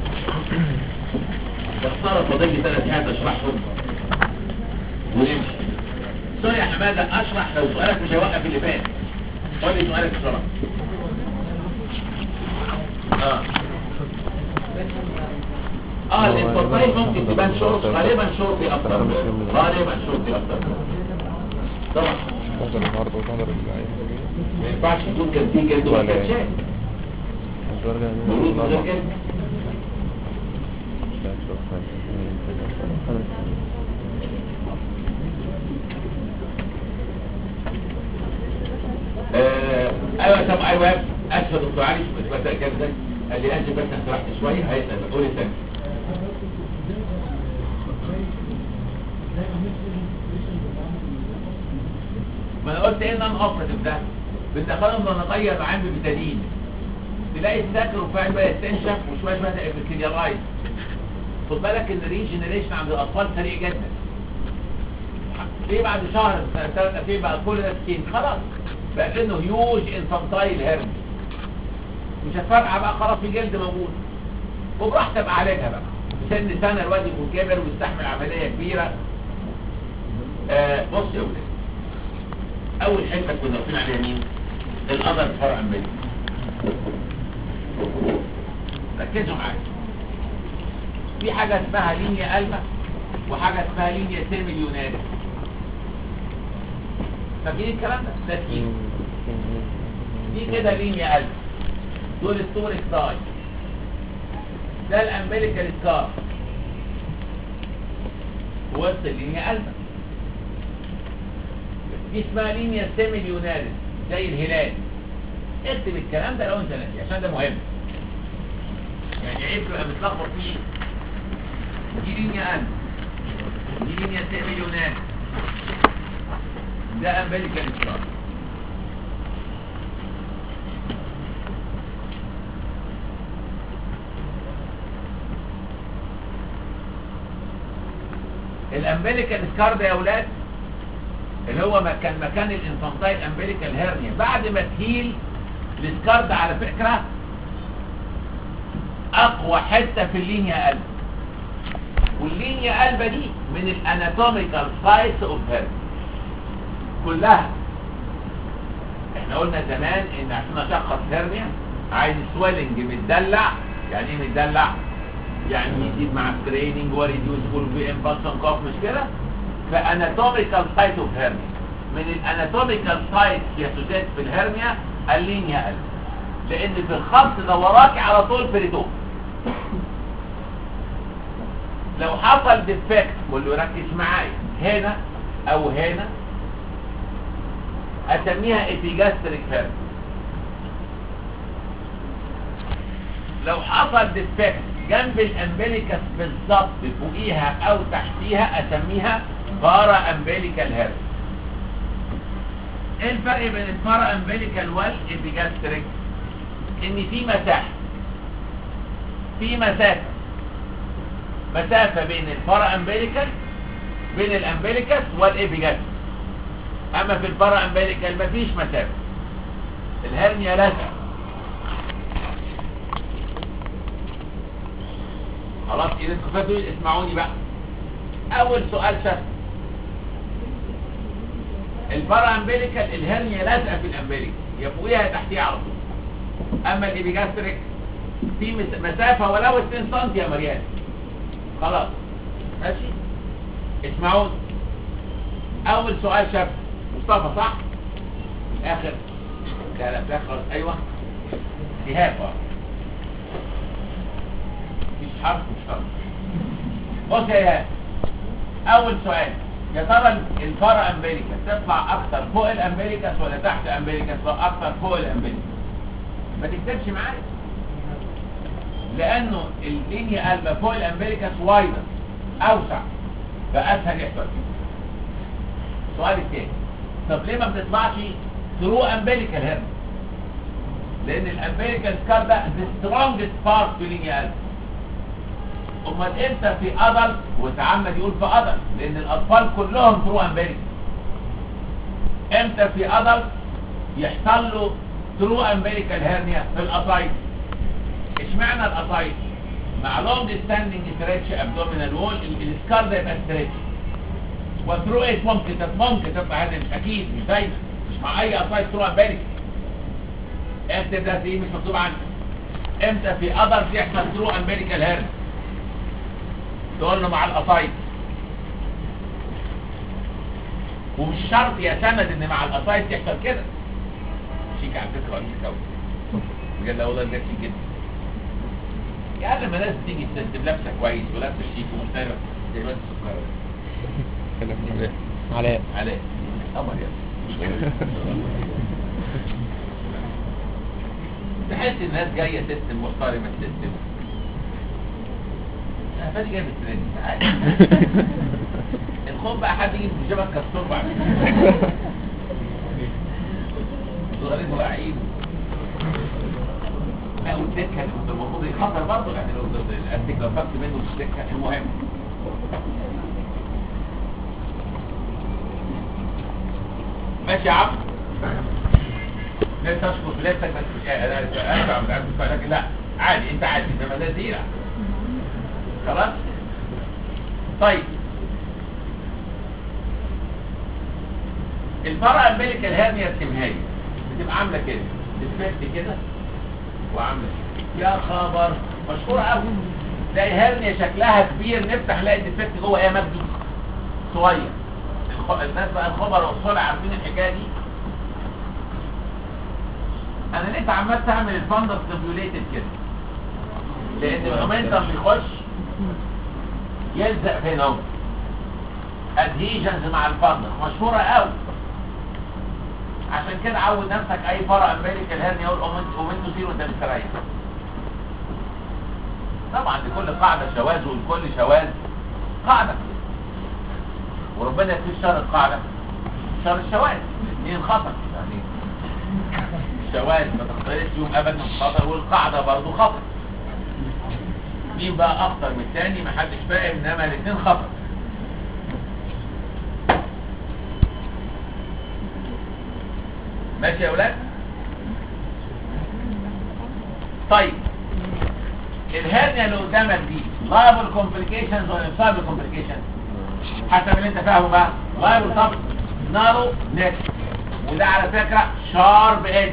بختار فاضل لي ثلاث حاجات اشرحهم ونمشي سوري يا حماده اشرح لو سؤالك مش هيوقف اللي فات قول لي سؤالك بسرعه اه اه الانفورتايل ممكن تبان شورت غالبا شورتي اكتر غالبا شورتي اكتر طبعا نظر النهارده ونظر العين ما ينفعش يكون كان في جلد ولا كان شاي الدرجة مولود من غير جلد آه، ايوه طب ايوه اسف يا دكتور علي شوف بس كده ازاي قال لي اسف بس انا سرحت شويه هيسال قول لي تاني ما انا قلت ايه نون اوبريتيف ده بندخلهم نغير معاه ببتادين تلاقي السكر وفعل بقى يستنشف وشويه شويه تبقى بكتيريالايز خد بالك ان الريجنريشن عند الاطفال سريع جدا ليه بعد شهر ثلاث فيه بقى كل ده سكين خلاص بقى كأنه هيوج انفانتايل هيرم مش هتفرقع بقى خلاص في جلد موجود وبراحتك ابقى عالجها بقى في سن سنه الواد يكون كبر ويستحمل عمليه كبيره آه بص يا ولاد اول حته كنا واقفين عليها مين القدر فرع منه ركزوا معايا في حاجه اسمها لينيا قلبه وحاجه اسمها لينيا سيميليوناري فاكرين الكلام ده ده سكين دي كده لينيا قلب دول التوريك ساي ده الامبليكال سكار وسط اللينيا قلبه دي اسمها لينيا سيميليوناريس زي الهلال اكتب الكلام ده لو انت ناسي عشان ده مهم يعني عيب تبقى متلخبط فيه دي لينيا قلب دي لينيا سيميليوناريس ده امبليكال سكار الامبليكال سكار ده يا اولاد اللي هو مكان مكان الانفانتايل امبليكال هيرنيا بعد ما تهيل السكار ده على فكره اقوى حته في اللينيا قلب واللينيا قلبه دي من الاناتوميكال سايتس اوف هيرنيا كلها احنا قلنا زمان ان عشان اشخص هيرنيا عايز سويلنج متدلع يعني ايه متدلع يعني يزيد مع التريننج وريديوس فول في امباسون كوف مش كده فاناتوميكال سايت اوف هيرنيا من الاناتوميكال سايت يسوسات في الهرنيا اللينيا قلب لان في الخط ده وراكي على طول بريتوم لو حصل ديفكت كله ركز معايا هنا او هنا اسميها ابيجاستريك هيرنيا لو حصل ديفكت جنب الامبليكس بالظبط فوقيها او تحتيها اسميها بارا امبليكال هيرنيا ايه الفرق بين البارا امبليكال والابيجاستريك ان في مساحه في مسافه مسافه بين البارا امبليكال بين الامبليكس والابيجاستريك اما في البارا امبليكال مفيش مسافه الهرنيا لازقه خلاص اذا انتوا فاتوا اسمعوني بقى اول سؤال سهل البارا امبليكال الهرنيا لازقه في الامبليكال يا فوقيها يا تحتيها على طول اما الابيجاستريك في مس- مسافه ولو 2 سم يا مريان خلاص ماشي اسمعوني اول سؤال شاب مصطفى صح اخر لا لا ده خلاص ايوه ايهاب اه مش حرف مش حرف بص يا ايهاب اول سؤال يا ترى الفارا امبليكا تطلع اكتر فوق الامبليكاس ولا تحت الامبليكاس ولا اكتر فوق الامبليكاس ما تكتبش معايا لانه اللينيا قلبه فوق الامبليكاس وايدر اوسع فاسهل يحصل فيه السؤال الثاني طب ليه ما بتطلعش ثرو امبليكال هيرن لان الامريكان سكار ده the strongest part في لينيا قلب امال امتى في ادلت وتعمد يقول في ادلت لان الاطفال كلهم ترو امريكان امتى في ادلت يحصل له ترو امبيريكال هيرنيا في الاسايد اشمعنى الاسايد مع لونج ستاندنج ستريتش ابدومينال وول السكار ده يبقى ستريتش وثرو ايت ممكن تت- ممكن تطلع هذا مش اكيد مش دايما مش مع اي اسايد ترو امبيريكال امتى ده في مش مكتوب عنه امتى في ادلت يحصل ترو امبيريكال هيرنيا تقول له مع الاسايد ومش شرط يا سند ان مع الاسايد يحصل كده شيك على فكره ولا مش قوي بجد لا والله بجد شيك جدا يعني لما ناس تيجي تسلم لابسه كويس ولابسه شيك ومحترمه زي ما السكر علاء علاء قمر يا تحس الناس جايه تسلم محترمه تسلم انا فادي جاي من الترند عادي. الخوف بقى حد يجي في جبهه كسور بعد صغيرين واعيين او الدكه اللي كنت المفروض يخطر برضه يعني لو الاسك لو فكت منه في الدكه المهم ماشي يا عم لسه اشكر في لسه بس مش انا ارجع من عند لكن لا عادي انت عادي انما ده زيرة خلاص طيب الفرع امبليكال هيرنيا السمهاية بتبقى عامله كده بتفت كده وعامله كده. يا خبر مشهور قوي تلاقي هيرنيا شكلها كبير نفتح نلاقي الديفكت جوه ايه مجدي صغير الخ- الناس بقى الخبراء والصلع عارفين الحكايه دي انا ليه عمال اعمل الفندس ستيميوليتد كده لان المومنتم بيخش يلزق فين اهو ادهيجنز مع الفندس مشهوره قوي عشان كده عود نفسك اي فرع امريكال هيرني يقول اومنتو زيرو انت مستريح طبعا لكل قاعده شواذ ولكل شواذ قاعده وربنا يكفي شر القاعده شر الشواذ الاثنين خطر يعني الشواذ ما تختلفش يوم ابدا خطر والقاعده برضه خطر مين بقى اخطر من الثاني محدش فاهم انما الاثنين خطر ماشي يا اولاد طيب الهرنيا اللي قدامك دي liable complications ولا insoluble complications حسب اللي انت فاهمه بقى liable طب نارو نيك وده على فكرة شارب ايدج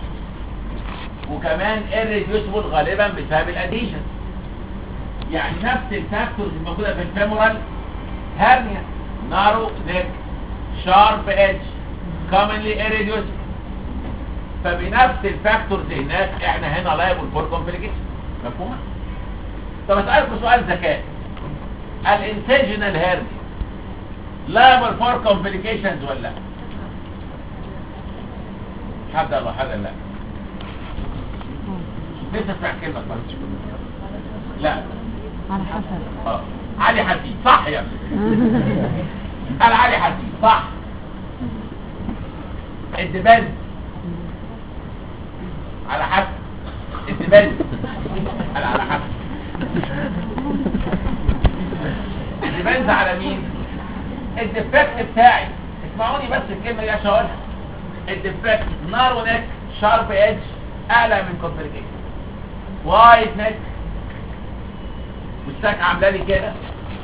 وكمان irreducible غالبا بسبب الاديشن يعني نفس الفاكتورز الموجودة في الفيمورال هرنيا نارو نيك شارب ايدج commonly irreducible فبنفس الفاكتورز هناك احنا هنا liable for complications مفهومة؟ طب اسألكم سؤال ذكاء الانتجنال هيرنيا liable for complications ولا لا؟ حد الله حد لا لسه اسمع كلمة بس لا على حسب اه علي حسين صح يا ابني قال علي حسين صح الدبان على حسب الدبان قال على حسب الدبان على مين الديفكت بتاعي اسمعوني بس الكلمه دي عشان اقولها الديفكت نارو نيك شارب ايدج اعلى من كومبليكيشن وايد نيك والساك عامله لي كده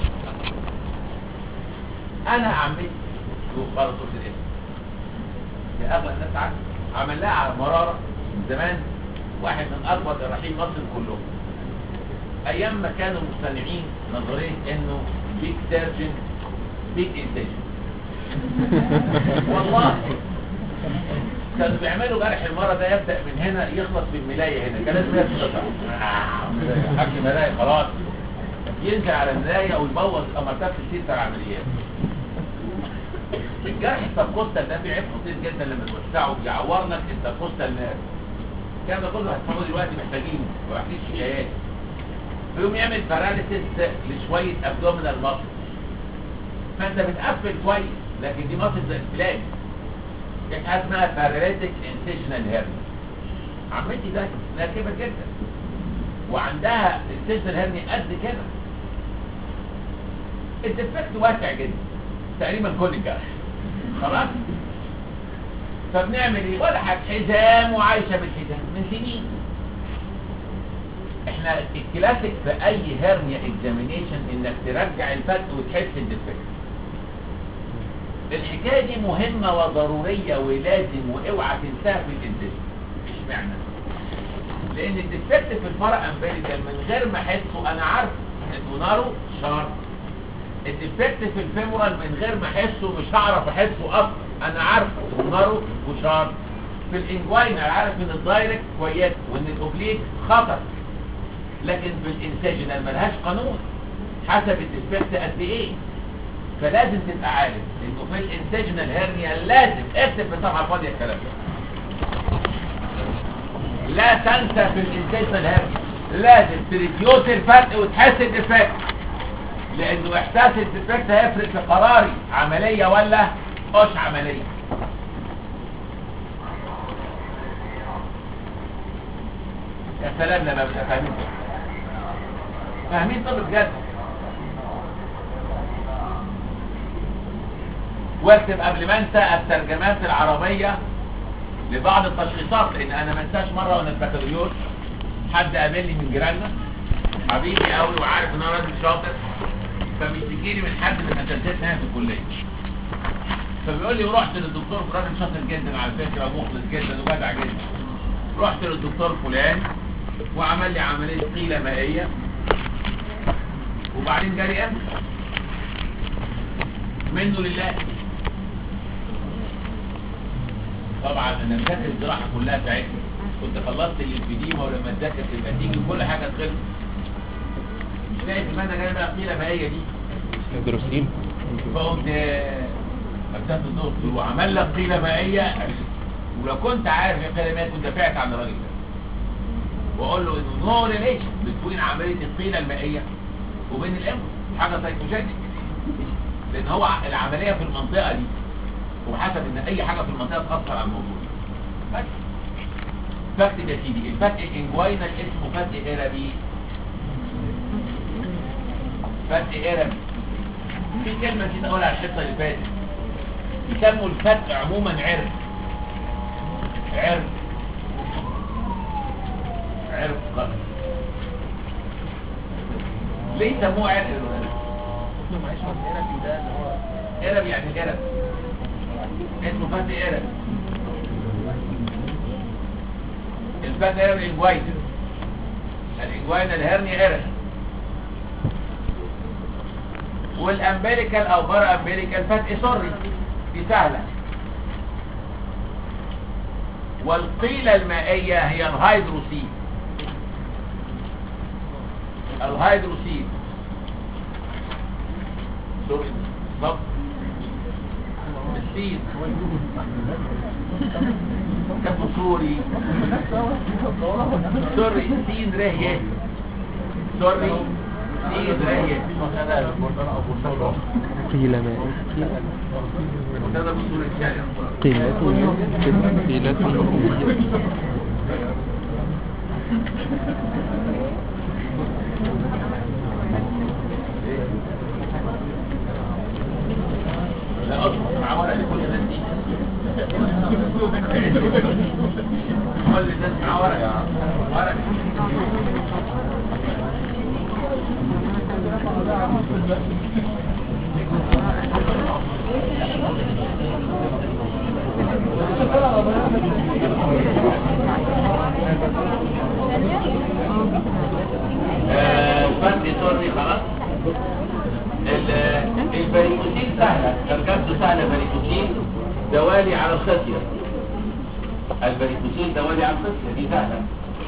انا عملت شوف برضه صوت الاسم يا اغلى الناس عارف عمل لها على مراره من زمان واحد من اكبر جراحين مصر كلهم ايام ما كانوا مقتنعين نظريه انه بيك سيرجن بيك انتجن والله كانوا بيعملوا جرح المرة ده يبدأ من هنا يخلص بالملاية هنا كان لازم يتقطع حكي ملاية خلاص ينزل على الملاية ويبوظ أمرتات كتير بتاع العمليات الجرح السبكوستال ده في عيب خطير جدا لما توسعه يعور لك السبكوستال نيرف الكلام ده كله هتسمعوه دلوقتي محتاجينه ومحتاجين شكايات فيقوم يعمل باراليسيس لشوية ابدومينال ماسل فانت بتقفل كويس لكن دي ماسل زي الفلاج في حاجه اسمها باراليتيك انتجنال هيرنيا عمتي ده لا كبر جدا وعندها السيستر هرني قد كده الديفكت واسع جدا تقريبا كل الجرح خلاص فبنعمل ايه ولا حاجه حزام وعايشه بالحزام من سنين احنا الكلاسيك في اي هرنيا اكزامينيشن انك ترجع الفتق وتحس الديفكت الحكايه دي مهمه وضروريه ولازم واوعى تنساها في الانتاج اشمعنى لان الديفكت في الفرق امبيريكال من غير ما احسه انا عارف الدونارو شارب الديفكت في الفيمورال من غير ما احسه مش هعرف احسه اصلا انا عارفه الدونارو وشارب في الانجوين انا عارف ان الدايركت كويس وان الاوبليك خطر لكن في الانسجنال ملهاش قانون حسب الديفكت قد ايه فلازم تبقى عارف انه في الانسجنال هيرنيا لازم اكتب في صفحه فاضيه الكلام ده لا تنسى في الانسجنال هيرنيا لازم تريديوس الفرق وتحس الديفكت لانه احساس الديفكت هيفرق في قراري عمليه ولا مش عمليه يا سلام لما بقى فاهمين طب فاهمين طب بجد واكتب قبل ما انسى الترجمات العربية لبعض التشخيصات لان انا ما انساش مرة وانا في بكالوريوس حد قابلني من جيراننا حبيبي قوي وعارف ان انا راجل شاطر فبيشتكي لي من حد من اساتذتنا في الكليه فبيقول لي ورحت للدكتور راجل شاطر جدا على فكره ومخلص جدا وجدع جدا رحت للدكتور فلان وعمل لي عمليه قيله مائيه وبعدين جالي امس منه لله طبعا انا مذاكر الجراحه كلها ساعتها كنت خلصت الانفيديما ولما تذاكر تبقى تيجي كل حاجه تخلص مش لاقي في الماده جايه بقى قيله مائيه دي هيدروسين فقمت اكتبت الدكتور وعمل لك قيله مائيه ولو كنت عارف يا قيله مائيه كنت دافعت عن الراجل ده واقول له انه نو ريليشن بين عمليه القيله المائيه وبين الامر حاجه سايكوجينيك لان هو العمليه في المنطقه دي وحسب ان اي حاجه في المنطقه تاثر على الموضوع بس فاكتب يا سيدي الفتق الانجوينال اسمه فتق اربي فتق اربي في كلمه نسيت اقولها على الحصه اللي فاتت يسموا الفتق عموما عرق عرق عرق قلب ليه سموه عرق قرب يعني قرب اسمه فتق قرب الفتق قرب الانجوين الانجوين الهرني قرب والامبليكال او بره امبليكال فتق سري دي سهله والقيلة المائية هي الهيدروسين الهيدروسين سوري بالظبط السين كتبوا سوري سوري سين رهية سوري سين رهية قيل ما منتدى بصورة الشارع قيلة قيلة لا اصبر مع ورق لكل الناس دي كل الناس مع ورق ورق الفرد سوري خلاص ال- البريكوسين سهلة ترجمته سهلة بريكوسين دوالي على الخصية البريكوسين دوالي على الخصية دي سهلة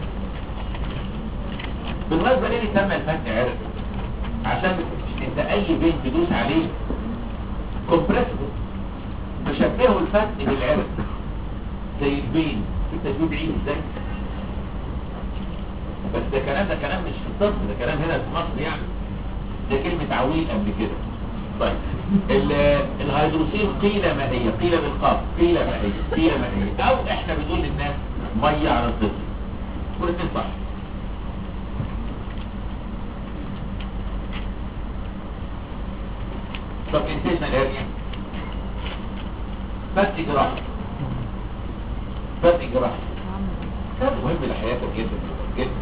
بالمناسبة ليه سمى الفتح عرق عشان انت اي بين تدوس عليه كومبريسبل فشبهوا الفتح بالعرق زي البين انت تقول بعيد ازاي بس ده كلام ده كلام مش في الطب ده كلام هنا في مصر يعني ده كلمة عويل قبل كده طيب ال- الهيدروسين قيلة مائية قيلة بالقاف قيلة مائية قيلة مائية او احنا بنقول للناس مية على الطفل كل اثنين صح طب انتشنا الهرنيا فتح جراحة فتح جراحة ده مهم لحياتك جدا جدا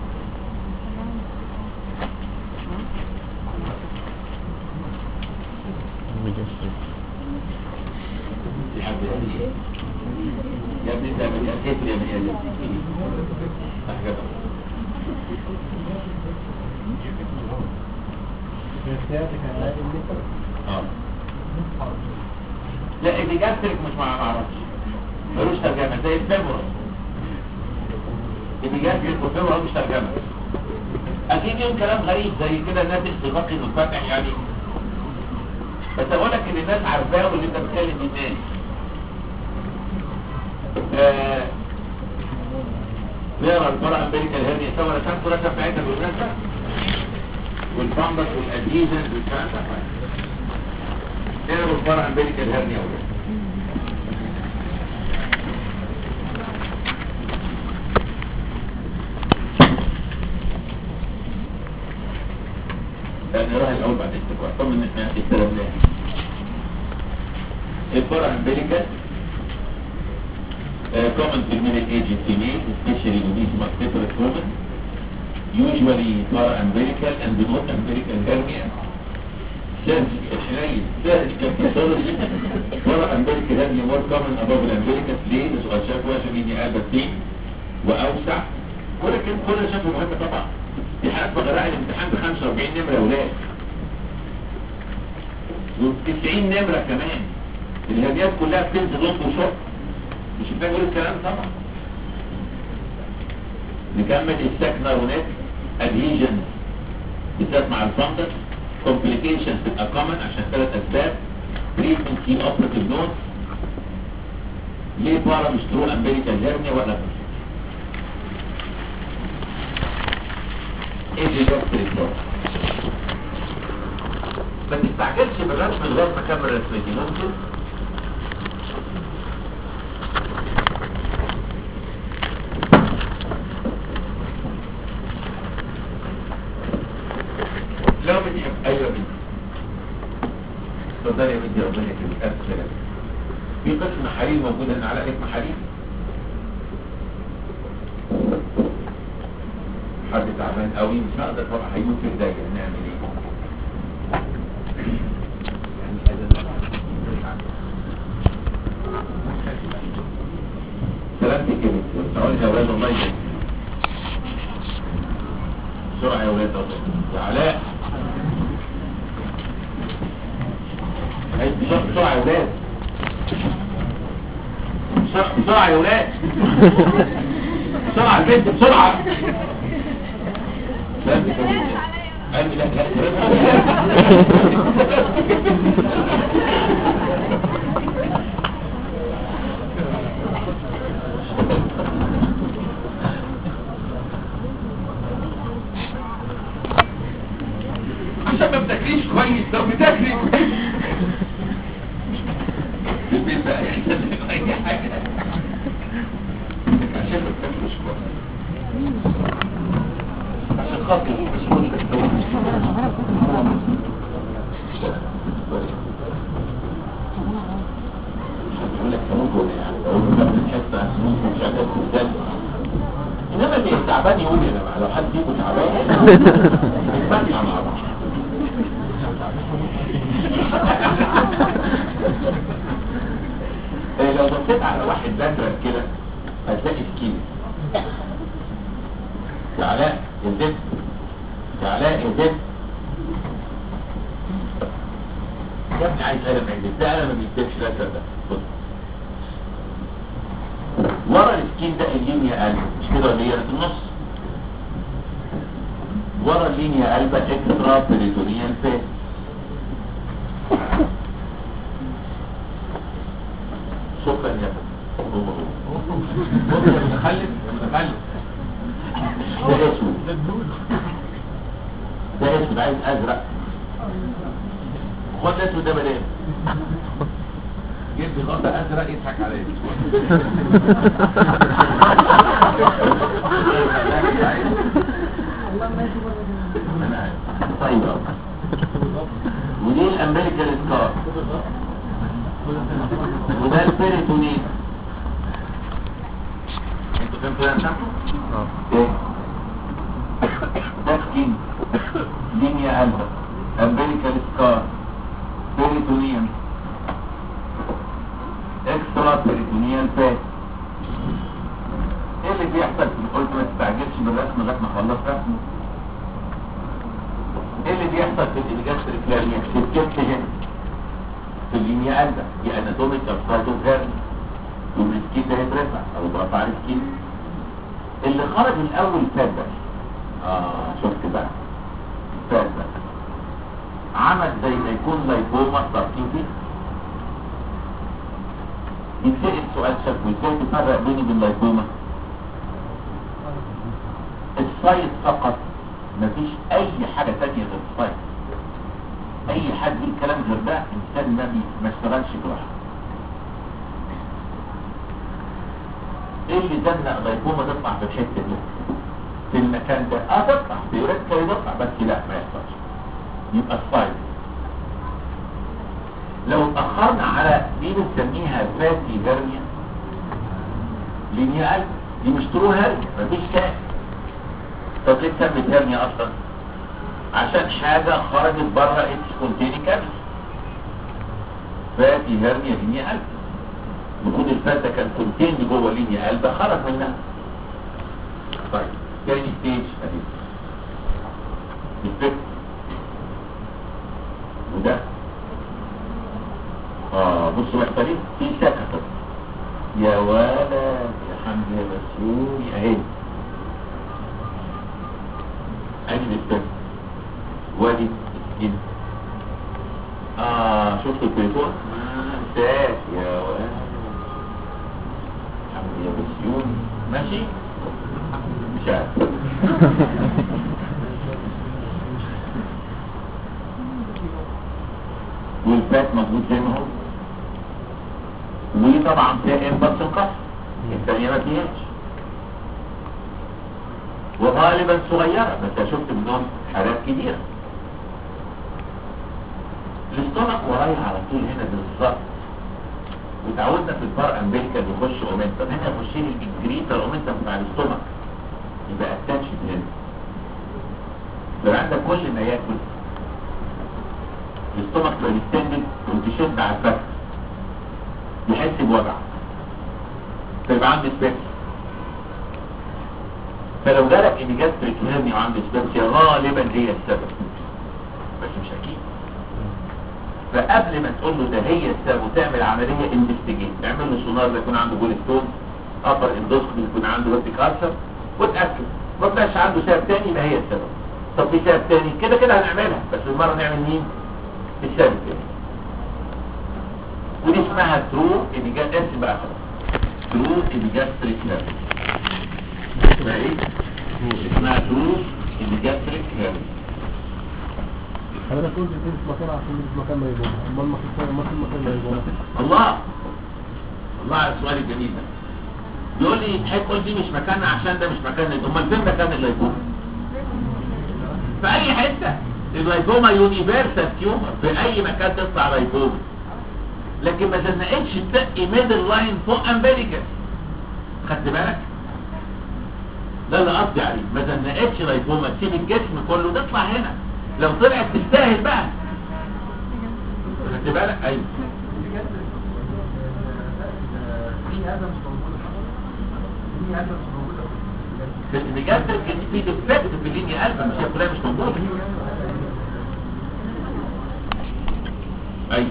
يا حبيبي هذه يا ابني انت من كيف يا ابني يا احجبك اه لا اللي جاستريك مش مع معرفش ملوش ترجمة زي الفيبرس اللي جاستريك والفيبرس مش ترجمة اكيد يوم كلام غريب زي كده الناس استغاقي والفتح يعني بس اقول لك ان الناس عارفاه واللي انت بتكلم دي الناس آه، نقرا الفرع امريكا الهرنيا سوا رسمت رسم بتاعتها بالمناسبة والفندق والاديزن والكلام ده نقرا الفرع امريكا الهرنيا وده لا نقراها الاول بعد الاستقرار طب ان احنا استلمناها الفرع امريكا common pigmented age in female, especially obese multiple women, usually para-umbilical and not umbilical hernia. Surgical extraction, surgical pathology, para-umbilical hernia more common above the umbilicus. ليه؟ ده سؤال شافه عشان يدي قلب الدين وأوسع. ولكن كل ده شافه مهم طبعا. دي حالات بغراء الامتحان ب 45 نمرة يا ولاد. و90 نمرة كمان. الهرنيات كلها بتنزل لونج وشوك. مش محتاج اقول الكلام طبعا نكمل السكنرونات ادهيجن بالذات مع الفندس complications تبقى common عشان ثلاث اسباب treatment key operative notes ليه بارا مش ترو امبيريكال هيرنيا ولا ايه اللي جاستريك ما تستعجلش بالرسم لغايه ما اكمل رسمتي ممكن لو بتحب ايوه بنتي اتفضلي يا بنتي ربنا يكرمك الف سلامه في قسم حريم موجود هنا على اسم حريم حد تعبان قوي مش هقدر طبعا هيموت في ايديا نعمل ايه يعني هذا سلامتك يا بنتي والسعودي يا ولاد الله يجزيك بسرعه يا ولاد الله يا علاء عايز بسرعة بسرعة يا ولاد بسرعة بسرعة يا ولاد بسرعة البنت بسرعة لا مش قلبي لا لا عشان ما بتاكليش كويس لو بتاكلي كويس في البيت بقى يحصل لك اي حاجه عشان ما بتاكليش كويس عشان خاطر مش كل يقول لك تموت يعني لو انت بتحس مش عارف ازاي انما اللي تعبان يقول يا جماعه لو حد فيكم تعبان نسمع مع بعض إيه لو بصيت على واحد بندرك كده هتلاقي سكين يا علاء يا زد يا علاء يا زد يا ابني عايز قلم عندك ده قلم ما بيكتبش لا ده بص ورا السكين ده اللينيا قلب مش كده ولا هي في النص ورا اللينيا قلبة اكسترا بريتونيال فات شكرا يا فندم هو هو بص يا متخلف يا متخلف ده اسود ده اسود عايز ازرق خد اسود ده مليان جيب غطا ازرق يضحك عليا سايبر ودي الامريكان سكار وده البيريتونين انتوا فهمتوا يا شباب؟ اه ايه ده سكين لينيا قلبة امبليكال سكار بيريتونيوم اكسترا بيريتونيال فات ايه اللي بيحصل قلت ما تستعجلش بالرسم لغايه ما اخلص رسمه ايه اللي بيحصل في الانجاستريك لارنيا سكت هنا في اللينيا قلبة دي اناتوميك ابسايتو فيرن والسكين ده هيترفع او اترفع السكين اللي خرج الاول فات بس اه شفت بقى فات بس عمل زي ما يكون لايبوما ضاربين فيه يتسأل سؤال شكوى ازاي تفرق بيني وبين لايبوما السايت فقط مفيش اي حاجة تانية غير السايت اي حد يقول كلام غير ده انسان ما بي- ما اشتغلش لوحده ايه اللي زنق لايبوما تطلع في الحته دي في المكان ده اه تطلع تيوريتيكالي تطلع بس لا ما يحصلش يبقى السايد لو اتاخرنا على دي بنسميها فاتي هرنيا لينيا قلب دي مش ترو هرنيا مفيش تاني طب ليه سمت هرنيا اصلا عشان حاجه خرجت بره اتس كونتيني كابس فاتي هرنيا لينيا قلب المفروض الفات ده كان كونتين جوه لينيا قلب خرج منها طيب تاني ستيج ادي الفكر وده اه بصوا محتاجين في سكتة يا ولد يا حمد يا مسيون يا اهي ادي الفكر وادي السكين اه شفت التليفون آه ساك يا ولد حمد يا مسيون ماشي مش عارف والفات موجود زي ما هو وطبعا فيها انبس القصر الثانية ما فيهاش وغالبا صغيرة بس أنا شفت منهم حالات كبيرة الاستومك ورايا على طول هنا بالظبط وتعودنا في الفرق امريكا بيخش اومنتم هنا يخش لي الجريتر اومنتم بتاع الاستومك يبقى اتاتشد هنا لو عندك كل ما ياكل الاستومك تبقى ديستندد وتشد على الفك يحس بوجع فيبقى عندي سبيكس فلو جالك ان جاستريك هيرني وعندي سبيكس غالبا هي السبب بس مش اكيد فقبل ما تقول له ده هي السبب وتعمل عمليه انفستيجيت تعمل له سونار ده يكون عنده جول ستون ابر اندوسكوبي يكون عنده ورتي كارسر وتاكد ما طلعش عنده سبب تاني يبقى هي السبب طب في سبب تاني كده كده هنعملها بس المره نعمل مين السبب التاني ودي اسمها ترو ايبيجاس اسم بقى خلاص ترو ايبيجاستريك هيرني اسمها ايه؟ اسمها ترو ايبيجاستريك هيرني حضرتك قلت دي في مكان عشان دي في مكان ما يبقى امال ما في ما في مكان ما يبقى الله الله على السؤال الجميل ده يقول لي حضرتك قلت دي مش مكاننا عشان ده مش مكاننا امال فين مكان اللايكوما في اي حته اللايكوما يونيفرسال تيومر في اي مكان تطلع لايكوما لكن ما زنقتش تقي ميدل لاين فوق امبليكس خدت بالك ده اللي قصدي عليه ما زنقتش لايكوما تسيب الجسم كله تطلع هنا لو طلعت تستاهل بقى خدت بالك ايوه في هذا مش موجود في هذا مش موجود في البيجاستريك ان في ديفكت في اللينيا قلب مش هي كلها مش موجوده ايوه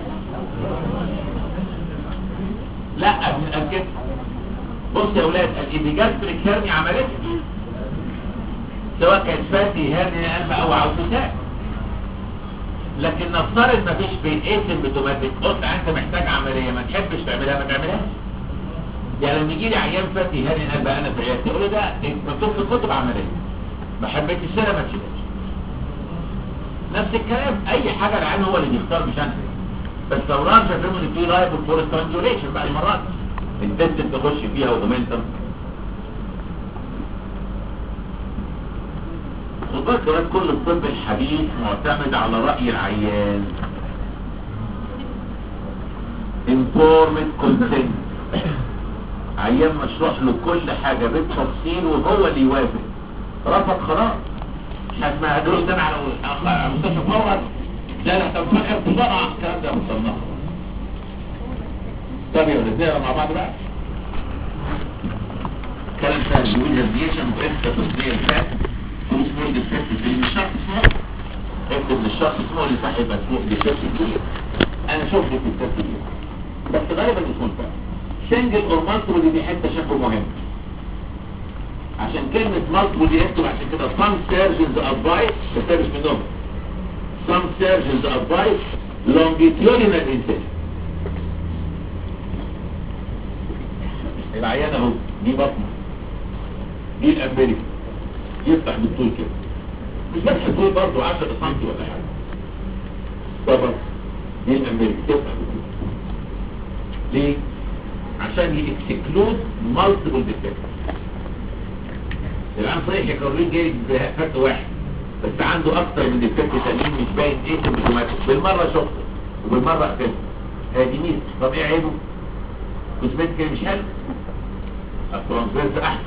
لا من الكتف بص يا اولاد الابيجاستريك هيرني عملتها سواء كانت فاتي هيرني قلب او عوفتات لكن نفترض مفيش بين اسيمبتوماتيك قلت انت محتاج عمليه ما تحبش تعملها ما تعملهاش يعني لما يجي لي عيان فاتي هاني قلب انا في عيادتي يقول لي ده مكتوب في الكتب عمليه ما حبيتش السنه ما تشيلهاش نفس الكلام اي حاجه العيان هو اللي بيختار مش انا بس لو راجع فيهم ان في لايف فور سترانجوليشن بعد مرات التست تخش فيها ومومنتم خد خد بالك كمان كل الطب الحديث معتمد على رأي العيان informed consent عيان مشروح له كل حاجة بالتفصيل وهو اللي يوافق رفض خلاص مش هسمع هدول ده على على مستشفى فورا لا لا طب فاكر بسرعة الكلام ده مصنف طب يا ولد نقرا مع بعض بقى كلام ثاني يقول الريشن وانت تصدير الفات واسمه الديفكت في الشخص اسمه اكتب للشخص اسمه اللي صاحب اسمه ديفكت كبير انا شفت ديفكت كبير بس غالبا اسمه الفات سنجل اور مالتيبل دي حته شكله مهم عشان كلمة مالتيبل دي اكتب عشان كده some surgeons advise ده مش منهم some surgeons advise longitudinal incision العيان اهو دي بطنه دي الامريكا يفتح بالطول كده مش فتح الطول برضه 10 سم ولا حاجه طبعا دي الامريكا تفتح بالطول ليه؟ عشان يكسكلود مالتيبل ديفكت الان صحيح يا كارولين جاي بفرق واحد بس عنده اكتر من ديفكت تانيين مش باين ايه سيمبتوماتيك بالمره شفته وبالمره قفلته هذه ميزه طب ايه عيبه؟ كوزمتيك مش حلو الترانسفيرس احسن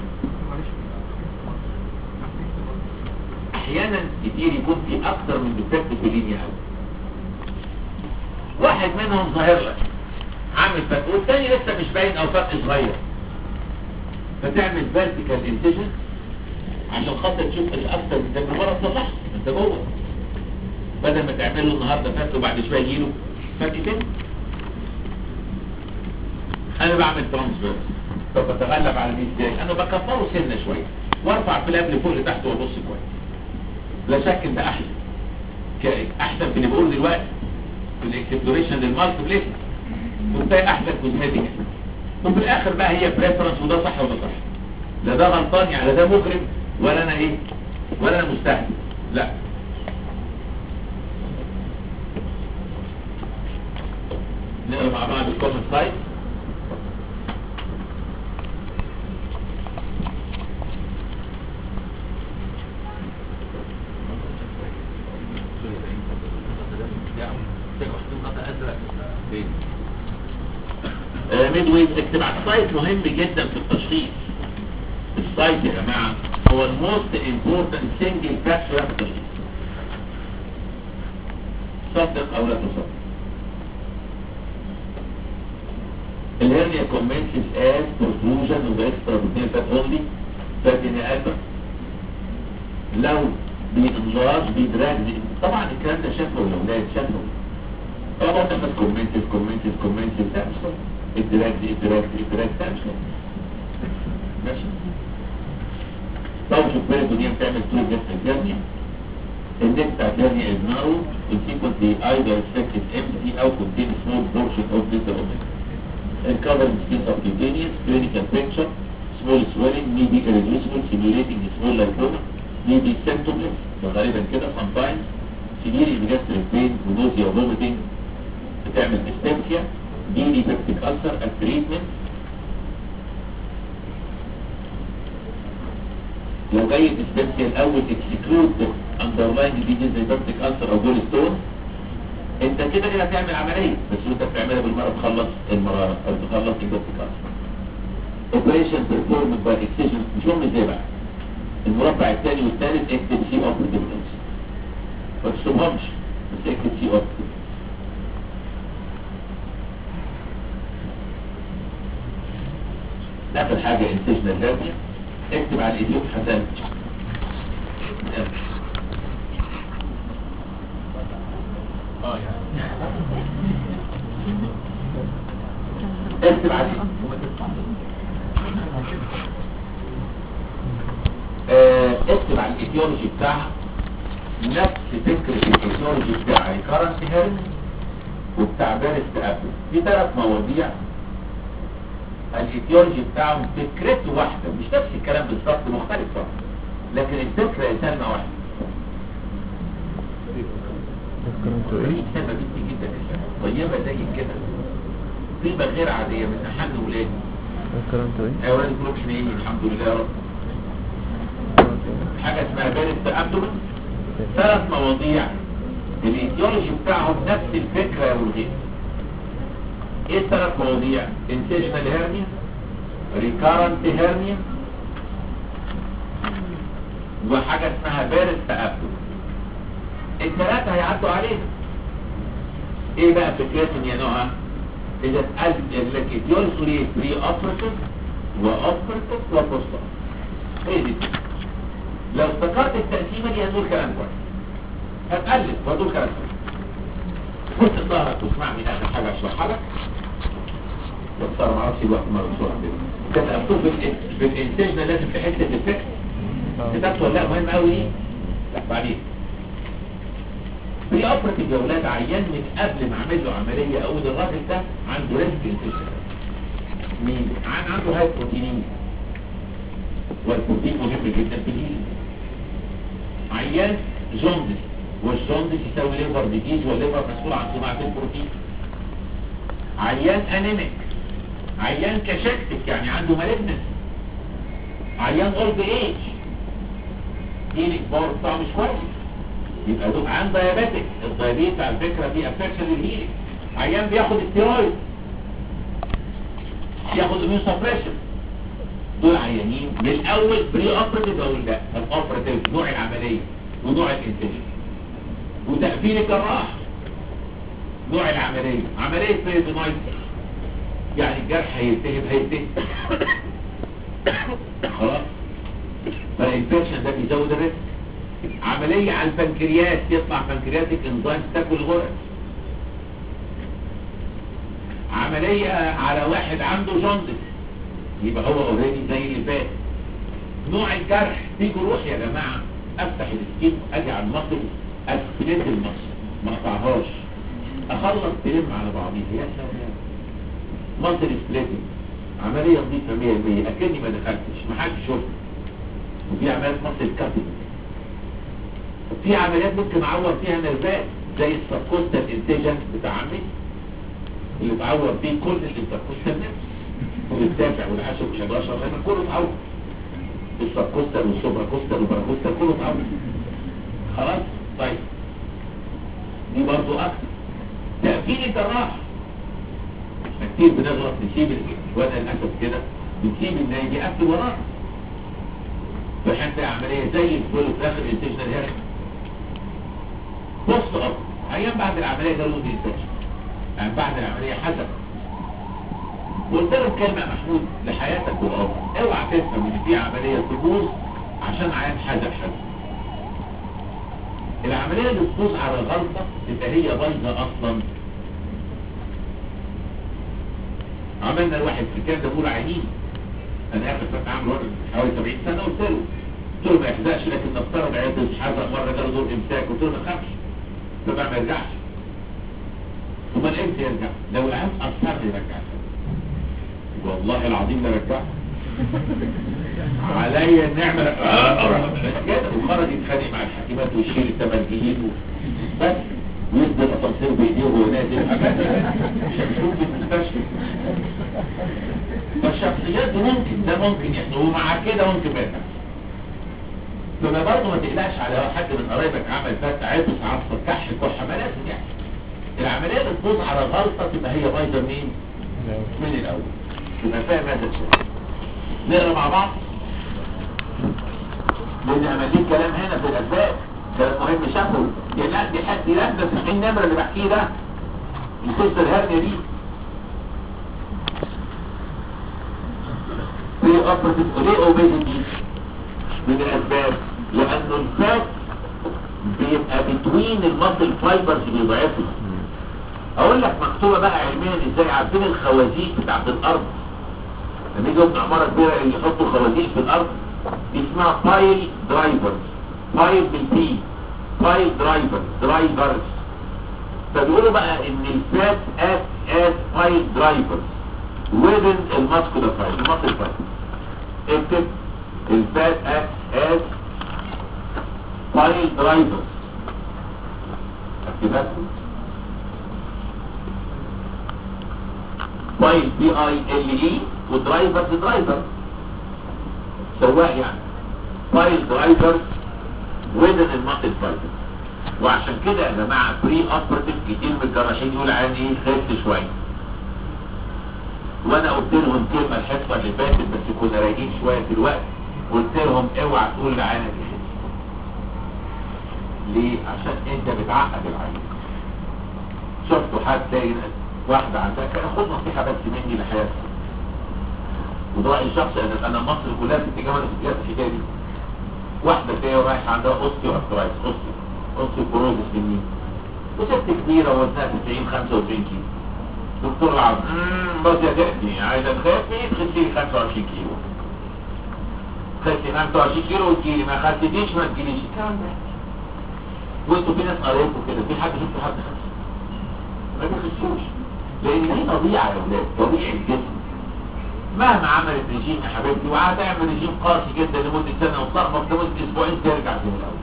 احيانا كتير يكون في اكتر من ديفكت في لينيا قوي واحد منهم ظاهر لك عامل فرق والتاني لسه مش باين او فرق صغير فتعمل فيرتيكال انتجن عشان خاطر تشوف الاكتر من ده بالمره تصلحه انت جوه بدل ما تعمله النهارده فرق وبعد شويه يجيله فرق تاني انا بعمل ترانسفيرس طب بتغلب على دي ازاي انا بكبره سنه شويه وارفع فلاب لفوق لتحت وابص كويس لا شك ان ده احسن ك- احسن في اللي بقوله دلوقتي في الاكسبلوريشن للمالتيبليشن وبتلاقي احسن كوزماتيك وفي الاخر بقى هي بريفرنس وده صح وده صح لا ده غلطان يعني لا ده مجرم ولا انا ايه ولا انا مستهدف لا نقرا مع بعض الكومنت سايت ميد ويز اكتب على السايت مهم جدا في التشخيص السايت يا جماعة هو الموست امبورتنت سنجل فاكتور في التشخيص صدق او لا تصدق الهرنيا commences as protrusion of extraperitoneal fat only fat in the upper لو بينلارج بيدراج طبعا الكلام ده شافه الاولاد شافه طبعا بس كومنتس كومنتس كومنتس لا مش طبعا الدراج دي الدراج دي الدراج ده مش طبعا ماشي طبعا شوف بالك دي بتعمل تو جسم الجرنيا النك بتاع الجرنيا is narrow consequently either affected empty او contain small portion of this element and covering skin subcutaneous clinical picture small swelling may be irreducible simulating small lipoma may be symptomless غالبا كده sometimes severe gastric pain nausea vomiting بتعمل dyspepsia daily peptic ulcer as treatment لو جاي dyspepsia الاول exclude underlying disease زي peptic ulcer او gall stone انت كده كده هتعمل عملية بس وانت بتعملها بالمرة تخلص المرارة او تخلص البeptic ulcer operation performed by excision مش هم ازاي بقى المربع الثاني والثالث اكتب سي اوبريتيف ما تشتمهمش بس اكتب سي اوبريتيف اخر حاجة انتجنا الهرنيا اكتب على الايديوك حسن اه يعني اكتب على آه، اكتب على الايديولوجي بتاعها نفس فكرة الايديولوجي بتاع الكرنت هيرن وبتاع بارست ابل في ثلاث مواضيع الايديولوجي بتاعهم فكرته واحدة مش نفس الكلام بالظبط مختلف طبعا لكن الفكرة يا سلمى واحدة دي سلمى بنتي جدا يا سلمى طيبة زي كده طيبة غير عادية من أحد ولادي الكلام ده ايه؟ أولاد كلهم حنينين الحمد لله يا رب حاجة اسمها بيرست ابدومن ثلاث مواضيع الايديولوجي بتاعهم نفس الفكرة والغير ايه الثلاث مواضيع انتشنال هيرنيا ريكارنت هيرنيا وحاجة اسمها بيرست ابدومن الثلاثة هيعدوا علينا ايه بقى فكرتهم يا نوعا اذا اتقال لك ايديولوجي ليه بري اوبرتيف واوبرتيف وبوست ايه دي لو افتكرت التقسيمه دي هتقول كلام كويس هتقلب وهتقول كلام كويس كنت ظهرك واسمعني اخر حاجه اشرحها لك بس ما اعرفش الوقت ما بسرعه كده كان مكتوب في الانتاج لازم في حته الفكر كتبت ولا لا مهم قوي ايه لا بعدين في اوبرتيف يا ولاد عيان من قبل ما اعمل له عمليه اقول الراجل ده عنده ريسك انفكشن مين عن عنده هاي بروتينين والبروتين مهم جدا في الهيلينج عيان جوندس والجوندس يساوي ليفر ديزيز والليفر مسؤول عن صناعه البروتين عيان انيميك عيان كشكتك يعني عنده مالجنس عيان اولد ايج هيلينج باور بتاعه مش كويس يبقى دول عيان دايابيتك الدايابيت على فكره فيه افكشن للهيلينج عيان بياخد ستيرويد ياخد اميون سبريشن دول عيانين من الاول بري اوبرتيف او لا الاوبرتيف نوع العمليه ونوع الانتاج وتقفيل الجراح نوع العمليه عمليه بيريدونايت يعني الجرح هيلتهب هيلتهب خلاص فالانفكشن ده بيزود الريسك عمليه على البنكرياس يطلع بنكرياتيك انزيم تاكل الغرز عمليه على واحد عنده جوندس يبقى هو اوريدي زي اللي فات نوع الجرح في جروح يا جماعه افتح السكين اجي على المصل اسفلت المصل ما اقطعهاش اخلص تلم على بعضيها يا سلام مصل سبليتنج عمليه نظيفه 100% اكني ما دخلتش ما حدش شفت وفي عمليات مصل كاتنج في عمليات ممكن اعور فيها نرفات زي السبكوستال انتيجن بتاع عمي اللي بعور فيه كل الانتركوستال نفس والدافع والعشر وال11 لان كله اتعور السبكوستال والسوبراكوستال والبراكوستال كله اتعور خلاص طيب دي برضو اكتر تقفيل الجراح كتير بنغلط نسيب وانا للاسف كده بنسيب النايم يقفل وراه فحتى عمليه زي الفل في اخر الانتشنال هيرك بص اب ايام بعد العمليه ده له انتشن يعني بعد العمليه حسب قلت له كلمة محمود لحياتك والأرض اوعى تفهم ان في عملية تبوظ عشان عيان حذر حذر العملية اللي تبوظ على غلطة تبقى هي بايظة اصلا عملنا الواحد في كام ده بقول عينين انا اخر فتح عامل راجل حوالي 70 سنة قلت له قلت له ما يحزقش لكن نفترض عيادة حذر مرة جاله دور امساك قلت له ما تخافش فبقى ما يرجعش امال امتى يرجع لو العيان اثر يرجع والله العظيم لا رجع عليا النعمة اه كده وخرج يتخانق مع الحكيمات ويشيل الثمان جنيه بس ويصدر الاسانسير بايديه وهو نازل حاجات مش هنشوف في المستشفى فالشخصيات دي ممكن ده ممكن يعني ومع كده ممكن ما يرجعش فما برضه ما تقلقش على حد من قرايبك عمل فات عطس عصفر كح كحه ما لازم يعني العمليه اللي تبوظ على غلطه تبقى هي بايظه مين؟ من الاول تبقى فاهم هذا الشيء نقرا مع بعض لان عملين كلام هنا في الاسباب كلام مهم شافه يعني لا دي حد لا ده في النمره اللي بحكيه ده القصه الهرنيه دي في اوبرتيف ليه اوبيزيتي من الاسباب لانه الفات بيبقى بتوين المصل فايبرز بيضعفها اقول لك مكتوبه بقى علميا ازاي عارفين الخوازيق بتاعت الارض لما يجوا ابن عماره كبيره اللي يحطوا خوازيق في الارض دي اسمها بايل درايفرز بايل بالبي بايل درايفرز درايفرز فبيقولوا بقى ان الفات اس اس بايل درايفرز within الماسكولار فايبر الماسل فايبر اكتب الفات اس اس بايل درايفرز اكتبها بايل بي اي ال اي ودرايفر درايفر سواق يعني بايل درايفر وزن الماسل فايبر وعشان كده يا جماعه بري اوبرتيف كتير من الجراحين يقول عن ايه خفت شويه وانا قلت لهم كلمه الحصه اللي فاتت بس كنا رايقين شويه في الوقت قلت لهم اوعى تقول لعانه دي ليه عشان انت بتعقد العين شفتوا حد تلاقي واحده عندها كده خد نصيحه بس مني لحياتك وده رايي الشخصي انا انا مصر كلها في اتجاه ولا في اتجاه الحكايه دي واحده تلاقي رايحه عندها اوستيو ارثرايتس اوستيو اوستيو بروزس في النين وست كبيره وزنها 90 95 كيلو دكتور العظم امم بس يا تأتي عايزه تخافي تخسي 25 كيلو خدتي 25 كيلو وتجيلي ما خدتيش ما تجيليش الكلام ده وانتوا في ناس قريتوا كده في حد شفتوا حد خس ما بيخسوش لان دي طبيعه يا ولاد طبيعه الجسم مهما عملت رجيم يا حبيبتي وهتعمل رجيم قاسي جدا لمده سنه وتلخبط لمده اسبوعين ترجع زي الاول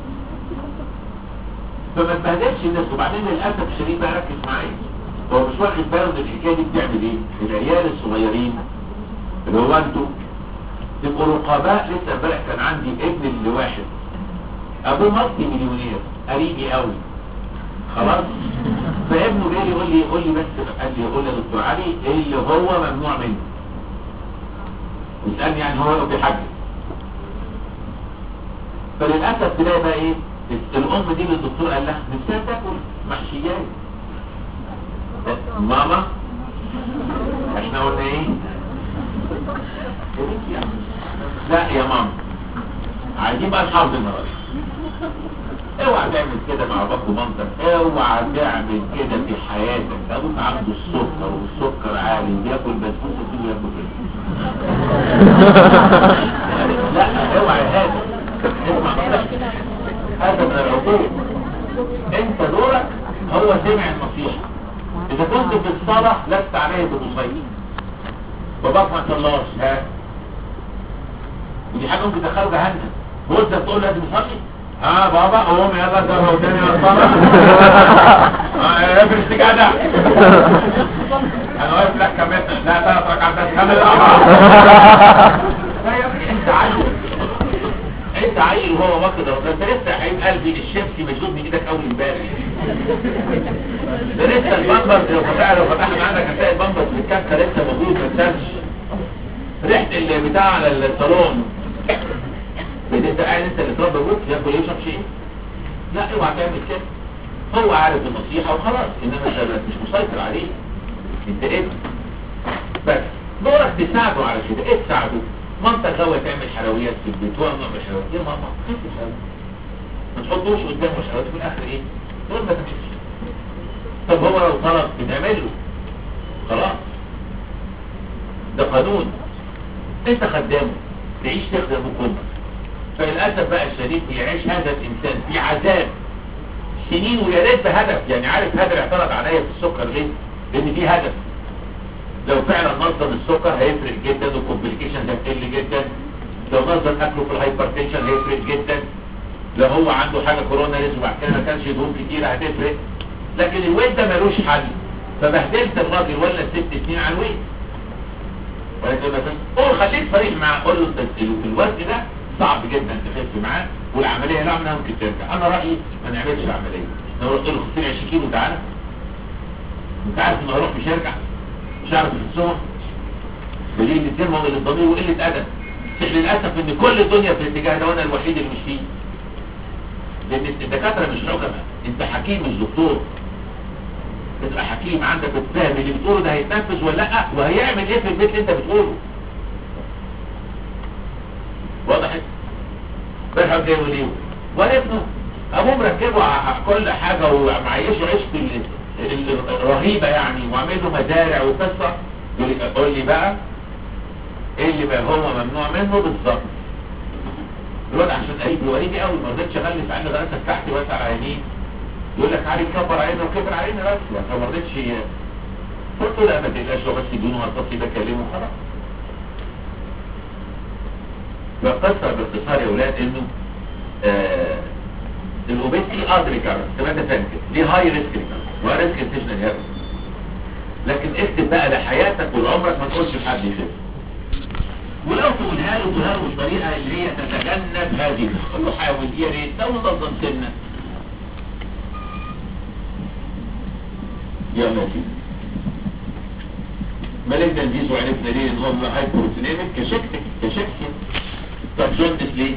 فما تبهدلش الناس وبعدين للاسف الشديد بقى ركز معايا هو مش واخد باله ان الحكايه دي بتعمل ايه؟ العيال الصغيرين اللي هو انتوا تبقوا رقباء لسه امبارح كان عندي ابن اللي واحد ابوه مالتي مليونير قريبي قوي خلاص فابنه جاي يقول لي يقول لي بس قال لي يقول لي يا دكتور علي ايه اللي هو ممنوع منه يسالني يعني هو بيحجز فللاسف تلاقي بقى ايه الام دي اللي الدكتور قال لها نفسها تاكل محشيات ماما احنا قلنا ايه لا يا ماما عايزين بقى الحوض النهارده اوعى تعمل كده مع بابا ومامتك اوعى تعمل كده في حياتك ابوك عنده السكر والسكر عالي بياكل بسبوسه فيه وياكل كده لا اوعى هذا اسمع هذا من العقول انت دورك هو سمع النصيحه اذا كنت في الصلاه لست عليه بمسيطر باباك ما صلاش ها ودي حاجه ممكن تدخله جهنم هو انت بتقول لازم يصلي ها بابا قوم يلا ده قدامي الصلاه ها يا ابن السجاده انا واقف لك كم لا ثلاث ركعات بس كمل الاربعه لا يا ابني انت عيل انت عيل وهو واخد ده انت لسه يا حبيب قلبي الشمسي مشدود من ايدك اول امبارح ده لسه البامبرز لو فتح لو فتحنا عندك هتلاقي البامبرز في الكبكه لسه موجود ما اتسالش ريحه البتاع على الصالون بس انت قاعد انت اللي تربى ابوك ياكل يشرب شيء لا اوعى تعمل كده هو عارف النصيحه وخلاص انما انت مش مسيطر عليه انت ابن بس دورك تساعده على كده ايه تساعده مامتك غاوية تعمل حلويات في البيت وانا بعمل حلويات يا ماما خف الحلويات ما تحطوش قدامه الحلويات في الاخر ايه دول ما تمشيش طب هو لو طلب بتعمل له خلاص ده قانون انت خدامه تعيش تخدم امك فللاسف بقى الشديد بيعيش هذا الانسان في عذاب سنين ويا ريت بهدف يعني عارف هذا اعترض عليا في السكر ليه؟ لان في هدف لو فعلا نظم السكر هيفرق جدا والكومبليكيشن هتقل جدا لو نظم اكله في الهايبرتنشن هيفرق جدا لو هو عنده حاجه كوروناريز وبعد كده ما كانش دهون كتير هتفرق لكن الويت ده ملوش حل فبهدلت الراجل ولا ست سنين على الويت ولكن مثلا قول خليك صريح معاه قول له انت الوزن ده صعب جدا تخف معاه والعمليه لا منها ممكن ترجع انا رايي ما نعملش عمليه لو قلت له خد 20 كيلو تعالى انت عارف انه هيروح مش هيرجع مش عارف يحسهم دليل الدم هو الضمير وقله ادب للاسف ان كل الدنيا في الاتجاه ده وانا الوحيد اللي مش فيه لان الدكاتره مش حكماء انت حكيم مش دكتور تبقى حكيم عندك الفهم اللي بتقوله ده هيتنفذ ولا لا وهيعمل ايه في البيت اللي انت بتقوله وضحت بيرحب جاي وليه وابنه ابوه مركبه على كل حاجه ومعيشه عيشه الرهيبه يعني وعامل له مزارع وقصه يقول لي قول لي بقى ايه اللي بقى هو ممنوع منه بالظبط الواد عشان قريب وقريبي قوي ما رضيتش اغلس عنه غلسه تحت واسع عينيه يقول لك عارف كبر عينه وكبر عينه بس يعني فما رضيتش قلت له لا ما تقلقش هو بس يدونه هتصي بكلمه خلاص فالقصه باختصار يا اولاد انه آه الاوبيسي اد ريكارنس تبقى انت فاهم كده دي هاي ريسك ريكارنس وريسك انتشنال هيرو لكن اكتب بقى لحياتك ولعمرك ما تقولش لحد يخف ولو تقولها له تقولها له بالطريقه اللي هي تتجنب هذه قول له حاول يا ريت لو ننظم سنه يلا يا سيدي مالجنا نجيز وعرفنا ليه ان هو هايبروتينيميك كشكتك كشكتك طب جوندس ليه؟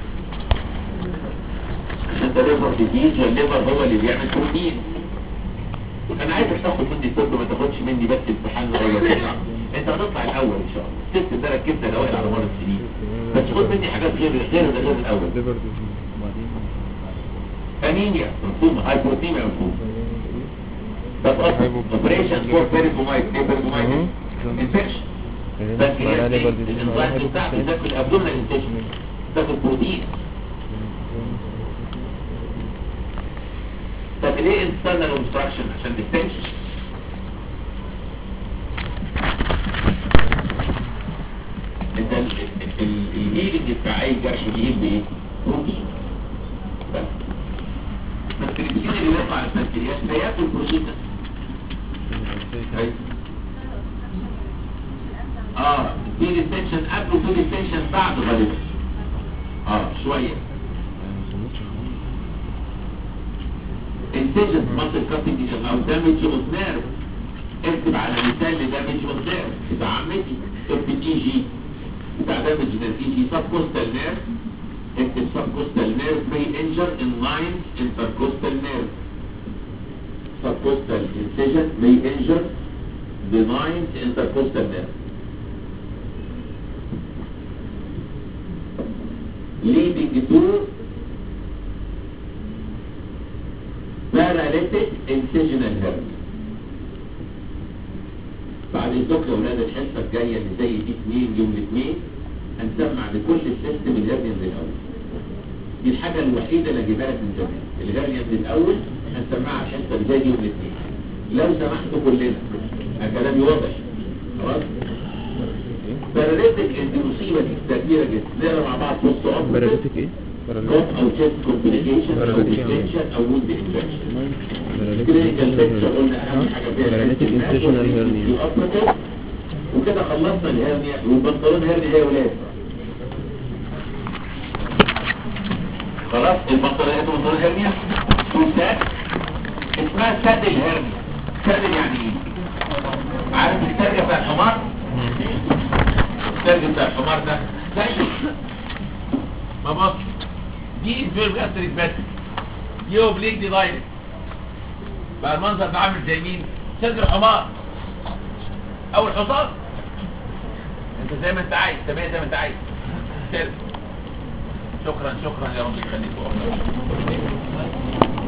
عشان ده ليفر ديزيز والليفر هو اللي بيعمل بروتين انا عايزك تاخد مني طب ما تاخدش مني بس امتحان ولا تطلع انت هتطلع الاول ان شاء الله الست ده ركبنا الاوائل على مر السنين بس خد مني حاجات غير غير غير الاول ليفر ديزيز وبعدين انيميا مفهومه هايبروتيميا مفهومه طب اوبريشن فور بيريكومايت ايه بيريكومايت انفكشن معناها ليفر ديزيز معناها الانزيم بتاعته تاكل الابدومينال انتشن تاكل بروتين طب ليه انترنال اوبستراكشن عشان ديستنشن انت الهيلنج بتاع اي جرح بيجيب بايه؟ بروتين بس بس البروتين اللي بيطلع على البنكرياس بياكل بروتين ده أيوة. اه في ديستنشن قبل وفي ديستنشن بعد غالبا اه شويه انتجت مصر كاتنج او دامج اوف نيرف اكتب على مثال لدامج اوف نيرف بتاع عمتي اكتب اي جي بتاع دامج الاي جي سب كوستال نيرف اكتب سب كوستال نيرف may injure in lines intercostal nerve subcostal incision may injure the lines intercostal nerve leading to paralytic incisional hernia بعد الذكر يا ولاد الحصه الجايه اللي زي دي اثنين يوم الاثنين هنسمع لكل السيستم الهرنيا من الاول دي الحاجه الوحيده اللي اجيبها لك من زمان الهرنيا من الاول هنسمعها الحصه اللي زي دي يوم الاثنين لو سمحتوا كلنا أنا كلامي واضح خلاص باراليتك دي مصيبه دي كبيره جدا نقرا مع بعض بص عمر باراليتيك ايه؟ كوب او تشيست كومبليكيشن او Paralytic يعني. ديستنشن او وود انفكشن كلينيكال بيكتشر قلنا اهم حاجه فيها Paralytic incisional hernia. الأوبراتيف. وكده خلصنا الهرنيا والبنطلون هرنيا هي ولاد خلاص البنطلونات والبنطلون هرنيا وساد اسمها سد الهرنيا سد يعني ايه عارف السرجة بتاع الحمار السرجة بتاع الحمار ده زي ما بص دي انفيرم جاستريك بس دي اوبليك دي دايركت بقى المنظر ده عامل زي مين صدر الحمار او الحصان انت زي ما انت عايز تبقى زي ما انت عايز كده. شكرا شكرا يا رب يخليك